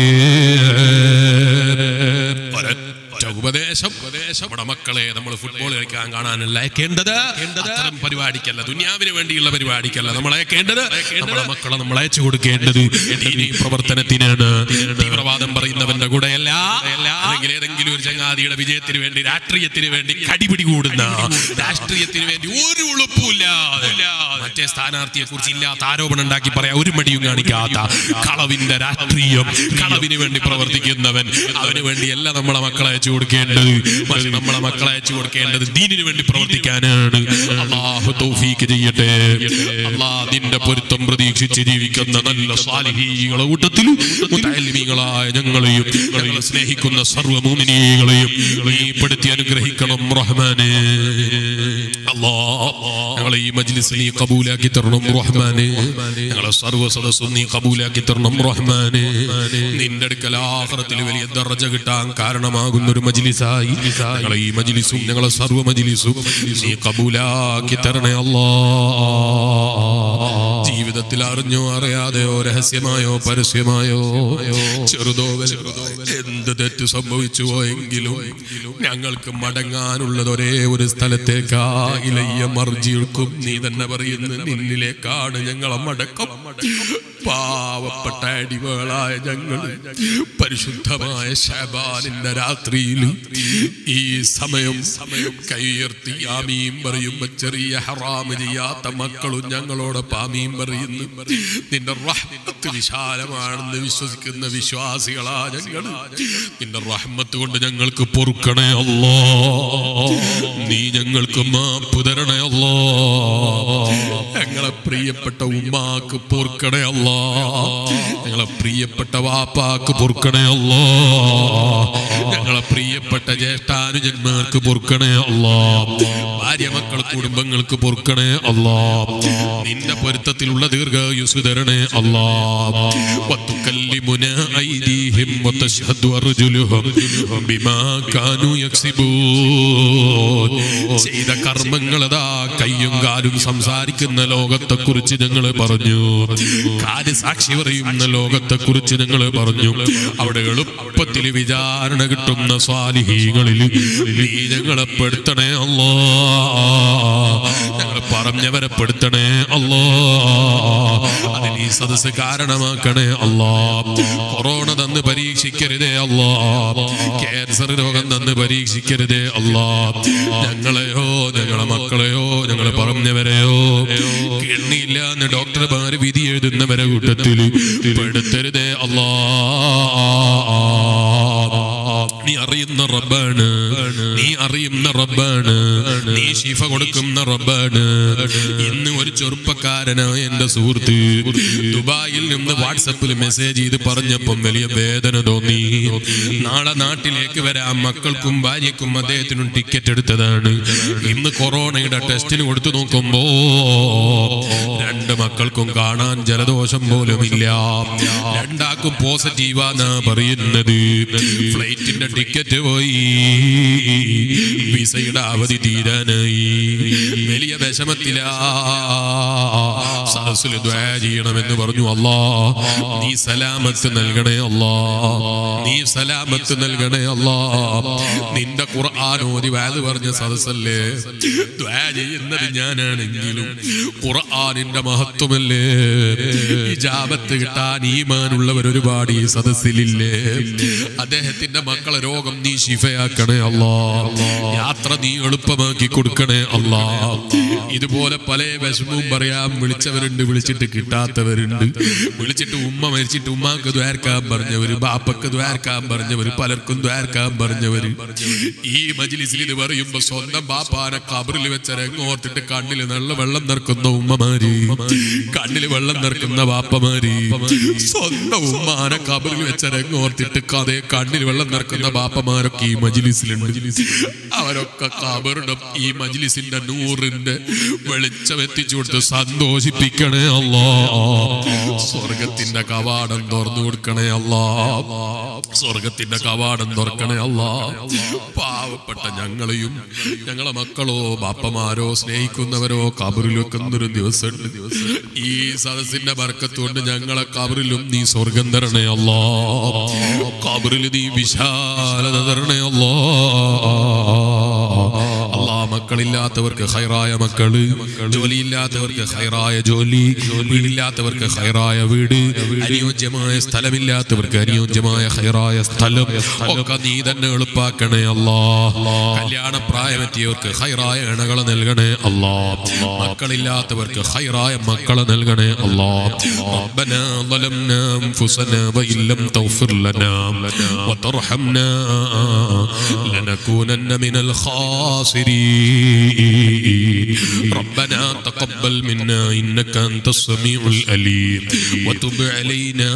ഒരൊറ്റ ഉപദേശം ഉപദേശം നമ്മുടെ മക്കളെ നമ്മൾ ഫുട്ബോൾ കളിക്കാൻ കാണാനല്ല അയക്കേണ്ടത് അത്തരം പരിപാടിക്കല്ല ദുനിയാവിന് വേണ്ടിയുള്ള പരിപാടിക്കല്ല നമ്മൾ അയക്കേണ്ടത് നമ്മുടെ മക്കളെ നമ്മൾ അയച്ചു കൊടുക്കേണ്ടത് ദീനീ പ്രവർത്തനത്തിനാണ് തീവ്രവാദം പറയുന്നവന്റെ കൂടെയല്ല അല്ലെങ്കിൽ ഏതെങ്കിലും ഒരു ചങ്ങാതിയുടെ വിജയത്തിന് വേണ്ടി രാഷ്ട്രീയത്തിന് വേണ്ടി കടിപിടി കൂടുന്ന രാഷ്ട്രീയത്തിന് വേണ്ടി ഒരു ഉളുപ്പുമില്ല മറ്റേ സ്ഥാനാർത്ഥിയെ കുറിച്ച് ഇല്ലാത്ത ആരോപണം ഉണ്ടാക്കി പറയാ ഒരു മടിയും കാണിക്കാത്ത കളവിന്റെ രാഷ്ട്രീയം കളവിന് വേണ്ടി പ്രവർത്തിക്കുന്നവൻ അവന് വേണ്ടിയല്ല നമ്മളെ മക്കളെ അയച്ചു കൊടുക്കേണ്ടത് പക്ഷെ നമ്മളെ മക്കളെ അയച്ചു കൊടുക്കേണ്ടത് ദീനിന് വേണ്ടി പ്രവർത്തിക്കാനാണ് അള്ളാഹു തൗഫീക്ക് ചെയ്യട്ടെ അള്ളാഹ് നിന്റെ പൊരുത്തം പ്രതീക്ഷിച്ച് ജീവിക്കുന്ന നല്ല സ്വാലിഹീകളെ കൂട്ടത്തിൽ മുത്തലിമീങ്ങളായ ഞങ്ങളെയും ഞങ്ങളെ സ്നേഹിക്കുന്ന സർവ്വ മോമിനികളെയും നീ പെടുത്തി അനുഗ്രഹിക്കണം റഹ്മാനെ അല്ലാ ഞങ്ങളെ ഈ മജ്ലിസ് നീ കബൂലാക്കി തരണം റഹ്മാനെ ഞങ്ങളെ സർവ്വ സദസ്സും നീ കബൂലാക്കി തരണം റഹ്മാനെ നിന്റെ അടുക്കൽ ആഖിറത്തിൽ വലിയ ദർജ കിട്ടാൻ കാരണമാകുന്ന ഒരു മജ്ലിസായി ഞങ്ങളെ ഈ മജ്ലിസും ഞങ്ങളെ സർവ്വ മജ്ലിസും നീ കബൂലാക്കി തരണേ അല്ലാ ജീവിതത്തിൽ അറിഞ്ഞോ അറിയാതെയോ രഹസ്യമായോ പരസ്യമായോ ചെറുതോ വലുതോ എന്ത് എന്ത് തെറ്റ് സംഭവിച്ചു പോയെങ്കിലും ഞങ്ങൾക്ക് മടങ്ങാനുള്ളത് ഒരേ ഒരു സ്ഥലത്തേക്കാ ഇലയ്യ മർജിൽക്കും നീ തന്നെ പറയുന്നു നിന്നിലേക്കാണ് ഞങ്ങളെ മടക്കം പാവപ്പെട്ട അടിമകളായ ഞങ്ങൾ പരിശുദ്ധമായ ശബാനിന്റെ രാത്രിയിൽ ഈ സമയം കൈയുയർത്തി ആമീം പറയുമ്പോ ചെറിയ ഹറാമ് ചെയ്യാത്ത മക്കളും ഞങ്ങളോട് പാമീം പറയുന്നു നിന്റെ റഹ്മത്ത് വിശാലമാണെന്ന് വിശ്വസിക്കുന്ന വിശ്വാസികളാ ഞങ്ങൾ നിന്റെ റഹ്മത്ത് കൊണ്ട് ഞങ്ങൾക്ക് പൊറുക്കണേ അല്ലോ നീ ഞങ്ങൾക്ക് മാപ്പ് തരണേ അല്ലോ ഞങ്ങളെ പ്രിയപ്പെട്ട ഉമ്മാക്ക് പൊറുക്കണേ അല്ലോ ഞങ്ങളെ പ്രിയപ്പെട്ട വാപ്പാക്ക് പൊറുക്കണേ അല്ലോ ഞങ്ങളെ പ്രിയപ്പെട്ട ജ്യേഷ്ഠാനുജന്മാർക്ക് പൊറുക്കണേ അല്ലോ ഭാര്യ മക്കൾ കുടുംബങ്ങൾക്ക് പൊറുക്കണേ അല്ലോ നിന്റെ പൊരുത്തത്തിലുള്ള ദീർഘായുസ് തരണേ അല്ലോ വത്തുക്കല്ലിമുന ഐദീഹിം വതശ്ഹദു അർജുലുഹും ബിമാ കാനൂ യക്സിബൂൻ ചെയ്ത കർമ്മങ്ങളതാ കയ്യും കാലും സംസാരിക്കുന്ന ലോകത്തെ കുറിച്ച് ഞങ്ങൾ പറഞ്ഞു കാല് സാക്ഷി പറയുന്ന ലോകത്തെ കുറിച്ച് ഞങ്ങൾ പറഞ്ഞു അവിടെ എളുപ്പത്തിൽ വിചാരണ കിട്ടുന്ന സ്വാലിഹീങ്ങളിൽ നീ ഞങ്ങളെ പെടുത്തണേ അല്ലോ ഞങ്ങൾ പറഞ്ഞവരെ പെടുത്തണേ അല്ലോ അതിന് ഈ സദസ് കാരണമാക്കണേ അല്ലോ കൊറോണ തന്ന് പരീക്ഷിക്കരുതേ അല്ലോ ക്യാൻസർ രോഗം തന്ന് പരീക്ഷിക്കരുതേ അല്ലോ ഞങ്ങളെയോ ഞങ്ങളെ മക്കളെയോ ഞങ്ങളെ പറഞ്ഞവരെയോ കിണ്ണിയില്ല എന്ന് ഡോക്ടർമാര് വിധി എഴുതുന്നവരെ കൂട്ടത്തിൽ പെടുത്തരുതേ അല്ലാ നീ അറിയുന്ന റബ്ബാണ് നീ അറിയുന്ന റബ്ബാണ് നീ ശിഫ കൊടുക്കുന്ന റബ്ബാണ് ഇന്ന് ഒരു ചെറുപ്പക്കാരനായ എന്റെ സുഹൃത്ത് ദുബായിൽ നിന്ന് വാട്സപ്പിൽ മെസ്സേജ് ചെയ്ത് പറഞ്ഞപ്പം വലിയ വേദന തോന്നി നാളെ നാട്ടിലേക്ക് വരാം മക്കൾക്കും ഭാര്യക്കും അദ്ദേഹത്തിനും ടിക്കറ്റ് എടുത്തതാണ് ഇന്ന് കൊറോണയുടെ ടെസ്റ്റിന് കൊടുത്തു നോക്കുമ്പോ രണ്ട് മക്കൾക്കും കാണാൻ ജലദോഷം പോലും ഇല്ല രണ്ടാക്കും പോസിറ്റീവാന്നാ പറയുന്നത് ഫ്ലൈറ്റിന്റെ ടിക്കറ്റ് പോയി വിസയുടെ അവധി തീരാനായി വലിയ വിഷമത്തിലാ സദസ്സിൽ ദ്വാ ചെയ്യണമെന്ന് പറഞ്ഞു അല്ലാ നീ സലാമത്ത് നൽകണേ അല്ലാ നീ സലാമത്ത് നൽകണേ അല്ലാ നിന്റെ ഖുർആൻ ഓതി വാത് പറഞ്ഞ സദസ്സല്ലേ ദ്വാ ചെയ്യുന്നത് ഞാനാണെങ്കിലും ഖുർആനിന്റെ മഹത്വമല്ലേ ഇജാബത്ത് കിട്ടാൻ ഈമാനുള്ളവർ ഒരുപാട് ഈ സദസ്സിലില്ലേ അദ്ദേഹത്തിന്റെ മക്കളെ രോഗം നീ ശിഫയാക്കണേ അല്ലാ യാത്ര നീ എളുപ്പമാക്കി കൊടുക്കണേ അല്ലാ ഇതുപോലെ പല വിഷമവും പറയാൻ വിളിച്ചവരുണ്ട് വിളിച്ചിട്ട് കിട്ടാത്തവരുണ്ട് വിളിച്ചിട്ട് ഉമ്മ മരിച്ചിട്ട് ഉമ്മാക്ക് ദ്വാരക്കാൻ പറഞ്ഞവര് ബാപ്പക്ക് ദ്വാരക്കാൻ പറഞ്ഞവര് പലർക്കും ദ്വാരക്കാൻ പറഞ്ഞവര് ഈ മജിലിസിൽ ഇത് പറയുമ്പോ സ്വന്തം ബാപ്പാനെ കബറിൽ വെച്ച രംഗോർത്തിട്ട് കണ്ണിൽ നല്ല വെള്ളം നിറക്കുന്ന ഉമ്മമാര് കണ്ണിൽ വെള്ളം നിറക്കുന്ന ബാപ്പമാര് സ്വന്തം ഉമ്മാനെ കബറിൽ വെച്ച രംഗോർത്തിട്ട് കഥയെ കണ്ണിൽ വെള്ളം നിറക്കുന്ന ബാപ്പമാരൊക്കെ ഈ മജിലിസിലുണ്ട് അവരൊക്കെ കബറിടും ഈ മജിലിസിന്റെ നൂറിന്റെ വെളിച്ചം എത്തിച്ചു കൊടുത്ത് സന്തോഷിപ്പിക്കണേ അല്ലാ സ്വർഗത്തിന്റെ കവാടം തുറന്നു കൊടുക്കണേ അല്ലാ സ്വർഗത്തിന്റെ കവാടം തുറക്കണേ അല്ലാ പാവപ്പെട്ട ഞങ്ങളെയും ഞങ്ങളെ മക്കളോ ബാപ്പമാരോ സ്നേഹിക്കുന്നവരോ കബറിൽ വെക്കുന്നൊരു ദിവസമുണ്ട് ഈ സദസ്സിന്റെ ബർക്കത്തുകൊണ്ട് ഞങ്ങളെ കബറിലും നീ സ്വർഗം തരണേ അല്ലാ കബറിൽ നീ വിശാലത തരണേ അല്ലാ അല്ലാ മക്കളില്ലാത്തവർക്ക് ഹൈറായ മക്കള് ജോലിയില്ലാത്തവർക്ക് ഹൈറായ ജോലി വീടില്ലാത്തവർക്ക് ഹൈറായ വീട് അനുയോജ്യമായ സ്ഥലമില്ലാത്തവർക്ക് അനുയോജ്യമായ ഹൈറായ സ്ഥലം ഒക്കെ നീ തന്നെ എളുപ്പാക്കണേ അല്ലാ കല്യാണ പ്രായമെത്തിയവർക്ക് ഹൈറായ ഇണകളെ നൽകണേ അല്ലാ മക്കളില്ലാത്തവർക്ക് ഹൈറായ മക്കളെ നൽകണേ അല്ലാ ربنا ظلمنا أنفسنا وإن لم تغفر لنا وترحمنا لنكونن من الخاسرين ربنا تقبل منا إنك أنت السميع الأليم وتب علينا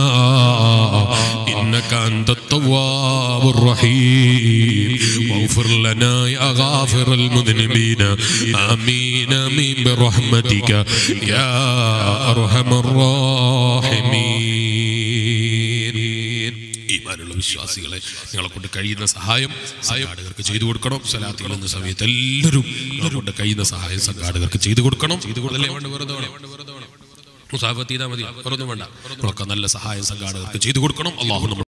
إنك أنت التواب الرحيم واغفر لنا يا غافر المذنبين آمين آمين برحمتك يا أرحم الراحمين ഈമാനുള്ള വിശ്വാസികളെ നിങ്ങളെ കൊണ്ട് കഴിയുന്ന സഹായം സംഘാടകർക്ക് ചെയ്തു കൊടുക്കണം സലാത്തിൽ എന്ന സമയത്ത് എല്ലാവരും നിങ്ങളെ കൊണ്ട് കഴിയുന്ന സഹായം സംഘാടകർക്ക് ചെയ്തു കൊടുക്കണം ചെയ്തു കൊടുക്കല്ലേ വേണ്ട വെറുതെ വേണം മുസാഫത്ത് ചെയ്താൽ മതി വേറൊന്നും വേണ്ട നമ്മളൊക്കെ നല്ല സഹായം സംഘാടകർക്ക് ചെയ്തു കൊടുക്കണം അള്ളാഹു നമ്മൾ